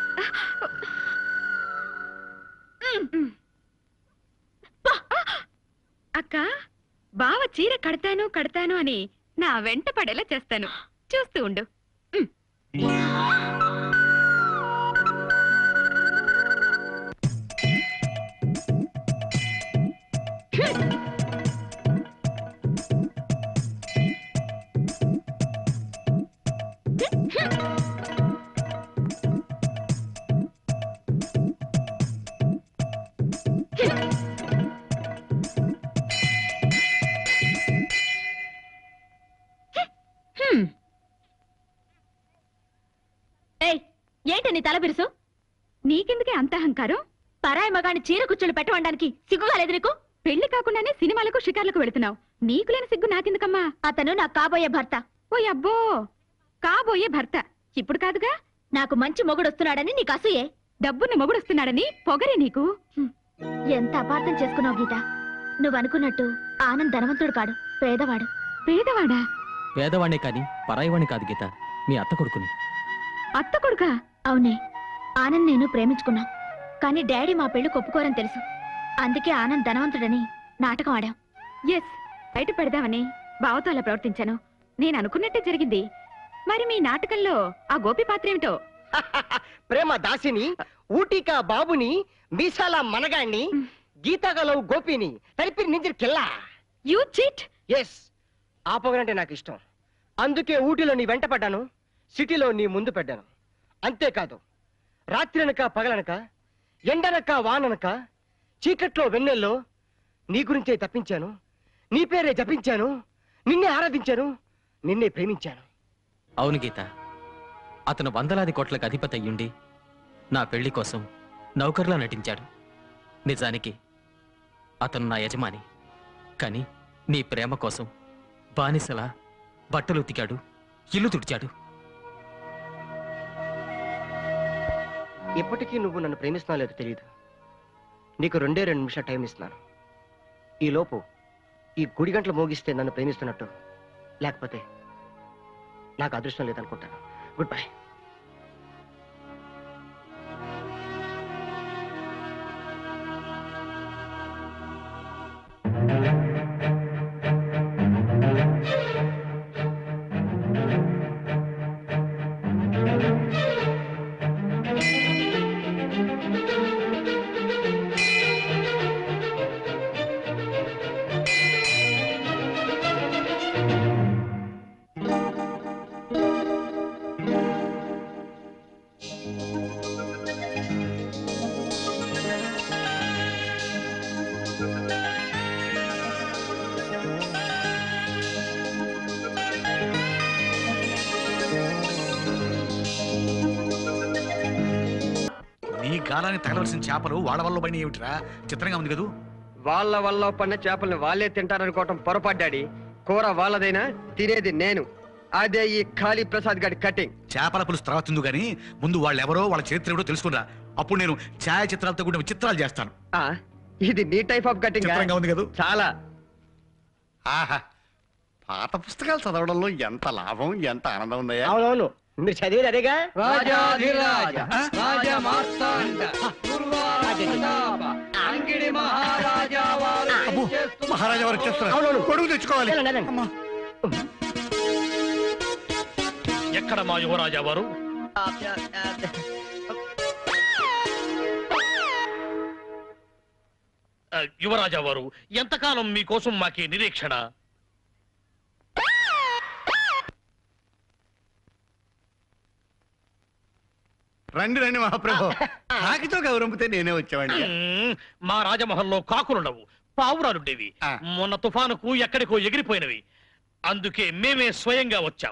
ఉమ్, ఉమ్. బా! అక్క బావ చీర కడతాను కడతాను అని నా వెంట పడేలా చేస్తాను చూస్తూ ఉండు ఉమ్. హ్మ్. ఏయ్ ఏంటి నీ తల బిరుసు నీకెందుకే అంత అహంకారం పరాయి మగాని చీర కుచ్చులు పెట్టవడానికి సిగ్గుగా లేదు నీకు పెళ్లి కాకుండానే సినిమాలకు షికార్లకు వెళుతున్నావు నీకు లేని సిగ్గు నాకెందుకమ్మా అతను నా కాబోయే భర్త ఓ అబ్బో కాబోయే భర్త ఇప్పుడు కాదుగా నాకు మంచి మొగుడు వస్తున్నాడని నీకు అసూయే డబ్బున్న మొగుడు వస్తున్నాడని పొగరే నీకు ఎంత అపార్థం చేసుకున్నావు గీత నువ్వు అనుకున్నట్టు ఆనంద్ ధనవంతుడు కాడు పేదవాడు పేదవాడా పేదవాణ్ణి కాని పరాయివాణ్ణి కాదు గీత మీ అత్త కొడుకుని అత్త కొడుకా అవునే ఆనంద్ నేను ప్రేమించుకున్నాం కానీ డాడీ మా పెళ్లి ఒప్పుకోరని తెలుసు అందుకే ఆనంద్ ధనవంతుడని నాటకం ఆడాం ఎస్ బయట పెడదామని బావతో అలా ప్రవర్తించాను నేను అనుకున్నట్టే జరిగింది మరి మీ నాటకంలో ఆ గోపి పాత్ర ఏమిటో ప్రేమ దాసిని ఊటీకా బాబుని మీసాల మనగాణ్ణి గీతాగలవు గోపిని తరిపిరి నింజర్ కిల్లా యూ చిట్ ఎస్ ఆ పొగరంటే నాకు ఇష్టం అందుకే ఊటీలో నీ వెంట పడ్డాను సిటీలో నీ ముందు పెట్టాను అంతేకాదు రాత్రనక పగలనక ఎండనక వాననక చీకట్లో వెన్నెల్లో నీ గురించే తప్పించాను నీ పేరే జపించాను నిన్నే ఆరాధించాను నిన్నే ప్రేమించాను అవును గీత అతను వందలాది కోట్లకు అధిపతి అయ్యుండి నా పెళ్లి కోసం నౌకర్లా నటించాడు నిజానికి అతను నా యజమాని కానీ నీ ప్రేమ కోసం బానిసలా బట్టలు ఉతికాడు ఇల్లు తుడిచాడు ఇప్పటికీ నువ్వు నన్ను ప్రేమిస్తున్నావు లేదో తెలియదు నీకు రెండే రెండు నిమిషాలు టైం ఇస్తున్నాను ఈ లోపు ఈ గుడి గంటలు మోగిస్తే నన్ను ప్రేమిస్తున్నట్టు లేకపోతే నాకు అదృష్టం లేదనుకుంటాను గుడ్ బై నీ గాలాన్ని తగలవలసిన చేపలు వాళ్ళ వల్ల పడిన ఏమిట్రా చిత్రంగా ఉంది కదూ వాళ్ళ వల్ల పడిన చేపల్ని వాళ్ళే తింటారనుకోవటం పొరపాటు డాడీ కూర వాళ్ళదైనా తినేది నేను అదే ఈ ఖాళీ ప్రసాద్ గడి కటింగ్ చేపల పులుసు తర్వాత తిందు గానీ ముందు వాళ్ళు ఎవరో వాళ్ళ చరిత్ర ఏమిటో తెలుసుకురా అప్పుడు నేను ఛాయాచిత్రాలతో కూడిన చిత్రాలు చేస్తాను ఆ, ఇది నీ టైప్ ఆఫ్ కటింగ్ చిత్రంగా ఉంది కదూ చాలా ఆహా పాత పుస్తకాలు చదవడంలో ఎంత లాభం ఎంత ఆనందం ఉందయ్యా అవునవును మీరు చదివేది అదేగా రాజాధిరాజ రాజ మార్తాండ పూర్వాండాప అంగిడి మహారాజా వారు విచ్చేస్తున్నారు. మహారాజా వారు వచ్చేస్తున్నారు కొడుకు తెచ్చుకోవాలి అమ్మా. ఎక్కడ మా యువరాజా వారు ఆ, యువరాజా వారు ఎంతకాలం మీకోసం మాకి నిరీక్షణ రండి రండి మహాప్రభు కాకితో గౌరవంపితే నేనే వచ్చేవాడిని మ్మ్, మా రాజమహల్లో కాకులుండవు పావురాలుండేవి మొన్న తుఫానుకు ఎక్కడికో ఎగిరిపోయినవి అందుకే మేమే స్వయంగా వచ్చాం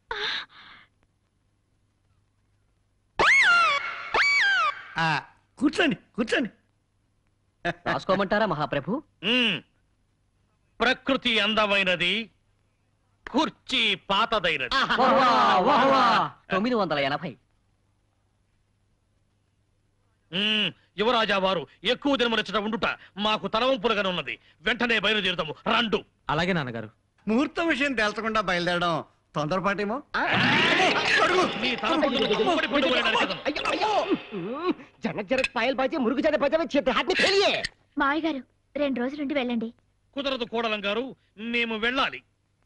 ఆ, కూర్చోండి కూర్చోండి రాసుకోమంటారా మహాప్రభు మ్మ్. ప్రకృతి అందమైనది కుర్చీ పాతదైనది వహ్వా, వహ్వా. తొమ్మిది వందల ఎనభై మ్మ్. యువరాజా వారు ఎక్కువ దినములచ్చట ఉండుట మాకు తలవంపులుగానే ఉన్నది వెంటనే బయలుదేరుతాము రండు అలాగే నాన్నగారు ముహూర్తం విషయం తేల్చకుండా బయలుదేరడం తొందరపాటేమో నీ తలపొట్టును దుప్పటి పొట్టు వలె నరికెదను. జనక్ జనక్ పాయల్ బాజే మురుగు జన బజావే చేతి హాత్ ని ఫెలియే మావయ్య గారు రెండు రోజులు నుండి వెళ్ళండి కుదరదు కోడలం గారు మేము వెళ్ళాలి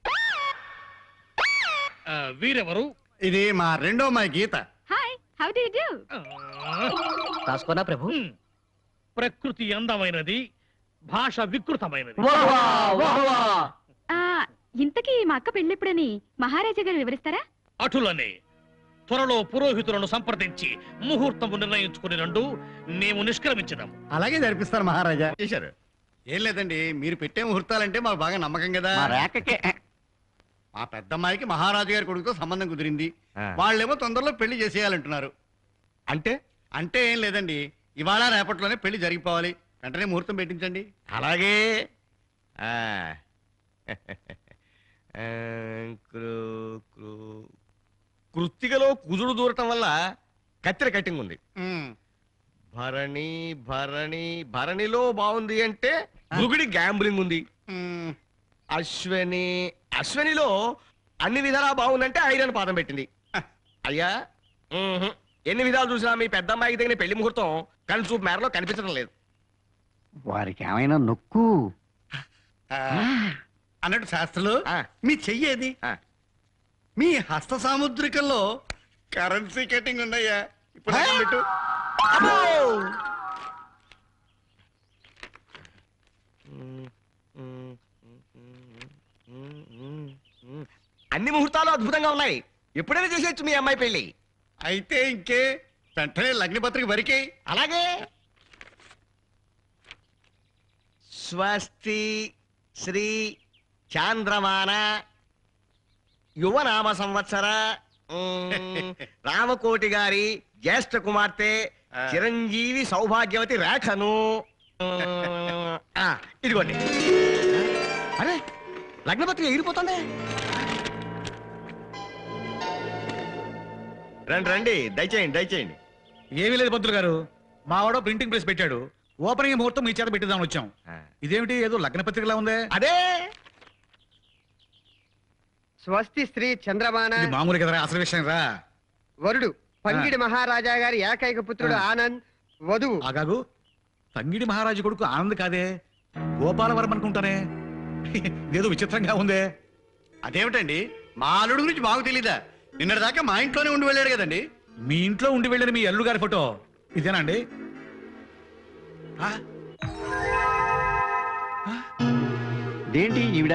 ఆ, వీరెవరు ఇది మా రెండో మా Geetha hi how do you do రాసుకోనా ప్రభు ప్రకృతి అందమైనది భాష వికృతమైనది ఇంతకీ మా అక్క పెళ్ళెప్పుడని మహారాజా గారు వివరిస్తారా అటులనే త్వరలో పురోహితులను సంప్రదించి ముహూర్తము నిర్ణయించుకుని రండు మేము నిష్క్రమించదాం అలాగే జరిపిస్తారు మహారాజా చేశారు ఏం లేదండి మీరు పెట్టే ముహూర్తాలంటే మాకు బాగా నమ్మకం కదా మా రేఖకే మా పెద్దమ్మాయికి మహారాజు గారి కొడుకుతో సంబంధం కుదిరింది వాళ్ళేమో తొందరలో పెళ్లి చేసేయాలంటున్నారు అంటే అంటే ఏం లేదండి ఇవాళ రేపట్లోనే పెళ్లి జరిగిపోవాలి వెంటనే ముహూర్తం పెట్టించండి అలాగే ఆ. ఆ, కృ- కృ- కృత్తికలో కుజుడు దూరటం వల్ల కత్తెర కట్టింగ్ ఉంది భరణి భరణి భరణిలో బాగుంది అంటే భృగుడి గ్యాంబ్లింగ్ ఉంది అశ్వని అశ్వనిలో అన్ని విధాలా బాగుందంటే ఐరన్ పాదం పెట్టింది అయ్యా మ్మ్హ్. ఎన్ని విధాలు చూసినా మీ పెద్దమ్మాయికి తగిన పెళ్లి ముహూర్తం కళ్ళు చూపు మేరలో కనిపించడం లేదు వారికి ఏమైనా నొక్కు అన్నట్టు శాస్త్రులు మీ చెయ్యేది మీ హస్త సాముద్రికల్లో కరెన్సీ కటింగ్ ఉన్నాయా ఇప్పుడు అక్కడ పెట్టు అన్ని ముహూర్తాలు అద్భుతంగా ఉన్నాయి ఎప్పుడైనా చేసేయచ్చు మీ అమ్మాయి పెళ్లి అయితే ఇంకే వెంటనే లగ్నపత్రిక వరికే అలాగే స్వస్తి శ్రీ చాంద్రమాన యువనామ సంవత్సర మ్మ్, రామకోటి గారి జ్యేష్ఠ కుమార్తె చిరంజీవి సౌభాగ్యవతి రేఖను మ్మ్, ఆ, ఇదిగోండి అరే లగ్నపత్రిక ఎగిరిపోతుంది రండి రండి దయచేయండి దయచేయండి ఏమీ లేదు పంతులు గారు మావాడో ప్రింటింగ్ ప్రెస్ పెట్టాడు ఓపెనింగ్ ముహూర్తం మీ చేత పెట్టిద్దామని వచ్చాం ఇదేమిటి ఏదో లగ్న పత్రికలా ఉందే అదే స్వస్తి శ్రీ చంద్రమాన ఇది మామూలు కదరా అసలు విషయం రా వరుడు పంగిడి మహారాజా గారి ఏకైక పుత్రుడు ఆ. ఆనంద్ వధువు ఆగాగు తంగిడి మహారాజు కొడుకు ఆనంద్ కాదే గోపాలవరం అనుకుంటానే ఇదేదో విచిత్రంగా ఉందే అదేమిటండి మా అల్లుడు గురించి మాకు తెలీదా నిన్నటిదాకా మా ఇంట్లోనే ఉండి వెళ్ళాడు కదండి మీ ఇంట్లో ఉండి వెళ్ళిన మీ అల్లు గారి ఫోటో ఇదేనండి దేంటి ఈవిడ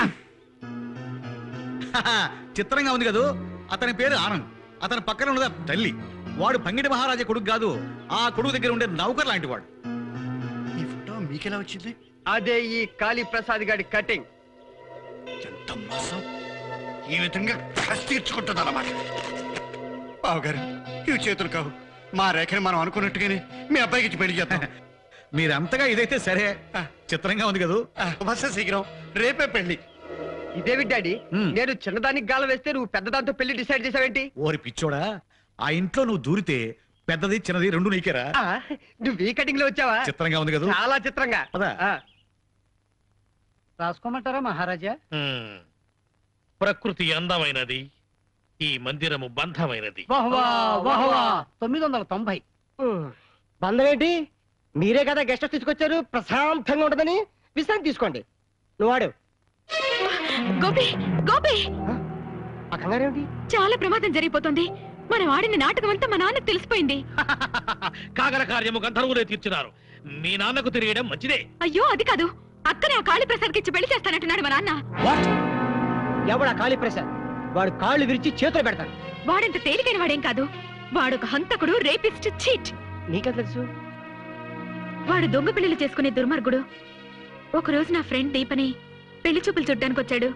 చిత్రంగా ఉంది కదూ అతని పేరు ఆనంద్ అతని పక్కన ఉన్నదా తల్లి వాడు పంగిడి మహారాజా కొడుకు కాదు ఆ కొడుకు దగ్గర ఉండే నౌకర్ లాంటి వాడు ఈ ఫోటో మీకెలా వచ్చింది అదే ఈ కాళీ ప్రసాద్ గారి కటింగ్ ఎంత మోసం ఈ విధంగా కసి తీర్చుకుంటుంది అన్నమాట బావగారు ఇవి చేతులు కావు మా రేఖని మనం అనుకున్నట్టుగానే మీ అబ్బాయికి ఇచ్చి పెళ్లి చేద్దాం మీరంతగా ఇదైతే సరే చిత్రంగా ఉంది కదూ బస్స శీఘ్రం రేపే పెళ్లి ఇదేవి డాడీ నేను చిన్నదానికి గాలం వేస్తే నువ్వు పెద్దదాంతో పెళ్లి డిసైడ్ చేసావేంటి ఓరి పిచ్చోడా ఆ ఇంట్లో నువ్వు దూరితే పెద్దది చిన్నది రెండు నీకేరా ఆ, నువ్వు ఈ కటింగ్ లో వచ్చావా చిత్రంగా ఉంది కదూ చాలా చిత్రంగా పదా. ఆ. రాసుకోమంటారా మహారాజా హ్మ్. ప్రకృతి అందమైనది ఈ మందిరము బంధమైనది వాహ్వా వాహ్వా తొమ్మిది వందల తొంభై బంధం ఏంటి మీరే కదా గెస్ట్ హౌస్ తీసుకొచ్చారు ప్రశాంతంగా ఉంటుందని విశ్రాంతి తీసుకోండి నువ్వు వాడు గోపి గోపి ఆ కంగారేమిటి చాలా ప్రమాదం జరిగిపోతుంది మనం ఆడిన నాటకం అంతా మా నాన్నకు తెలిసిపోయింది కాగల కార్యము గంధర్వులే తీర్చినారు మీ నాన్నకు తిరిగడం మంచిదే అయ్యో అది కాదు అక్కనే ఆ కాళీ ప్రసాద్కి ఇచ్చి పెళ్లి చేస్తానంటున్నాడు మా నాన్న ఎవడా కాళీప్రసాద్ వాడు కాళ్ళు విరిచి చేతులు పెడతాడు వాడంత తేలికైన వాడేం కాదు వాడొక హంతకుడు రేపిస్ట్ చీట్ నీకే తెలుసు వాడు దొంగ పెళ్లిలు చేసుకునే దుర్మార్గుడు ఒక రోజు నా ఫ్రెండ్ దీపని పెళ్లి చూపులు చూడ్డానికి వచ్చాడు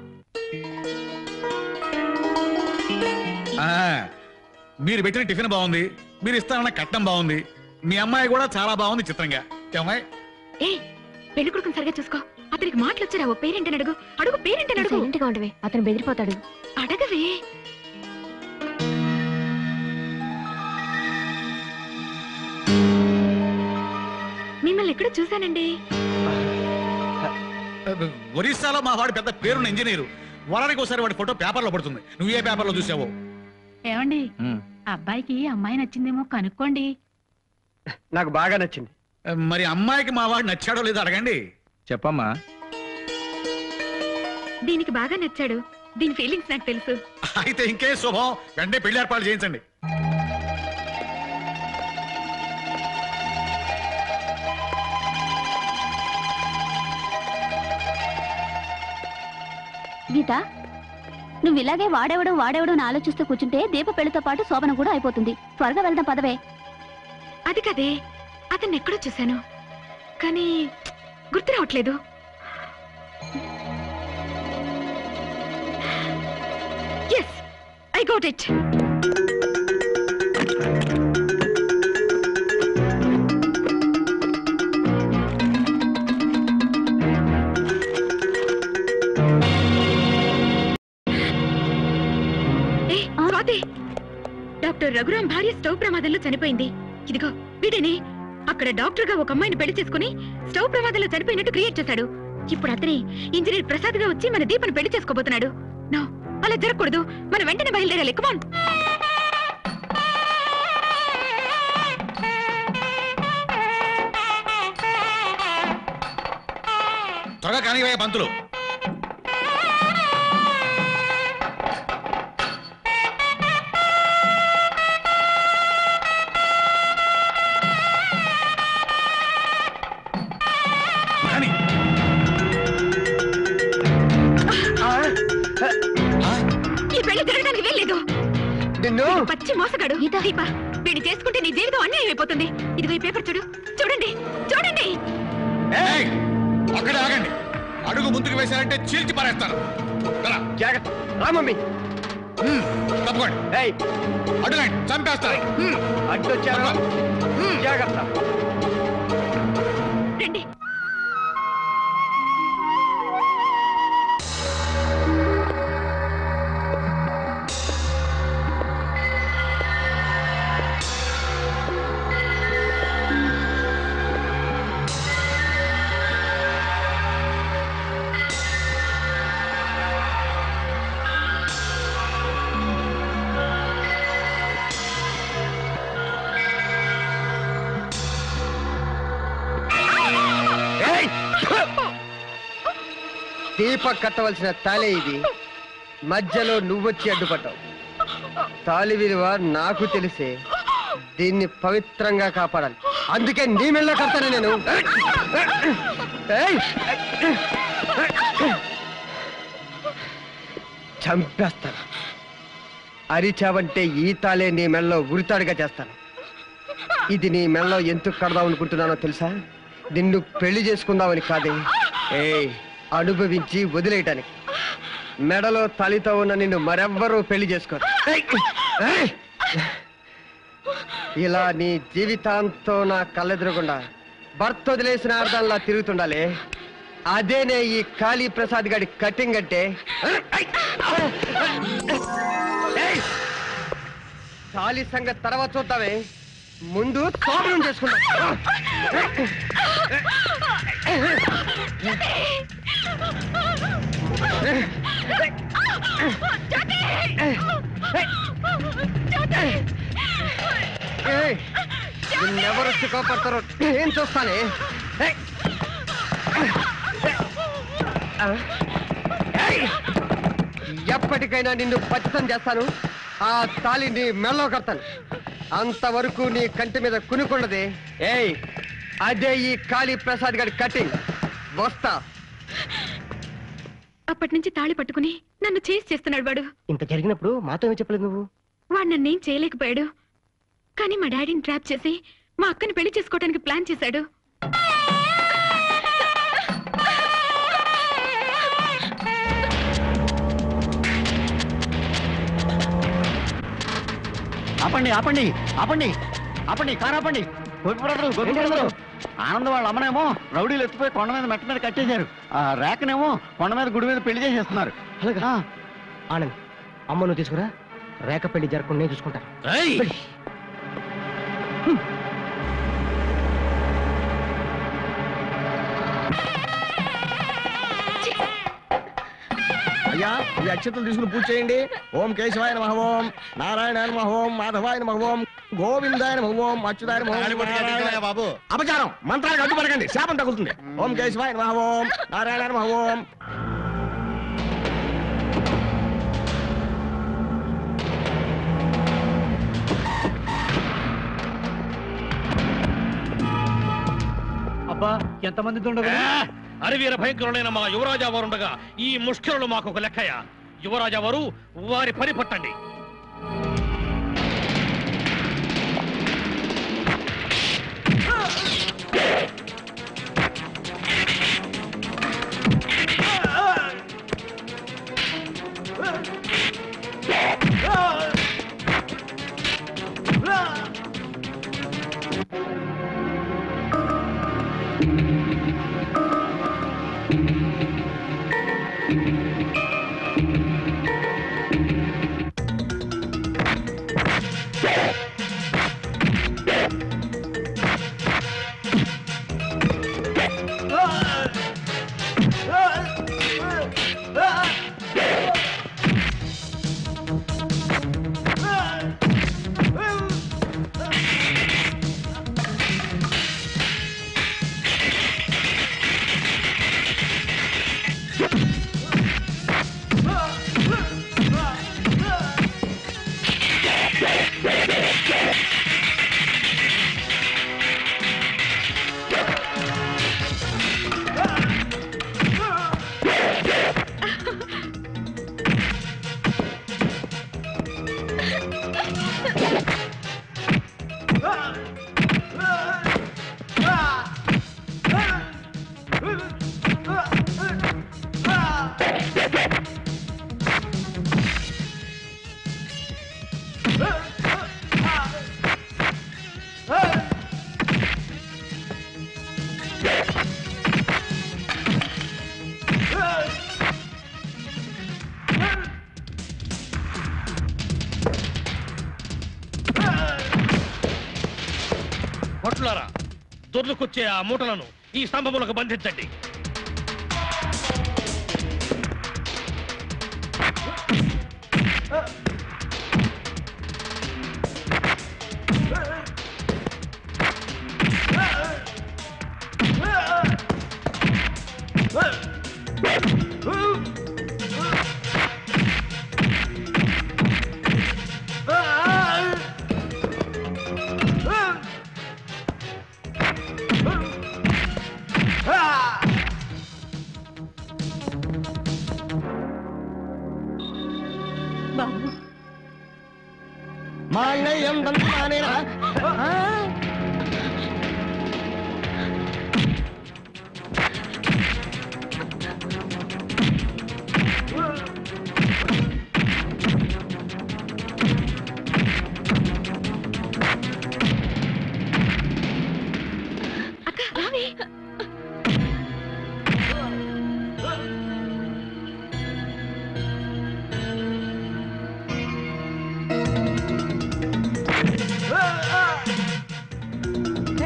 ఆ, మీరు పెట్టిన టిఫిన్ బాగుంది మీరు ఇస్తానన్న కట్నం బాగుంది మీ అమ్మాయి కూడా చాలా బాగుంది చిత్రంగా ఏమ్మాయి ఏ పెళ్లి కొడుకుని సరిగా చూసుకో అతనికి మాటలు వచ్చారా ఓ పేరెంటని అడుగు అడుగు పేరెంటని అడుగు ఇంటిగా ఉండవే అతను బెదిరిపోతాడు అడగవే మిమ్మల్ని ఎక్కడ చూశానండి ఒరిస్సాలో మా వాడు పెద్ద పేరున్న ఇంజనీరు వారానికి ఒకసారి వాడి ఫోటో పేపర్లో పడుతుంది నువ్వు ఏ పేపర్లో చూసావో ఏమండి అబ్బాయికి అమ్మాయి నచ్చిందేమో కనుక్కోండి నాకు బాగా నచ్చింది మరి అమ్మాయికి మా వాడు నచ్చాడో లేదో అడగండి చెప్పమ్మా దీనికి బాగా నచ్చాడు దీని ఫీలింగ్స్ నాకు తెలుసు అయితే ఇంకే శుభం వెంటనే పెళ్లి ఏర్పాటు చేయించండి గీత నువ్వు ఇలాగే వాడేవడం వాడేవడం అని ఆలోచిస్తూ కూర్చుంటే దీప పెళ్లితో పాటు శోభన కూడా అయిపోతుంది త్వరగా వెళ్దాం పదవే అది కదే అతన్ని ఎక్కడో చూశాను కానీ గుర్తు రావట్లేదు yes I got it Swathi doctor Raghuram భార్య స్టవ్ ప్రమాదంలో చనిపోయింది ఇదిగో వీడేనే అక్కడ డాక్టర్ గా ఒక అమ్మాయిని పెళ్లి చేసుకుని స్టవ్ ప్రమాదంలో చనిపోయినట్టు క్రియేట్ చేశాడు ఇప్పుడు అతనే ఇంజనీర్ ప్రసాద్ గా వచ్చి మన దీపను పెళ్లి చేసుకోబోతున్నాడు నో అలా జరగకూడదు మనం వెంటనే బయలుదేరాలి కమాన్ త్వరగా కానివయ్యా పంతులు కానీ ఈ పెళ్లి జరగడానికి వెళ్ళలేదు నిన్ను పచ్చి మోసగాడు దీప వీడిని చేసుకుంటే నీ జీవితం అన్యాయం అయిపోతుంది ఇదిగో ఈ పేపర్ చూడు చూడండి చూడండి ఏయ్! అక్కడే ఆగండి అడుగు ముందుకు వేశారంటే చీల్చి పారేస్తాను జాగ్రత్త రా మమ్మీ తప్పకోండి అడుగండి చంపేస్తాను అడ్డొచ్చారు జాగ్రత్త రండి ఏయ్! దీపక్ కట్టవలసిన తాలే ఇది మధ్యలో నువ్వొచ్చి అడ్డుపడ్డావు తాలి విలువ నాకు తెలిసే దీన్ని పవిత్రంగా కాపాడాలి అందుకే నీ మెళ్ళ కడతాను నేను ఏయ్! చంపేస్తాను అరిచావంటే ఈ తాలే నీ మెళ్ళలో ఉరితాడుగా చేస్తాను ఇది నీ మెళ్ళలో ఎందుకు కడదాం అనుకుంటున్నానో తెలుసా నిన్ను పెళ్లి చేసుకుందామని కాదే ఏ అనుభవించి వదిలేయటానికి మెడలో తలితో ఉన్న నిన్ను మరెవ్వరూ పెళ్లి చేసుకోరు ఏయ్! ఏయ్! ఇలా నీ జీవితాంతో నా కళ్ళెదురకుండా భర్త వదిలేసిన అర్థంలా తిరుగుతుండాలి అదేనే ఈ కాళీ ప్రసాద్ గడి కటింగ్ అంటే తాళి సంగతి తర్వాత చూద్దామే ముందు తోటం చేసుకుందాం ఏయ్, నిన్నెవరు వచ్చి కోపడతారో ఏం చూస్తానే ఏయ్. ఆ. ఏయ్. ఎప్పటికైనా నిన్ను పచ్చితం చేస్తాను ఆ తాళి నీ మెళ్ళో కడతాను అంతవరకు నీ కంటి మీద కునుకున్నది ఏయ్ అదే ఈ కాళీ ప్రసాద్ గారి కటింగ్ వస్తా అప్పటి నుంచి తాళి పట్టుకుని నన్ను చేసి చేస్తున్నాడు వాడు ఇంత జరిగినప్పుడు మాతో ఏం చెప్పలేదు నువ్వు వాడు నన్నేం చేయలేకపోయాడు కానీ మా డాడీని ట్రాప్ చేసి మా అక్కని పెళ్లి చేసుకోవడానికి ప్లాన్ చేశాడు ఆపండి ఆపండి ఆపండి ఆపండి కారు ఆపండి గోపి బ్రదరు గోపి బ్రదరు ఆనంద్ వాళ్ళ అమ్మనేమో రౌడీలు ఎత్తిపోయి కొండ మీద మెట్ట మీద కట్టేశారు ఆ రేఖనేమో కొండ మీద గుడి మీద పెళ్లి చేసేస్తున్నారు అలాగా ఆనంద్ అమ్మ నువ్వు తీసుకురా రేఖ పెళ్లి జరగకుండా నేను చూసుకుంటాను వెళ్ళి. అయ్యా ఈ అక్షతలు తీసుకుని పూజ చేయండి ఓం కేశవాయ నమః ఓం నారాయణ నమః ఓం మాధవాయ నమః ఓం గోవిందాయ నమః ఓం అచ్యుతాయ నమః ఓం బాబు అపచారం మంత్రాలకు అడ్డుపడకండి శాపం తగులుతుంది ఓం కేశవాయ నమః ఓం నారాయణ నమః ఓం అబ్బా ఎంతమంది దుండగులు అరివీర భయంకరులైన మా యువరాజా వారుండగా ఈ ముష్కరులు మాకు ఒక లెక్కయ యువరాజా వారు వారి పని పట్టండి భటులారా దొర్లుకొచ్చే ఆ మూటలను ఈ స్తంభములకు బంధించండి బాబు మాంగళ్యం దంతానేన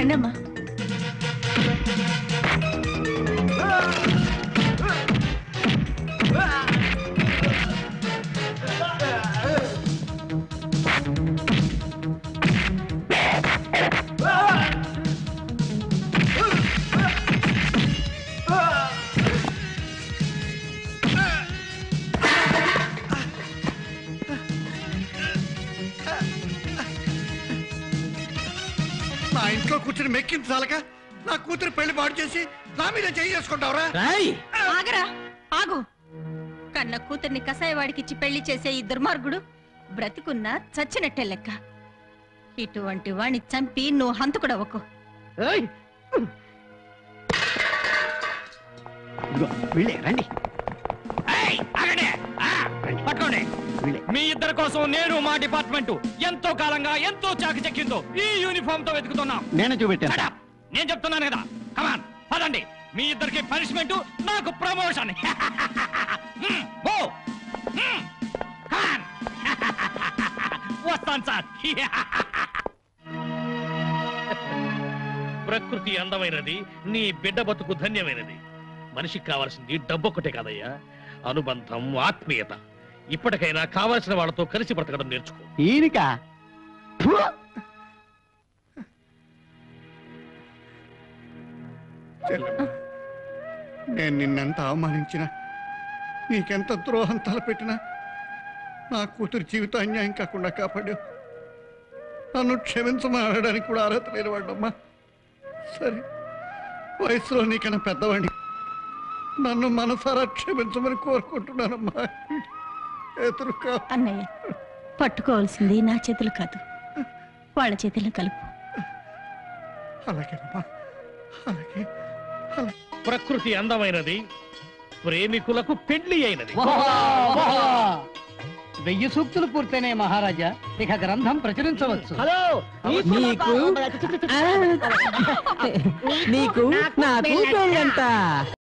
రండమ్మా నా ఇంట్లో కూర్చుని మెక్కింది చాలక నా కూతురు పెళ్లి పాడు చేసి నా మీద చేయి చేసుకుంటావురా ఆగరా ఆగు కన్న కూతుర్ని కసాయవాడికిచ్చి పెళ్లి చేసే ఈ దుర్మార్గుడు బ్రతికున్నా చచ్చినట్టే లెక్క ఇటువంటి వాణ్ణి చంపి నువ్వు హంతకుడవకు వెళ్ళే రండి పట్టుకోండి మీ ఇద్దరి కోసం నేను మా డిపార్ట్మెంట్ ఎంతో కాలంగా ఎంతో చాకచక్యంతో ఈ యూనిఫామ్ తో వెతుకుతున్నాం నేనే చూపెట్టాను Shut up! నేను చెప్తున్నాను కదా కమాన్ పదండి మీ ఇద్దరికి పనిష్మెంట్ నాకు ప్రమోషన్ వస్తాను సార్ ప్రకృతి అందమైనది నీ బిడ్డ బతుకు ధన్యమైనది మనిషికి కావాల్సింది డబ్బు ఒక్కటే కాదయ్యా అనుబంధం ఆత్మీయత ఇప్పటికైనా కావలసిన వాళ్ళతో కలిసి బ్రతకడం నేర్చుకో ఈయనక నేను నిన్నెంత అవమానించినా నీకెంత ద్రోహం తలపెట్టినా నా కూతురు జీవితం అన్యాయం కాకుండా కాపాడావు నన్ను క్షమించమనడానికి కూడా అర్హత లేనివాడమ్మా సరే వయసులో నీకన్నా పెద్దవాడిని నన్ను మనసారా క్షమించమని కోరుకుంటున్నానమ్మా ఎదురుకా అన్నయ్య పట్టుకోవాల్సింది నా చేతులు కాదు వాళ్ళ చేతులను కలుపు అలాగేనమ్మా అలాగే ప్రకృతి అందమైనది ప్రేమికులకు పెళ్లి అయినది వెయ్యి సూక్తులు పూర్తయినాయి మహారాజా ఇక గ్రంథం ప్రచురించవచ్చు హలో నీకు నీకు నాకు పెళ్ళంట